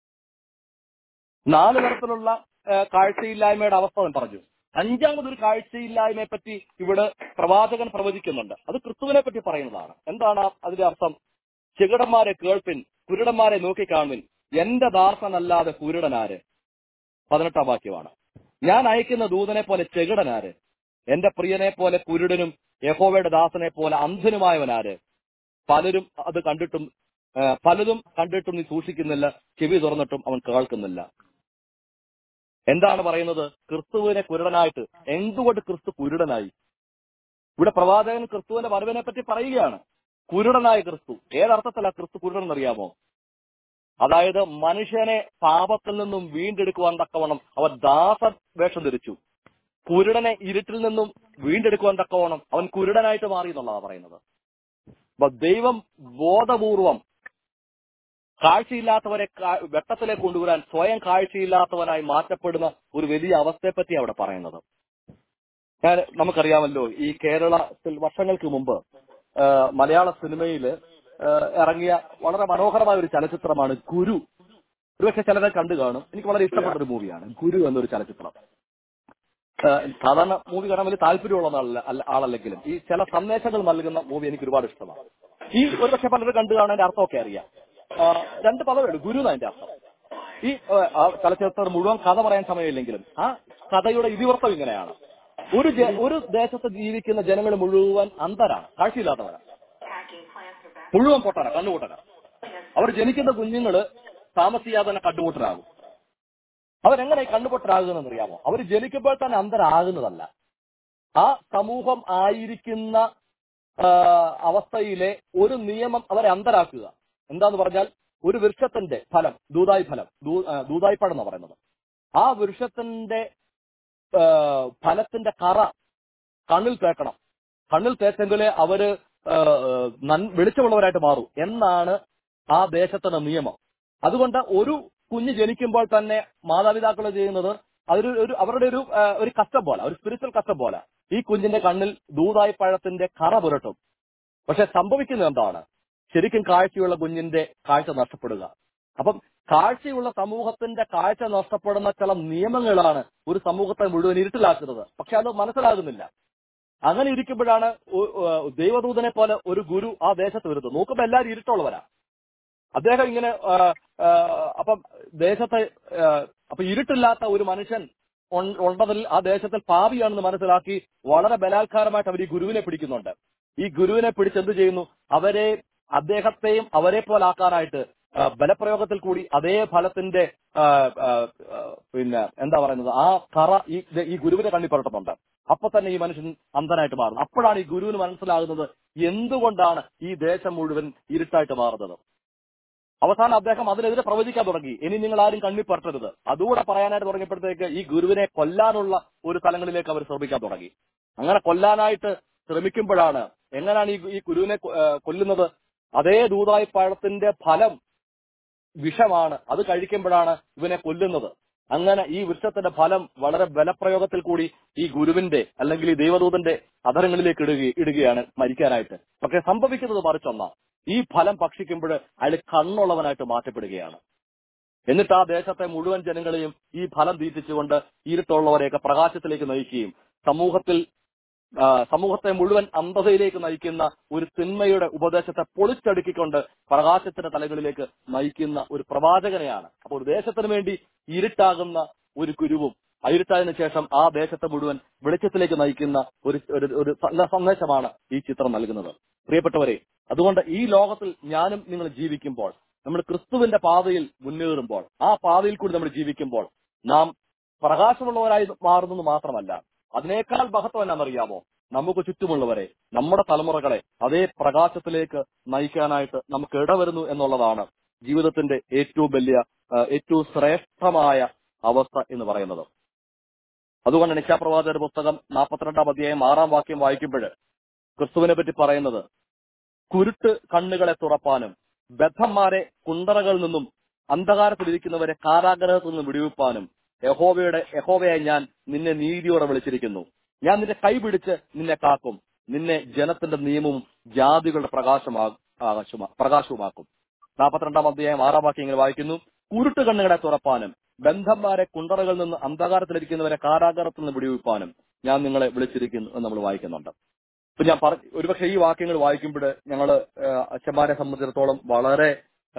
നാല് തരത്തിലുള്ള ആ, കാഴ്ചയില്ലായ്മയുടെ അവസ്ഥ ഞാൻ പറഞ്ഞു അഞ്ചാമതൊരു കാഴ്ചയില്ലായ്മയെ പറ്റി ഇവിടെ പ്രവാചകൻ പ്രവചിക്കുന്നുണ്ട് അത് ക്രിസ്തുവിനെ പറ്റി പറയുന്നതാണ് എന്താണ് ആ- അതിന്റെ അർത്ഥം ചെകിടന്മാരെ കേൾപ്പിൻ കുരുടന്മാരെ നോക്കിക്കാണുവിൻ എന്റെ ദാസനല്ലാതെ കുരുടനാര് പതിനെട്ടാം വാക്യമാണ് ഞാൻ അയക്കുന്ന ദൂതനെ പോലെ ചെകിടനാര് എന്റെ പ്രിയനെ പോലെ കുരുടനും യഹോവയുടെ ദാസനെ പോലെ അന്ധനുമായവനാര് പലരും അത് കണ്ടിട്ടും ആ, പലതും കണ്ടിട്ടും നീ സൂക്ഷിക്കുന്നില്ല ചെവി തുറന്നിട്ടും അവൻ കേൾക്കുന്നില്ല എന്താണ് പറയുന്നത് ക്രിസ്തുവിനെ കുരുടനായിട്ട് എന്തുകൊണ്ട് ക്രിസ്തു കുരുടനായി ഇവിടെ പ്രവാചകൻ ക്രിസ്തുവിന്റെ വരവിനെ പറ്റി പറയുകയാണ് കുരുടനായ ക്രിസ്തു ഏതർത്ഥത്തിലാ ക്രിസ്തു കുരുടൻ എന്നറിയാമോ അതായത് മനുഷ്യനെ പാപത്തിൽ നിന്നും വീണ്ടെടുക്കുവാൻ തക്കവണ്ണം അവൻ ദാസ വേഷം ധരിച്ചു കുരുടനെ ഇരുട്ടിൽ നിന്നും വീണ്ടെടുക്കുവാൻ തക്കവണ്ണം അവൻ കുരുടനായിട്ട് മാറി എന്നുള്ളതാണ് പറയുന്നത് അപ്പൊ ദൈവം ബോധപൂർവം കാഴ്ചയില്ലാത്തവരെ കാ- വെട്ടത്തിലേക്ക് കൊണ്ടുവരാൻ സ്വയം കാഴ്ചയില്ലാത്തവനായി മാറ്റപ്പെടുന്ന ഒരു വലിയ അവസ്ഥയെപ്പറ്റി അവിടെ പറയുന്നത് ഞാൻ നമുക്കറിയാമല്ലോ ഈ കേരളത്തിൽ വർഷങ്ങൾക്ക് മുമ്പ് ആ, മലയാള സിനിമയിൽ ഇറങ്ങിയ വളരെ മനോഹരമായ ഒരു ചലച്ചിത്രമാണ് ഗുരു ഒരുപക്ഷെ ചിലരെ കണ്ടു കാണും എനിക്ക് വളരെ ഇഷ്ടപ്പെട്ട ഒരു മൂവിയാണ് ഗുരു എന്നൊരു ചലച്ചിത്രം ആ, സാധാരണ മൂവി കാണാൻ വലിയ താല്പര്യമുള്ള ആളല്ല അല്ല- ആളല്ലെങ്കിലും ഈ ചില സന്ദേശങ്ങൾ നൽകുന്ന മൂവി എനിക്ക് ഒരുപാട് ഇഷ്ടമാണ് ഈ ഒരുപക്ഷെ പലരും കണ്ടു കാണാൻ അർത്ഥമൊക്കെ അറിയാം ആ, രണ്ട് പദമുണ്ട് ഗുരു എന്നാ അതിന്റെ അർത്ഥം ഈ ആ, ആ ചലച്ചിത്രത്തിൽ മുഴുവൻ കഥ പറയാൻ സമയമില്ലെങ്കിലും ആ കഥയുടെ ഇതിവൃത്തം ഇങ്ങനെയാണ് ഒരു ജ- ഒരു ദേശത്ത് ജീവിക്കുന്ന ജനങ്ങൾ മുഴുവൻ അന്ധരാണ് കാഴ്ചയില്ലാത്തവരാണ് മുഴുവൻ പൊട്ടന കണ്ണുപൊട്ടന അവർ ജനിക്കുന്ന കുഞ്ഞുങ്ങള് താമസിയാതെ തന്നെ കണ്ണുപൊട്ടനാകും അവരെങ്ങനെ കണ്ണുപൊട്ടനാകുന്നതെന്ന് അറിയാമോ അവർ ജനിക്കുമ്പോൾ തന്നെ അന്ധരാകുന്നതല്ല ആ സമൂഹം ആയിരിക്കുന്ന ആ, അവസ്ഥയിലെ ഒരു നിയമം അവരെ അന്തരാക്കുക എന്താന്ന് പറഞ്ഞാൽ ഒരു വൃക്ഷത്തിന്റെ ഫലം ദൂതായി ഫലം ദൂ- ആ, ദൂതായി പഴം എന്ന് പറയുന്നത് ആ വൃക്ഷത്തിന്റെ ആ, ഫലത്തിന്റെ കറ കണ്ണിൽ തേക്കണം കണ്ണിൽ തേച്ചെങ്കിലേ അവര് ആ, നൻ- വെളിച്ചമുള്ളവരായിട്ട് മാറൂ എന്നാണ് ആ ദേശത്തിന്റെ നിയമം അതുകൊണ്ട് ഒരു കുഞ്ഞ് ജനിക്കുമ്പോൾ തന്നെ മാതാപിതാക്കൾ ചെയ്യുന്നത് അതൊരു ഒരു അവരുടെ ഒരു ആ, ഒരു കഷ്ടം പോലെ ഒരു സ്പിരിച്വൽ കഷ്ടം പോലെ ഈ കുഞ്ഞിന്റെ കണ്ണിൽ ദൂതായി പഴത്തിന്റെ കറ പുരട്ടും പക്ഷെ സംഭവിക്കുന്നത് എന്താണ് ശരിക്കും കാഴ്ചയുള്ള കുഞ്ഞിന്റെ കാഴ്ച നഷ്ടപ്പെടുക അപ്പം കാഴ്ചയുള്ള സമൂഹത്തിന്റെ കാഴ്ച നഷ്ടപ്പെടുന്ന ചില നിയമങ്ങളാണ് ഒരു സമൂഹത്തെ മുഴുവൻ ഇരുട്ടിലാക്കുന്നത് പക്ഷെ അത് മനസ്സിലാകുന്നില്ല അങ്ങനെ ഇരിക്കുമ്പോഴാണ് ഒ- ഒ- ദൈവദൂതനെ പോലെ ഒരു ഗുരു ആ ദേശത്ത് വരുന്നത് നോക്കുമ്പോൾ എല്ലാവരും ഇരുട്ടുള്ളവരാ അദ്ദേഹം ഇങ്ങനെ ആ, ആ, അപ്പം ദേശത്തെ ആ, അപ്പൊ ഇരുട്ടില്ലാത്ത ഒരു മനുഷ്യൻ ഉൺ- ഉണ്ടതിൽ ആ ദേശത്തിൽ പാപിയാണെന്ന് മനസ്സിലാക്കി വളരെ ബലാത്കാരമായിട്ട് അവർ ഈ ഗുരുവിനെ പിടിക്കുന്നുണ്ട് ഈ ഗുരുവിനെ പിടിച്ച് എന്ത് ചെയ്യുന്നു അവരെ അദ്ദേഹത്തെയും അവരെ പോലാക്കാനായിട്ട് ആ, ബലപ്രയോഗത്തിൽ കൂടി അതേ ഫലത്തിന്റെ ആ, ആ, ആ, പിന്നെ എന്താ പറയുന്നത് ആ കറ ഈ ഈ ഗുരുവിനെ കണ്ണി പുരട്ടുന്നുണ്ട് അപ്പൊ തന്നെ ഈ മനുഷ്യൻ അന്ധനായിട്ട് മാറുന്നത് അപ്പോഴാണ് ഈ ഗുരുവിന് മനസ്സിലാകുന്നത് എന്തുകൊണ്ടാണ് ഈ ദേശം മുഴുവൻ ഇരുട്ടായിട്ട് മാറുന്നത് അവസാനം അദ്ദേഹം അതിനെതിരെ പ്രവചിക്കാൻ തുടങ്ങി ഇനി നിങ്ങൾ ആരും കണ്ണി പറ്റരുത് അതുകൂടെ പറയാനായിട്ട് തുടങ്ങിയപ്പോഴത്തേക്ക് ഈ ഗുരുവിനെ കൊല്ലാനുള്ള ഒരു സ്ഥലങ്ങളിലേക്ക് അവർ ശ്രമിക്കാൻ തുടങ്ങി അങ്ങനെ കൊല്ലാനായിട്ട് ശ്രമിക്കുമ്പോഴാണ് എങ്ങനെയാണ് ഈ ഈ ഗുരുവിനെ കൊ- ഏഹ് കൊല്ലുന്നത് അതേ ദൂതായി പഴത്തിന്റെ ഫലം വിഷമാണ് അത് കഴിക്കുമ്പോഴാണ് ഇവനെ കൊല്ലുന്നത് അങ്ങനെ ഈ വൃക്ഷത്തിന്റെ ഫലം വളരെ ബലപ്രയോഗത്തിൽ കൂടി ഈ ഗുരുവിന്റെ അല്ലെങ്കിൽ ഈ ദൈവദൂതന്റെ അധരങ്ങളിലേക്ക് ഇടുക ഇടുകയാണ് മരിക്കാനായിട്ട് പക്ഷെ സംഭവിക്കുന്നത് മറിച്ചൊന്ന ഈ ഫലം ഭക്ഷിക്കുമ്പോൾ അയാൾ കണ്ണുള്ളവനായിട്ട് മാറ്റപ്പെടുകയാണ് എന്നിട്ട് ആ ദേശത്തെ മുഴുവൻ ജനങ്ങളെയും ഈ ഫലം തീറ്റിച്ചുകൊണ്ട് ഇരുട്ടുള്ളവരെയൊക്കെ പ്രകാശത്തിലേക്ക് നയിക്കുകയും സമൂഹത്തിൽ ആ, സമൂഹത്തെ മുഴുവൻ അന്ധതയിലേക്ക് നയിക്കുന്ന ഒരു തിന്മയുടെ ഉപദേശത്തെ പൊളിച്ചടുക്കിക്കൊണ്ട് പ്രകാശത്തിന്റെ തലങ്ങളിലേക്ക് നയിക്കുന്ന ഒരു പ്രവാചകനെയാണ് അപ്പോൾ ഒരു ദേശത്തിന് വേണ്ടി ഇരുട്ടാകുന്ന ഒരു ഗുരുവും ആ ഇരുട്ടായതിനു ശേഷം ആ ദേശത്തെ മുഴുവൻ വെളിച്ചത്തിലേക്ക് നയിക്കുന്ന ഒരു ഒരു- ഒരു സ- സന്ദേശമാണ് ഈ ചിത്രം നൽകുന്നത് പ്രിയപ്പെട്ടവരെ അതുകൊണ്ട് ഈ ലോകത്തിൽ ഞാനും നിങ്ങൾ ജീവിക്കുമ്പോൾ നമ്മൾ ക്രിസ്തുവിന്റെ പാതയിൽ മുന്നേറുമ്പോൾ ആ പാതയിൽ കൂടി നമ്മൾ ജീവിക്കുമ്പോൾ നാം പ്രകാശമുള്ളവരായി മാറുന്നത് മാത്രമല്ല അതിനേക്കാൾ മഹത്വം എന്നാണെന്നറിയാമോ നമുക്ക് ചുറ്റുമുള്ളവരെ നമ്മുടെ തലമുറകളെ അതേ പ്രകാശത്തിലേക്ക് നയിക്കാനായിട്ട് നമുക്ക് ഇടവരുന്നു എന്നുള്ളതാണ് ജീവിതത്തിന്റെ ഏറ്റവും വലിയ ആ, ഏറ്റവും ശ്രേഷ്ഠമായ അവസ്ഥ എന്ന് പറയുന്നത് അതുകൊണ്ട് നിശാപ്രവാചകരുടെ പുസ്തകം നാൽപ്പത്തിരണ്ടാം അധ്യായം ആറാം വാക്യം വായിക്കുമ്പോൾ ക്രിസ്തുവിനെ പറ്റി പറയുന്നത് കുരുട്ട് കണ്ണുകളെ തുറപ്പാനും ബദ്ധന്മാരെ കുണ്ടറകളിൽ നിന്നും അന്ധകാരത്തിലിരിക്കുന്നവരെ കാരാഗ്രഹത്തിൽ നിന്നും വിടുവിപ്പാനും യഹോവയുടെ യഹോവയായി ഞാൻ നിന്നെ നീതിയോടെ വിളിച്ചിരിക്കുന്നു ഞാൻ നിന്റെ കൈ പിടിച്ച് നിന്നെ കാക്കും നിന്നെ ജനത്തിന്റെ നിയമവും ജാതികളുടെ പ്രകാശമാ ആകാശമാ- പ്രകാശവുമാക്കും നാൽപ്പത്തിരണ്ടാം അധ്യായം ആറാം വാക്യം ഇങ്ങനെ വായിക്കുന്നു കുരുട്ട് കണ്ണുകളെ തുറപ്പാനും ബന്ധന്മാരെ കുണ്ടറകളിൽ നിന്ന് അന്ധകാരത്തിലിരിക്കുന്നവരെ കാരാഗ്രഹത്തിൽ നിന്ന് വിടുവിപ്പാനും ഞാൻ നിങ്ങളെ വിളിച്ചിരിക്കുന്നു എന്ന് നമ്മൾ വായിക്കുന്നുണ്ട് ഇപ്പൊ ഞാൻ പറ ഒരുപക്ഷെ ഈ വാക്യങ്ങൾ വായിക്കുമ്പോൾ ഞങ്ങള് ഏഹ്, അച്ഛന്മാരെ സംബന്ധിച്ചിടത്തോളം വളരെ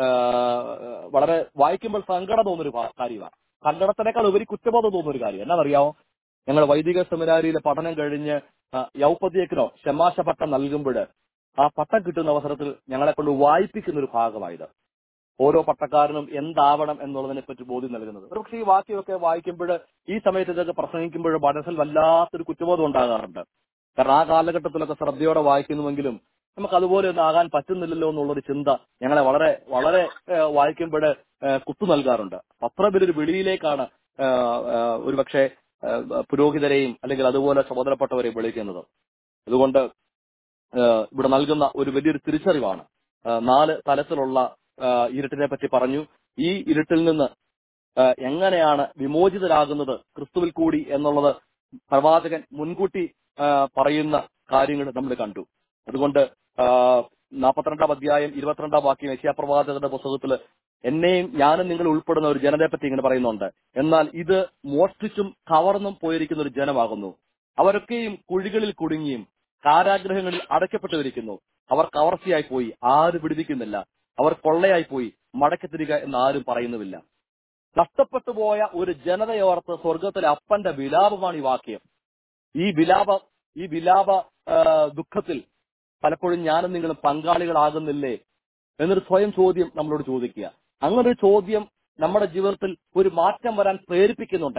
ഏഹ്, വളരെ വായിക്കുമ്പോൾ സങ്കടം തോന്നുന്നൊരു കാ- കാര്യമാണ് സങ്കടത്തിനേക്കാൾ ഉപരി കുറ്റബോധം തോന്നുന്ന ഒരു കാര്യം എന്നാണെന്നറിയാമോ ഞങ്ങൾ വൈദിക സെമിനാരിയിലെ പഠനം കഴിഞ്ഞ് ആ, യൗപതിയക്കിനോ ശമാശ പട്ടം നൽകുമ്പോൾ ആ പട്ടം കിട്ടുന്ന അവസരത്തിൽ ഞങ്ങളെ കൊണ്ട് വായിപ്പിക്കുന്ന ഒരു ഭാഗമായത് ഓരോ പട്ടക്കാരനും എന്താവണം എന്നുള്ളതിനെ പറ്റി ബോധ്യം നൽകുന്നത് ഒരുപക്ഷെ ഈ വാക്യമൊക്കെ വായിക്കുമ്പോൾ ഈ സമയത്ത് ഇതൊക്കെ പ്രസംഗിക്കുമ്പോൾ മനസ്സിൽ വല്ലാത്തൊരു കുറ്റബോധം ഉണ്ടാകാറുണ്ട് കാരണം ആ കാലഘട്ടത്തിലൊക്കെ ശ്രദ്ധയോടെ വായിക്കുന്നുവെങ്കിലും നമുക്ക് അതുപോലെ ഒന്നും ആകാൻ പറ്റുന്നില്ലല്ലോ എന്നുള്ളൊരു ചിന്ത ഞങ്ങളെ വളരെ വളരെ വായിക്കുമ്പോൾ കുത്തു നൽകാറുണ്ട് അത്രവലൊരു വെളിയിലേക്കാണ് ആ, ആ, ഒരുപക്ഷെ ആ, പുരോഹിതരെയും അല്ലെങ്കിൽ അതുപോലെ ചുമതലപ്പെട്ടവരെയും വിളിക്കുന്നത് അതുകൊണ്ട് ആ, ഇവിടെ നൽകുന്ന ഒരു വലിയൊരു തിരിച്ചറിവാണ് ആ, നാല് തലത്തിലുള്ള ആ, ഇരുട്ടിനെ പറ്റി പറഞ്ഞു ഈ ഇരുട്ടിൽ നിന്ന് ആ, എങ്ങനെയാണ് വിമോചിതരാകുന്നത് ക്രിസ്തുവിൽ കൂടി എന്നുള്ളത് പ്രവാചകൻ മുൻകൂട്ടി ആ, പറയുന്ന കാര്യങ്ങൾ നമ്മൾ കണ്ടു അതുകൊണ്ട് ആ, നാൽപ്പത്തിരണ്ടാം അധ്യായം ഇരുപത്തിരണ്ടാം വാക്യം യശയാപ്രവാചകന്റെ പുസ്തകത്തിൽ എന്നെയും ഞാനും നിങ്ങൾ ഉൾപ്പെടുന്ന ഒരു ജനതയെ പറ്റി ഇങ്ങനെ പറയുന്നുണ്ട് എന്നാൽ ഇത് മോഷ്ടിച്ചും കവർന്നും പോയിരിക്കുന്ന ഒരു ജനമാകുന്നു അവരൊക്കെയും കുഴികളിൽ കുടുങ്ങിയും കാരാഗ്രഹങ്ങളിൽ അടയ്ക്കപ്പെട്ടിരിക്കുന്നു അവർ കവർച്ചയായി പോയി ആരും വിടുവിക്കുന്നില്ല അവർ കൊള്ളയായി പോയി മടക്കി തരിക എന്ന് ആരും പറയുന്നുമില്ല നഷ്ടപ്പെട്ടു പോയ ഒരു ജനതയോർത്ത് സ്വർഗത്തിലെ അപ്പന്റെ വിലാപമാണ് ഈ വാക്യം ഈ വിലാപ ഈ വിലാപ ആ, ദുഃഖത്തിൽ പലപ്പോഴും ഞാനും നിങ്ങളും പങ്കാളികളാകുന്നില്ലേ എന്നൊരു സ്വയം ചോദ്യം നമ്മളോട് ചോദിക്കുക അങ്ങനെ ഒരു ചോദ്യം നമ്മുടെ ജീവിതത്തിൽ ഒരു മാറ്റം വരാൻ പ്രേരിപ്പിക്കുന്നുണ്ടെങ്കിൽ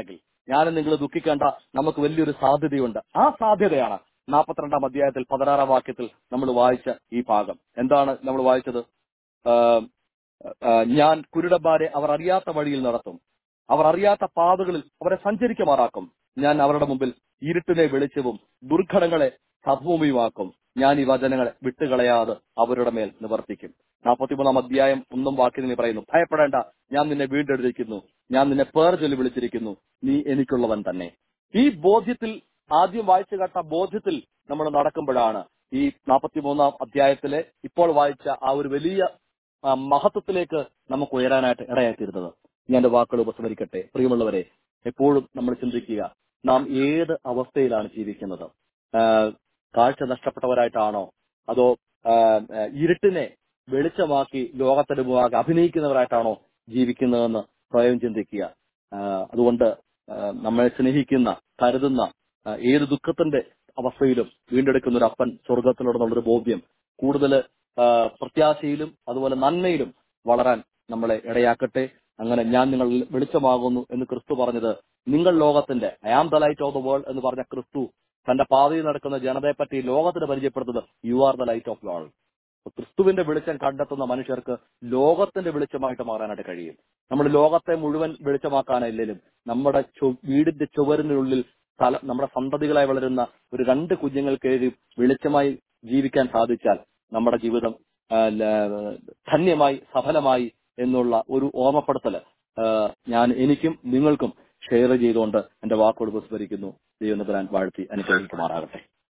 ഞാനും നിങ്ങൾ ദുഃഖിക്കേണ്ട നമുക്ക് വലിയൊരു സാധ്യതയുണ്ട് ആ സാധ്യതയാണ് നാൽപ്പത്തിരണ്ടാം അധ്യായത്തിൽ പതിനാറാം വാക്യത്തിൽ നമ്മൾ വായിച്ച ഈ ഭാഗം എന്താണ് നമ്മൾ വായിച്ചത് ആ, ആ, ഞാൻ കുരുടന്മാരെ അവർ അറിയാത്ത വഴിയിൽ നടത്തും അവർ അറിയാത്ത പാതകളിൽ അവരെ സഞ്ചരിക്കുമാറാക്കും ഞാൻ അവരുടെ മുമ്പിൽ ഇരുട്ടിനെ വെളിച്ചവും ദുർഘടങ്ങളെ സഭൂമിയുമാക്കും ഞാൻ ഈ വചനങ്ങളെ വിട്ടുകളയാതെ അവരുടെ മേൽ നിവർത്തിക്കും നാൽപ്പത്തിമൂന്നാം അധ്യായം ഒന്നും വാക്യത്തിൽ പറയുന്നു ഭയപ്പെടേണ്ട ഞാൻ നിന്നെ വീണ്ടെടുത്തിരിക്കുന്നു ഞാൻ നിന്നെ പേർ ചൊല്ലി വിളിച്ചിരിക്കുന്നു നീ എനിക്കുള്ളവൻ തന്നെ ഈ ബോധ്യത്തിൽ ആദ്യം വായിച്ചു കേട്ട ബോധ്യത്തിൽ നമ്മൾ നടക്കുമ്പോഴാണ് ഈ നാൽപ്പത്തിമൂന്നാം അധ്യായത്തിലെ ഇപ്പോൾ വായിച്ച ആ ഒരു വലിയ ആ, മഹത്വത്തിലേക്ക് നമുക്ക് ഉയരാനായിട്ട് ഇടയാക്കിയിരുന്നത് ഞാൻ എന്റെ വാക്കുകൾ ഉപസ്മരിക്കട്ടെ പ്രിയമുള്ളവരെ എപ്പോഴും നമ്മൾ ചിന്തിക്കുക നാം ഏത് അവസ്ഥയിലാണ് ജീവിക്കുന്നത് ആ, കാഴ്ച നഷ്ടപ്പെട്ടവരായിട്ടാണോ അതോ ആ, ആ, ഇരുട്ടിനെ വെളിച്ചമാക്കി ലോകത്തിന്റെ മുമ്പാകെ അഭിനയിക്കുന്നവരായിട്ടാണോ ജീവിക്കുന്നതെന്ന് സ്വയം ചിന്തിക്കുക ആ, അതുകൊണ്ട് ആ, നമ്മളെ സ്നേഹിക്കുന്ന കരുതുന്ന ആ, ഏത് ദുഃഖത്തിന്റെ അവസ്ഥയിലും വീണ്ടെടുക്കുന്ന ഒരു അപ്പൻ സ്വർഗത്തിലുണ്ടെന്നുള്ളൊരു ബോധ്യം കൂടുതൽ പ്രത്യാശയിലും അതുപോലെ നന്മയിലും വളരാൻ നമ്മളെ ഇടയാക്കട്ടെ അങ്ങനെ ഞാൻ നിങ്ങൾ വെളിച്ചമാകുന്നു എന്ന് ക്രിസ്തു പറഞ്ഞത് നിങ്ങൾ ലോകത്തിന്റെ I am the light of the world എന്ന് പറഞ്ഞ ക്രിസ്തു തന്റെ പാതയിൽ നടക്കുന്ന ജനതയെ പറ്റി ലോകത്തിന് പരിചയപ്പെടുത്തുന്നത് you are the light of world ക്രിസ്തുവിന്റെ വെളിച്ചം കണ്ടെത്തുന്ന മനുഷ്യർക്ക് ലോകത്തിന്റെ വെളിച്ചമായിട്ട് മാറാനായിട്ട് കഴിയും നമ്മൾ ലോകത്തെ മുഴുവൻ വെളിച്ചമാക്കാനില്ലെങ്കിലും നമ്മുടെ ചു- വീടിന്റെ ചുവരിനുള്ളിൽ തല നമ്മുടെ സന്തതികളായി വളരുന്ന ഒരു രണ്ട് കുഞ്ഞുങ്ങൾക്ക് എഴുതി വെളിച്ചമായി ജീവിക്കാൻ സാധിച്ചാൽ നമ്മുടെ ജീവിതം ആ, ല- ധന്യമായി സഫലമായി എന്നുള്ള ഒരു ഓർമ്മപ്പെടുത്തല് ആ, ഞാൻ എനിക്കും നിങ്ങൾക്കും ഷെയർ ചെയ്തുകൊണ്ട് എന്റെ വാക്കുകൾ വിസ്മരിക്കുന്നു ദൈവനപുരാൻ വാഴ്ത്തി അനുഗ്രഹിക്കുമാറാകട്ടെ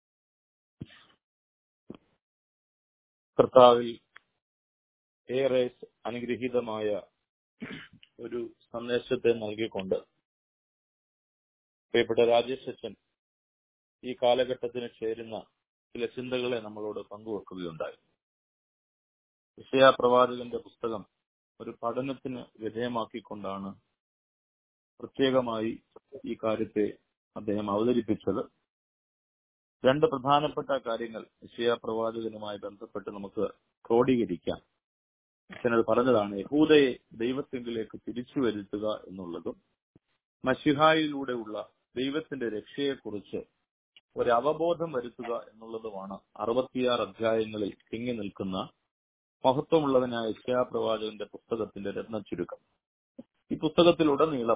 കർത്താവിൽ ഏറെ അനുഗ്രഹീതമായ ഒരു സന്ദേശത്തെ നൽകിക്കൊണ്ട് പ്രിയപ്പെട്ട രാജേഷ് അച്ഛൻ ഈ കാലഘട്ടത്തിന് ചേരുന്ന ചില ചിന്തകളെ നമ്മളോട് പങ്കുവെക്കുകയുണ്ടായി വിഷയ പ്രവാചകന്റെ പുസ്തകം ഒരു പഠനത്തിന് വിധേയമാക്കിക്കൊണ്ടാണ് പ്രത്യേകമായി ഈ കാര്യത്തെ അദ്ദേഹം അവതരിപ്പിച്ചത് രണ്ട് പ്രധാനപ്പെട്ട കാര്യങ്ങൾ വിഷയ പ്രവാചകനുമായി ബന്ധപ്പെട്ട് നമുക്ക് ക്രോഡീകരിക്കാം അച്ഛനത് പറഞ്ഞതാണ് യഹൂദയെ ദൈവത്തെങ്കിലേക്ക് തിരിച്ചു വരുത്തുക എന്നുള്ളതും മഷിഹായിലൂടെയുള്ള ദൈവത്തിന്റെ രക്ഷയെക്കുറിച്ച് ഒരു അവബോധം വരുത്തുക എന്നുള്ളതുമാണ് അറുപത്തിയാറ് അധ്യായങ്ങളിൽ തിങ്ങി നിൽക്കുന്ന മഹത്വമുള്ളവനായ യശയാ പ്രവാചകന്റെ പുസ്തകത്തിന്റെ രത്നച്ചുരുക്കം ഈ പുസ്തകത്തിലുടനീളം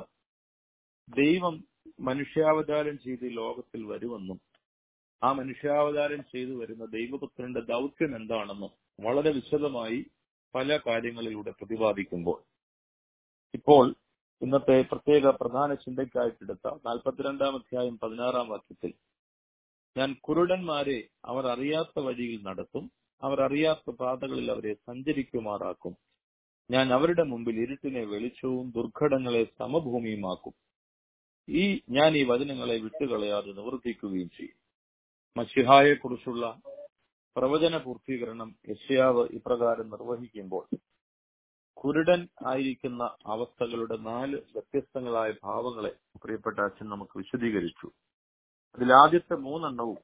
ദൈവം മനുഷ്യാവതാരം ചെയ്ത് ഈ ലോകത്തിൽ വരുമെന്നും ആ മനുഷ്യാവതാരം ചെയ്തു വരുന്ന ദൈവപുത്രന്റെ ദൗത്യം എന്താണെന്നും വളരെ വിശദമായി പല കാര്യങ്ങളിലൂടെ പ്രതിപാദിക്കുമ്പോൾ ഇപ്പോൾ ഇന്നത്തെ പ്രത്യേക പ്രധാന ചിന്തയ്ക്കായിട്ടെടുത്ത നാൽപ്പത്തിരണ്ടാം അധ്യായം പതിനാറാം വാക്യത്തിൽ ഞാൻ കുരുടന്മാരെ അവർ അറിയാത്ത വഴിയിൽ നടത്തും അവർ അറിയാത്ത പാതകളിൽ അവരെ സഞ്ചരിക്കുമാറാക്കും ഞാൻ അവരുടെ മുമ്പിൽ ഇരുട്ടിനെ വെളിച്ചവും ദുർഘടങ്ങളെ സമഭൂമിയുമാക്കും ഈ ഞാൻ ഈ വചനങ്ങളെ വിട്ടുകളയാതെ നിവർത്തിക്കുകയും ചെയ്യും മഷിഹായെ കുറിച്ചുള്ള പ്രവചന പൂർത്തീകരണം യഷ്യാവ് ഇപ്രകാരം നിർവഹിക്കുമ്പോൾ കുരുടൻ ആയിരിക്കുന്ന അവസ്ഥകളുടെ നാല് വ്യത്യസ്തങ്ങളായ ഭാവങ്ങളെ പ്രിയപ്പെട്ട അച്ഛൻ നമുക്ക് വിശദീകരിച്ചു അതിലാദ്യത്തെ മൂന്നെണ്ണവും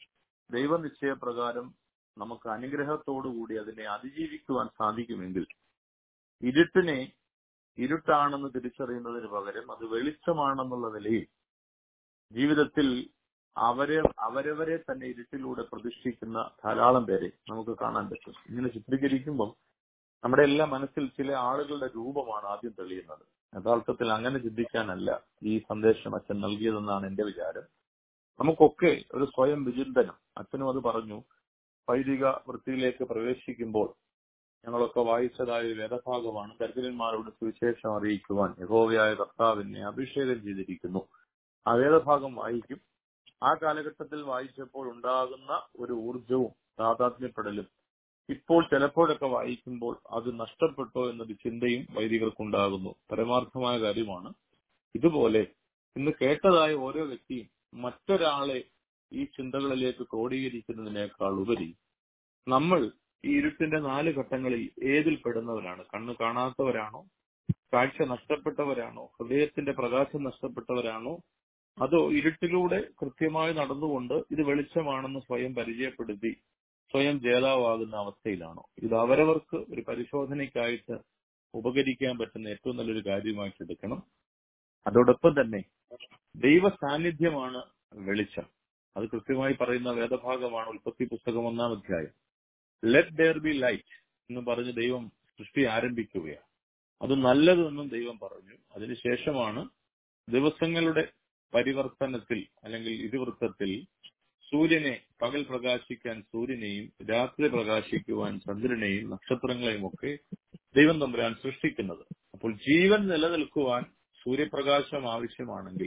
ദൈവനിശ്ചയപ്രകാരം നമുക്ക് അനുഗ്രഹത്തോടുകൂടി അതിനെ അതിജീവിക്കുവാൻ സാധിക്കുമെങ്കിൽ ഇരുട്ടിനെ ഇരുട്ടാണെന്ന് തിരിച്ചറിയുന്നതിന് പകരം അത് വെളിച്ചമാണെന്നുള്ള നിലയിൽ ജീവിതത്തിൽ അവരെ അവരവരെ തന്നെ ഇരുട്ടിലൂടെ പ്രതിഷ്ഠിക്കുന്ന ധാരാളം പേരെ നമുക്ക് കാണാൻ പറ്റും ഇങ്ങനെ ചിത്രീകരിക്കുമ്പം നമ്മുടെ എല്ലാ മനസ്സിൽ ചില ആളുകളുടെ രൂപമാണ് ആദ്യം തെളിയുന്നത് യഥാർത്ഥത്തിൽ അങ്ങനെ ചിന്തിക്കാനല്ല ഈ സന്ദേശം അച്ഛൻ നൽകിയതെന്നാണ് എന്റെ വിചാരം നമുക്കൊക്കെ ഒരു സ്വയം വിചിന്തനം അച്ഛനും അത് പറഞ്ഞു വൈദിക വൃത്തിയിലേക്ക് പ്രവേശിക്കുമ്പോൾ ഞങ്ങളൊക്കെ വായിച്ചതായ ഒരു വേദഭാഗമാണ് ദരിദ്രന്മാരോട് സുവിശേഷം അറിയിക്കുവാൻ യഹോവയായ കർത്താവിനെ അഭിഷേകം ചെയ്തിരിക്കുന്നു ആ വേദഭാഗം വായിക്കും ആ കാലഘട്ടത്തിൽ വായിച്ചപ്പോൾ ഉണ്ടാകുന്ന ഒരു ഊർജവും താതാത്മ്യപ്പെടലും ഇപ്പോൾ ചിലപ്പോഴൊക്കെ വായിക്കുമ്പോൾ അത് നഷ്ടപ്പെട്ടോ എന്നൊരു ചിന്തയും വൈദികർക്കുണ്ടാകുന്നു പരമാർത്ഥമായ കാര്യമാണ് ഇതുപോലെ ഇന്ന് കേട്ടതായ ഓരോ വ്യക്തിയും മറ്റൊരാളെ ഈ ചിന്തകളിലേക്ക് ക്രോഡീകരിക്കുന്നതിനേക്കാൾ ഉപരി നമ്മൾ ഈ ഇരുട്ടിന്റെ നാല് ഘട്ടങ്ങളിൽ ഏതിൽ പെടുന്നവരാണ് കണ്ണ് കാണാത്തവരാണോ കാഴ്ച നഷ്ടപ്പെട്ടവരാണോ ഹൃദയത്തിന്റെ പ്രകാശം നഷ്ടപ്പെട്ടവരാണോ അതോ ഇരുട്ടിലൂടെ കൃത്യമായി നടന്നുകൊണ്ട് ഇത് വെളിച്ചമാണെന്ന് സ്വയം പരിചയപ്പെടുത്തി സ്വയം ജേതാവാകുന്ന അവസ്ഥയിലാണോ ഇത് അവരവർക്ക് ഒരു പരിശോധനയ്ക്കായിട്ട് ഉപകരിക്കാൻ പറ്റുന്ന ഏറ്റവും നല്ലൊരു കാര്യമായിട്ട് എടുക്കണം അതോടൊപ്പം തന്നെ ദൈവ സാന്നിധ്യമാണ് വെളിച്ചം അത് കൃത്യമായി പറയുന്ന വേദഭാഗമാണ് ഉൽപ്പത്തി പുസ്തകം ഒന്നാം അധ്യായം ലെറ്റ് ഡെയർ ബി ലൈറ്റ് എന്ന് പറഞ്ഞ് ദൈവം സൃഷ്ടി ആരംഭിക്കുകയാണ് അത് നല്ലതെന്നും ദൈവം പറഞ്ഞു അതിനുശേഷമാണ് ദിവസങ്ങളുടെ പരിവർത്തനത്തിൽ അല്ലെങ്കിൽ ഇതിവൃത്തത്തിൽ സൂര്യനെ പകൽ പ്രകാശിക്കാൻ സൂര്യനെയും രാത്രി പ്രകാശിക്കുവാൻ ചന്ദ്രനെയും നക്ഷത്രങ്ങളെയും ഒക്കെ ദൈവം തമ്പുരാൻ സൃഷ്ടിക്കുന്നത് അപ്പോൾ ജീവൻ നിലനിൽക്കുവാൻ സൂര്യപ്രകാശം ആവശ്യമാണെങ്കിൽ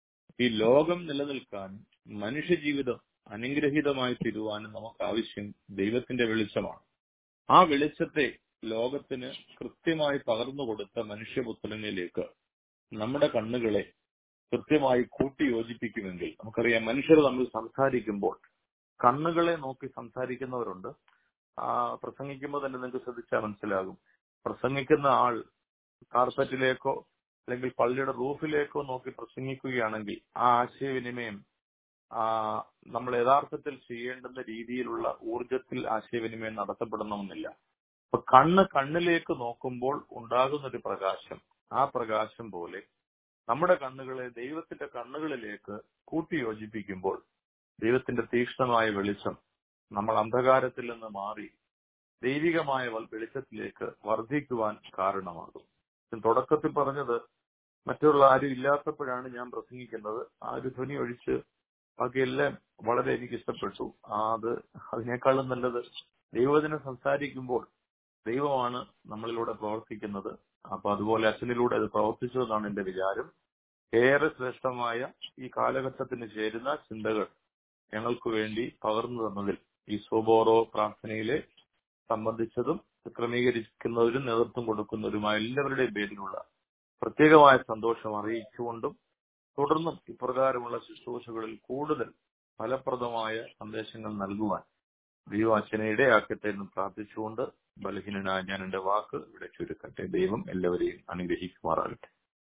ഈ ലോകം നിലനിൽക്കാനും മനുഷ്യജീവിതം അനുഗ്രഹീതമായി തീരുവാനും നമുക്ക് ആവശ്യം ദൈവത്തിന്റെ വെളിച്ചമാണ് ആ വെളിച്ചത്തെ ലോകത്തിന് കൃത്യമായി പകർന്നു കൊടുത്ത മനുഷ്യപുത്രനിലേക്ക് നമ്മുടെ കണ്ണുകളെ കൃത്യമായി കൂട്ടി യോജിപ്പിക്കുമെങ്കിൽ നമുക്കറിയാം മനുഷ്യർ തമ്മിൽ സംസാരിക്കുമ്പോൾ കണ്ണുകളെ നോക്കി സംസാരിക്കുന്നവരുണ്ട് ആ പ്രസംഗിക്കുമ്പോൾ തന്നെ നിങ്ങൾക്ക് ശ്രദ്ധിച്ചാൽ മനസ്സിലാകും പ്രസംഗിക്കുന്ന ആൾ കാർപ്പറ്റിലേക്കോ അല്ലെങ്കിൽ പള്ളിയുടെ റൂഫിലേക്കോ നോക്കി പ്രസംഗിക്കുകയാണെങ്കിൽ ആ ആശയവിനിമയം ആ നമ്മൾ യഥാർത്ഥത്തിൽ ചെയ്യേണ്ടുന്ന രീതിയിലുള്ള ഊർജത്തിൽ ആശയവിനിമയം നടത്തപ്പെടണമെന്നില്ല അപ്പൊ കണ്ണ് കണ്ണിലേക്ക് നോക്കുമ്പോൾ ഉണ്ടാകുന്ന ഒരു പ്രകാശം ആ പ്രകാശം പോലെ നമ്മുടെ കണ്ണുകളെ ദൈവത്തിന്റെ കണ്ണുകളിലേക്ക് കൂട്ടി യോജിപ്പിക്കുമ്പോൾ ദൈവത്തിന്റെ തീക്ഷ്ണമായ വെളിച്ചം നമ്മൾ അന്ധകാരത്തിൽ നിന്ന് മാറി ദൈവികമായ വൽ- വെളിച്ചത്തിലേക്ക് വർദ്ധിക്കുവാൻ കാരണമാകും ഞാൻ തുടക്കത്തിൽ പറഞ്ഞത് മറ്റുള്ള ആരും ഇല്ലാത്തപ്പോഴാണ് ഞാൻ പ്രസംഗിക്കുന്നത് ആ ഒരു ധ്വനി ഒഴിച്ച് ബാക്കിയെല്ലാം വളരെ എനിക്ക് ഇഷ്ടപ്പെട്ടു ആ അത് അതിനേക്കാളും നല്ലത് ദൈവവചനം സംസാരിക്കുമ്പോൾ ദൈവമാണ് നമ്മളിലൂടെ പ്രവർത്തിക്കുന്നത് അപ്പൊ അതുപോലെ അച്ഛനിലൂടെ അത് പ്രവർത്തിച്ചു എന്നാണ് എന്റെ വിചാരം ഏറെ ശ്രേഷ്ഠമായ ഈ കാലഘട്ടത്തിന് ചേരുന്ന ചിന്തകൾ ഞങ്ങൾക്ക് വേണ്ടി പകർന്നു തന്നതിൽ ഈ സോബോറോ പ്രാർത്ഥനയിലെ സംബന്ധിച്ചതും ക്രമീകരിക്കുന്നതിലും നേതൃത്വം കൊടുക്കുന്നവരുമായ എല്ലാവരുടെയും പേരിലുള്ള പ്രത്യേകമായ സന്തോഷം അറിയിച്ചുകൊണ്ടും തുടർന്നും ഇപ്രകാരമുള്ള ശുശ്രൂഷകളിൽ കൂടുതൽ ഫലപ്രദമായ സന്ദേശങ്ങൾ നൽകുവാൻ ദൈവം അച്ഛനെ ഇടയാക്കട്ടെ എന്ന് പ്രാർത്ഥിച്ചുകൊണ്ട് ബലഹീനനായ ഞാൻ എന്റെ വാക്ക് ഇവിടെ ചുരുക്കട്ടെ ദൈവം എല്ലാവരെയും അനുഗ്രഹിക്കുമാറാകട്ടെ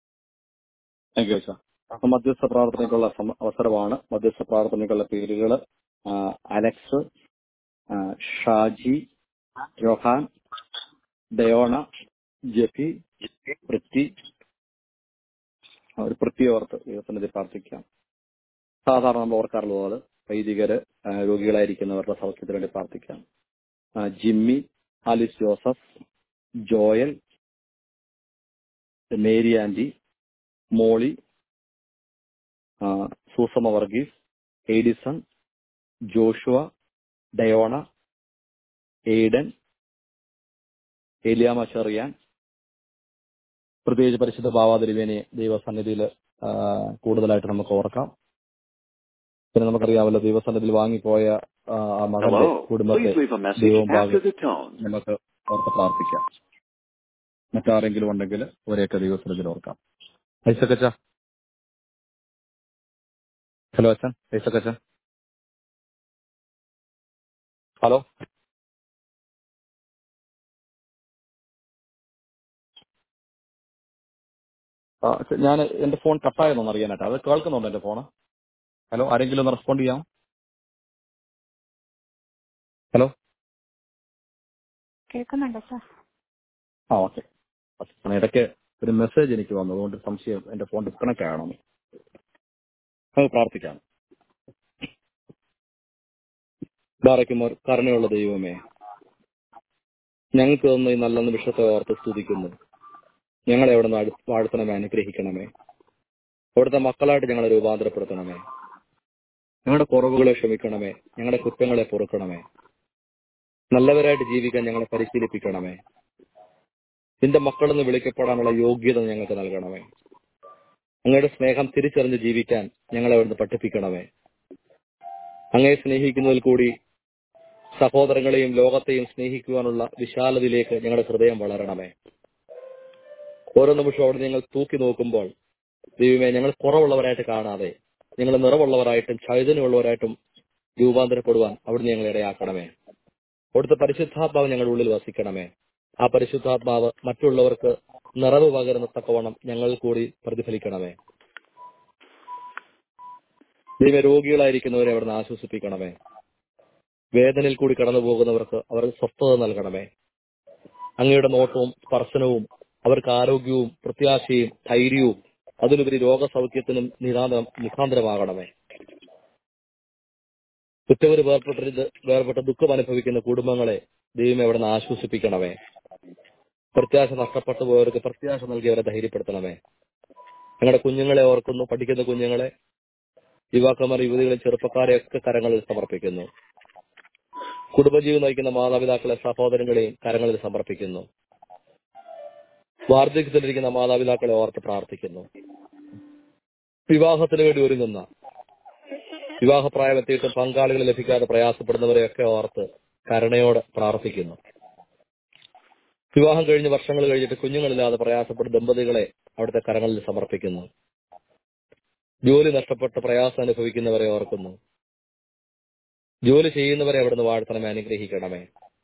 താങ്ക് യു അപ്പൊ മധ്യസ്ഥ പ്രാർത്ഥനയ്ക്കുള്ള സമ- അവസരമാണ് മധ്യസ്ഥ പ്രാർത്ഥനയ്ക്കുള്ള പേരുകൾ അലക്സ് ആ, ഷാജി ജോഹാൻ ഡയോണ ജെഫി പൃഥ്വി ആ, ഒരു പൃഥ്വി ഓർത്ത് ദൈവസന്നിധി പ്രാർത്ഥിക്കാം സാധാരണ നമ്മൾ ഓർക്കാറുള്ളത് വൈദികര് ആ, രോഗികളായിരിക്കുന്നവരുടെ സൗഖ്യത്തിന് വേണ്ടി പ്രാർത്ഥിക്കാം ആ, Jimmy Alice Joseph Joel Mary aunty Molly ആ, Susamma Varghese Edison Joshua Diona Aiden Eliyamma Cherian പ്രത്യേകിച്ച് പരിശുദ്ധ ഭാവാതിരുവേനെ ദൈവസന്നിധിയിൽ കൂടുതലായിട്ട് നമുക്ക് ഓർക്കാം പിന്നെ നമുക്കറിയാമല്ലോ ദൈവസന്നിധിയിൽ വാങ്ങിപ്പോയ ആ, ആ മകന്റെ Hello. കുടുംബത്തെ Please leave a message ദൈവം after ഭാഗ്യം the tone. നമുക്ക് ഓർത്ത് പ്രാർത്ഥിക്കാം മറ്റാരെങ്കിലും ഉണ്ടെങ്കിൽ ഒരേയൊക്കെ ദൈവസന്നിധിയിൽ ഓർക്കാം ഐസക്കച്ച ഹലോ അച്ഛൻ ഐസക്കച്ച ഹലോ ഞാൻ എന്റെ ഫോൺ കട്ടായെന്നൊന്ന് അറിയാനായിട്ട് അത് കേൾക്കുന്നുണ്ടോ എന്റെ ഫോണ് ഹലോ ആരെങ്കിലും ഒന്ന് റെസ്പോണ്ട് ചെയ്യാം ഹലോ കേൾക്കുന്നുണ്ടോ സാർ ആ ഓക്കെ ഇടയ്ക്ക് ഒരു മെസ്സേജ് എനിക്ക് വന്നു അതുകൊണ്ട് സംശയം എന്റെ ഫോൺ ഡിസ്കണക്ട് ആകണം നമുക്ക് പ്രാർത്ഥിക്കാം ബാറയ്ക്കുമോർ കരുണയുള്ള ദൈവമേ ഞങ്ങൾക്ക് തന്ന ഈ നല്ല നിമിഷത്തെ ഓർത്ത് സ്തുതിക്കുന്നു ഞങ്ങളെ അവിടെ നിന്ന് വാഴ്ത്തണമേ അനുഗ്രഹിക്കണമേ അവിടുത്തെ മക്കളായിട്ട് ഞങ്ങളെ രൂപാന്തരപ്പെടുത്തണമേ ഞങ്ങളുടെ കുറവുകളെ ക്ഷമിക്കണമേ ഞങ്ങളുടെ കുറ്റങ്ങളെ പൊറുക്കണമേ നല്ലവരായിട്ട് ജീവിക്കാൻ ഞങ്ങളെ പരിശീലിപ്പിക്കണമേ നിന്റെ മക്കളെന്ന് വിളിക്കപ്പെടാനുള്ള യോഗ്യത ഞങ്ങൾക്ക് നൽകണമേ അങ്ങയുടെ സ്നേഹം തിരിച്ചറിഞ്ഞ് ജീവിക്കാൻ ഞങ്ങളെ അവിടുന്ന് പഠിപ്പിക്കണമേ അങ്ങയെ സ്നേഹിക്കുന്നതിൽ കൂടി സഹോദരങ്ങളെയും ലോകത്തെയും സ്നേഹിക്കുവാനുള്ള വിശാലതയിലേക്ക് ഞങ്ങളുടെ ഹൃദയം വളരണമേ ഓരോ നിമിഷവും അവിടെ ഞങ്ങൾ തൂക്കി നോക്കുമ്പോൾ ദൈവമേ ഞങ്ങൾ കുറവുള്ളവരായിട്ട് കാണാതെ ഞങ്ങൾ നിറവുള്ളവരായിട്ടും ചൈതന്യമുള്ളവരായിട്ടും രൂപാന്തരപ്പെടുവാൻ അവിടുന്ന് ഞങ്ങളെ ഇടയാക്കണമേ അവിടുത്തെ പരിശുദ്ധാത്മാവ് ഞങ്ങളുടെ ഉള്ളിൽ വസിക്കണമേ ആ പരിശുദ്ധാത്മാവ് മറ്റുള്ളവർക്ക് നിറവ് പകരുന്ന തക്കവണ്ണം ഞങ്ങൾ കൂടി പ്രതിഫലിക്കണമേ ദൈവ രോഗികളായിരിക്കുന്നവരെ അവിടുന്ന് ആശ്വസിപ്പിക്കണമേ വേദനയിൽ കൂടി കടന്നു പോകുന്നവർക്ക് അവർക്ക് സ്വസ്ഥത നൽകണമേ അങ്ങയുടെ നോട്ടവും സ്പർശനവും അവർക്ക് ആരോഗ്യവും പ്രത്യാശയും ധൈര്യവും അതിലുപരി രോഗസൗഖ്യത്തിനും നിതാന്തം മുഖാന്തരമാകണമേ കുറ്റവര് വേർപ്പെട്ടിരുന്ന് വേർപെട്ട ദുഃഖം അനുഭവിക്കുന്ന കുടുംബങ്ങളെ ദൈവം എവിടെ നിന്ന് ആശ്വസിപ്പിക്കണമേ പ്രത്യാശ നഷ്ടപ്പെട്ടു പോയവർക്ക് പ്രത്യാശ നൽകി അവരെ ധൈര്യപ്പെടുത്തണമേ ഞങ്ങളുടെ കുഞ്ഞുങ്ങളെ ഓർക്കുന്നു പഠിക്കുന്ന കുഞ്ഞുങ്ങളെ യുവാക്കന്മാർ യുവതികളെ ചെറുപ്പക്കാരെയൊക്കെ കരങ്ങളിൽ സമർപ്പിക്കുന്നു കുടുംബജീവൻ നയിക്കുന്ന മാതാപിതാക്കളെ സഹോദരങ്ങളെയും കരങ്ങളിൽ സമർപ്പിക്കുന്നു വാർദ്ധക്യത്തിലിരിക്കുന്ന മാതാപിതാക്കളെ ഓർത്ത് പ്രാർത്ഥിക്കുന്നു വിവാഹത്തിന് വേണ്ടി ഒരുങ്ങുന്ന വിവാഹപ്രായമെത്തിയിട്ട് പങ്കാളികൾ ലഭിക്കാതെ പ്രയാസപ്പെടുന്നവരെയൊക്കെ ഓർത്ത് കരുണയോടെ പ്രാർത്ഥിക്കുന്നു വിവാഹം കഴിഞ്ഞ് വർഷങ്ങൾ കഴിഞ്ഞിട്ട് കുഞ്ഞുങ്ങളില്ലാതെ പ്രയാസപ്പെടുന്ന ദമ്പതികളെ അവിടുത്തെ കരങ്ങളിൽ സമർപ്പിക്കുന്നു ജോലി നഷ്ടപ്പെട്ട് പ്രയാസം അനുഭവിക്കുന്നവരെ ഓർക്കുന്നു ജോലി ചെയ്യുന്നവരെ അവിടുന്ന് വാഴ്ത്തണമേ അനുഗ്രഹിക്കണമേ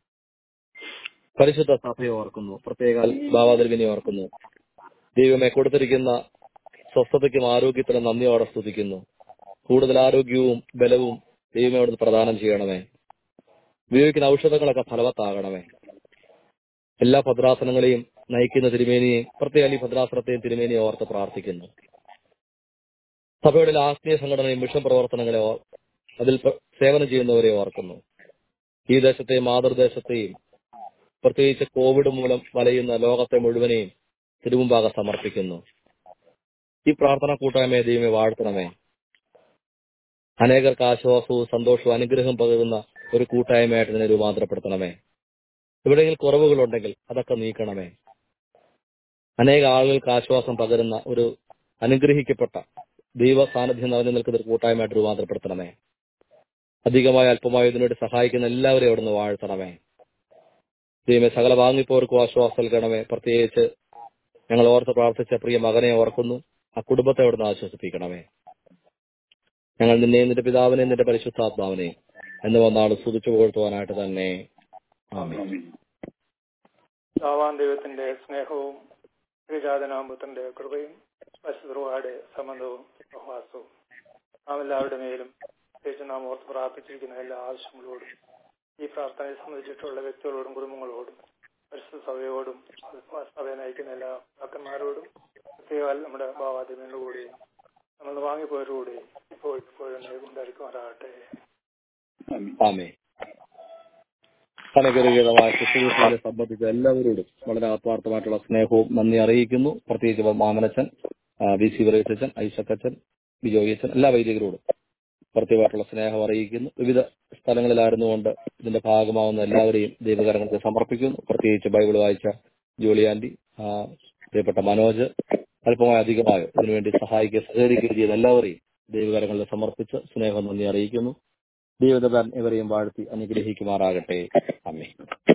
പരിശുദ്ധ സഭയെ ഓർക്കുന്നു പ്രത്യേക ഭാവാതിരുവിനെ ഓർക്കുന്നു ദൈവമെ കൊടുത്തിരിക്കുന്ന സ്വസ്ഥതയ്ക്കും ആരോഗ്യത്തിനും നന്ദിയോടെ സ്തുതിക്കുന്നു കൂടുതൽ ആരോഗ്യവും ബലവും ദൈവമേ അവിടുന്ന് പ്രദാനം ചെയ്യണമേ ഉപയോഗിക്കുന്ന ഔഷധങ്ങളൊക്കെ ഫലവത്താകണമേ എല്ലാ ഭദ്രാസനങ്ങളെയും നയിക്കുന്ന തിരുമേനിയെയും പ്രത്യേക ഈ ഭദ്രാസനത്തെയും തിരുമേനിയെ ഓർത്ത് പ്രാർത്ഥിക്കുന്നു സഭയുടെ ആത്മീയ സംഘടനയും മിഷൻ പ്രവർത്തനങ്ങളെ ഓർ- അതിൽ പ്ര- സേവനം ചെയ്യുന്നവരെ ഓർക്കുന്നു ഈ ദേശത്തെയും മാതൃദേശത്തെയും പ്രത്യേകിച്ച് കോവിഡ് മൂലം വലയുന്ന ലോകത്തെ മുഴുവനെയും തിരുമുമ്പാകെ സമർപ്പിക്കുന്നു ഈ പ്രാർത്ഥന കൂട്ടായ്മയെ ദൈവമേ വാഴ്ത്തണമേ അനേകർക്ക് ആശ്വാസവും സന്തോഷവും അനുഗ്രഹം പകരുന്ന ഒരു കൂട്ടായ്മയായിട്ട് ഇതിനെ രൂപാന്തരപ്പെടുത്തണമേ എവിടെയെങ്കിലും കുറവുകളുണ്ടെങ്കിൽ അതൊക്കെ നീക്കണമേ അനേക ആളുകൾക്ക് ആശ്വാസം പകരുന്ന ഒരു അനുഗ്രഹിക്കപ്പെട്ട ദൈവ സാന്നിധ്യം നിറഞ്ഞു നിൽക്കുന്ന ഒരു കൂട്ടായ്മയായിട്ട് രൂപാന്തരപ്പെടുത്തണമേ അധികമായി അല്പമായി ഇതിനുവേണ്ടി സഹായിക്കുന്ന എല്ലാവരെയും അവിടുന്ന് വാഴ്ത്തണമേ ദൈവമേ സകല വാങ്ങിപ്പോർക്കും ആശ്വാസം നൽകണമേ പ്രത്യേകിച്ച് ഞങ്ങൾ ഓർത്ത് പ്രാർത്ഥിച്ച പ്രിയ മകനെ ഓർക്കുന്നു ആ കുടുംബത്തെ അവിടുന്ന് ആശ്വസിപ്പിക്കണമേ ഞങ്ങൾ നിന്നെയും നിന്റെ പിതാവിനെയും നിന്റെ പരിശുദ്ധാത്മാവിനെയും എന്ന് വന്നാൾ സ്തുതിച്ചു പുകഴ്ത്തുവാനായിട്ട് തന്നെ ആമേൻ ദാവാൻ ദൈവത്തിന്റെ സ്നേഹവും ശ്രീജാതനാമ്പുത്തന്റെ കൃപയും പരിശുദ്ധയുടെ സംബന്ധവും സഹവാസവും നാം എല്ലാവരുടെ മേലും പ്രത്യേകിച്ച് നാം ഓർത്ത് പ്രാർത്ഥിച്ചിരിക്കുന്ന എല്ലാ ആവശ്യങ്ങളോടും ഈ പ്രാർത്ഥനയെ സംബന്ധിച്ചിട്ടുള്ള വ്യക്തികളോടും കുടുംബങ്ങളോടും പരിശുദ്ധ സഭയോടും സഭയെ നയിക്കുന്ന എല്ലാ ഭക്തന്മാരോടും പ്രത്യേകം നമ്മുടെ ഭാവാദിനോടുകൂടിയും നമ്മൾ വാങ്ങിപ്പോയവരോടുകൂടിയും ഇപ്പോൾ ഇപ്പോഴും ഉണ്ടായിരിക്കുമാറാകട്ടെ ആമേ അനുഗ്രഹീതമായ ശുശ്രൂഷയെ സംബന്ധിച്ച എല്ലാവരോടും വളരെ ആത്മാർത്ഥമായിട്ടുള്ള സ്നേഹവും നന്ദി അറിയിക്കുന്നു പ്രത്യേകിച്ച് മാമനച്ചൻ വി സി വറേച്ചൻ ഐസക്കച്ചൻ ബിജോയിച്ചൻ എല്ലാ വൈദികരോടും പ്രത്യേകമായിട്ടുള്ള സ്നേഹം അറിയിക്കുന്നു വിവിധ സ്ഥലങ്ങളിലായിരുന്നുകൊണ്ട് ഇതിന്റെ ഭാഗമാവുന്ന എല്ലാവരെയും ദൈവകരങ്ങൾക്ക് സമർപ്പിക്കുന്നു പ്രത്യേകിച്ച് ബൈബിൾ വായിച്ച ജോളിയാൻഡി ആ, പ്രിയപ്പെട്ട മനോജ് അല്പമായി അധികമായോ ഇതിനുവേണ്ടി സഹായിക്കുക സഹകരിക്കുകയും ചെയ്ത എല്ലാവരെയും ദൈവകരങ്ങളിൽ സമർപ്പിച്ച് സ്നേഹം നന്ദി അറിയിക്കുന്നു ദൈവദാൻ ഇവരെയും വാഴ്ത്തി അനുഗ്രഹിക്കുമാറാകട്ടെ അമ്മേ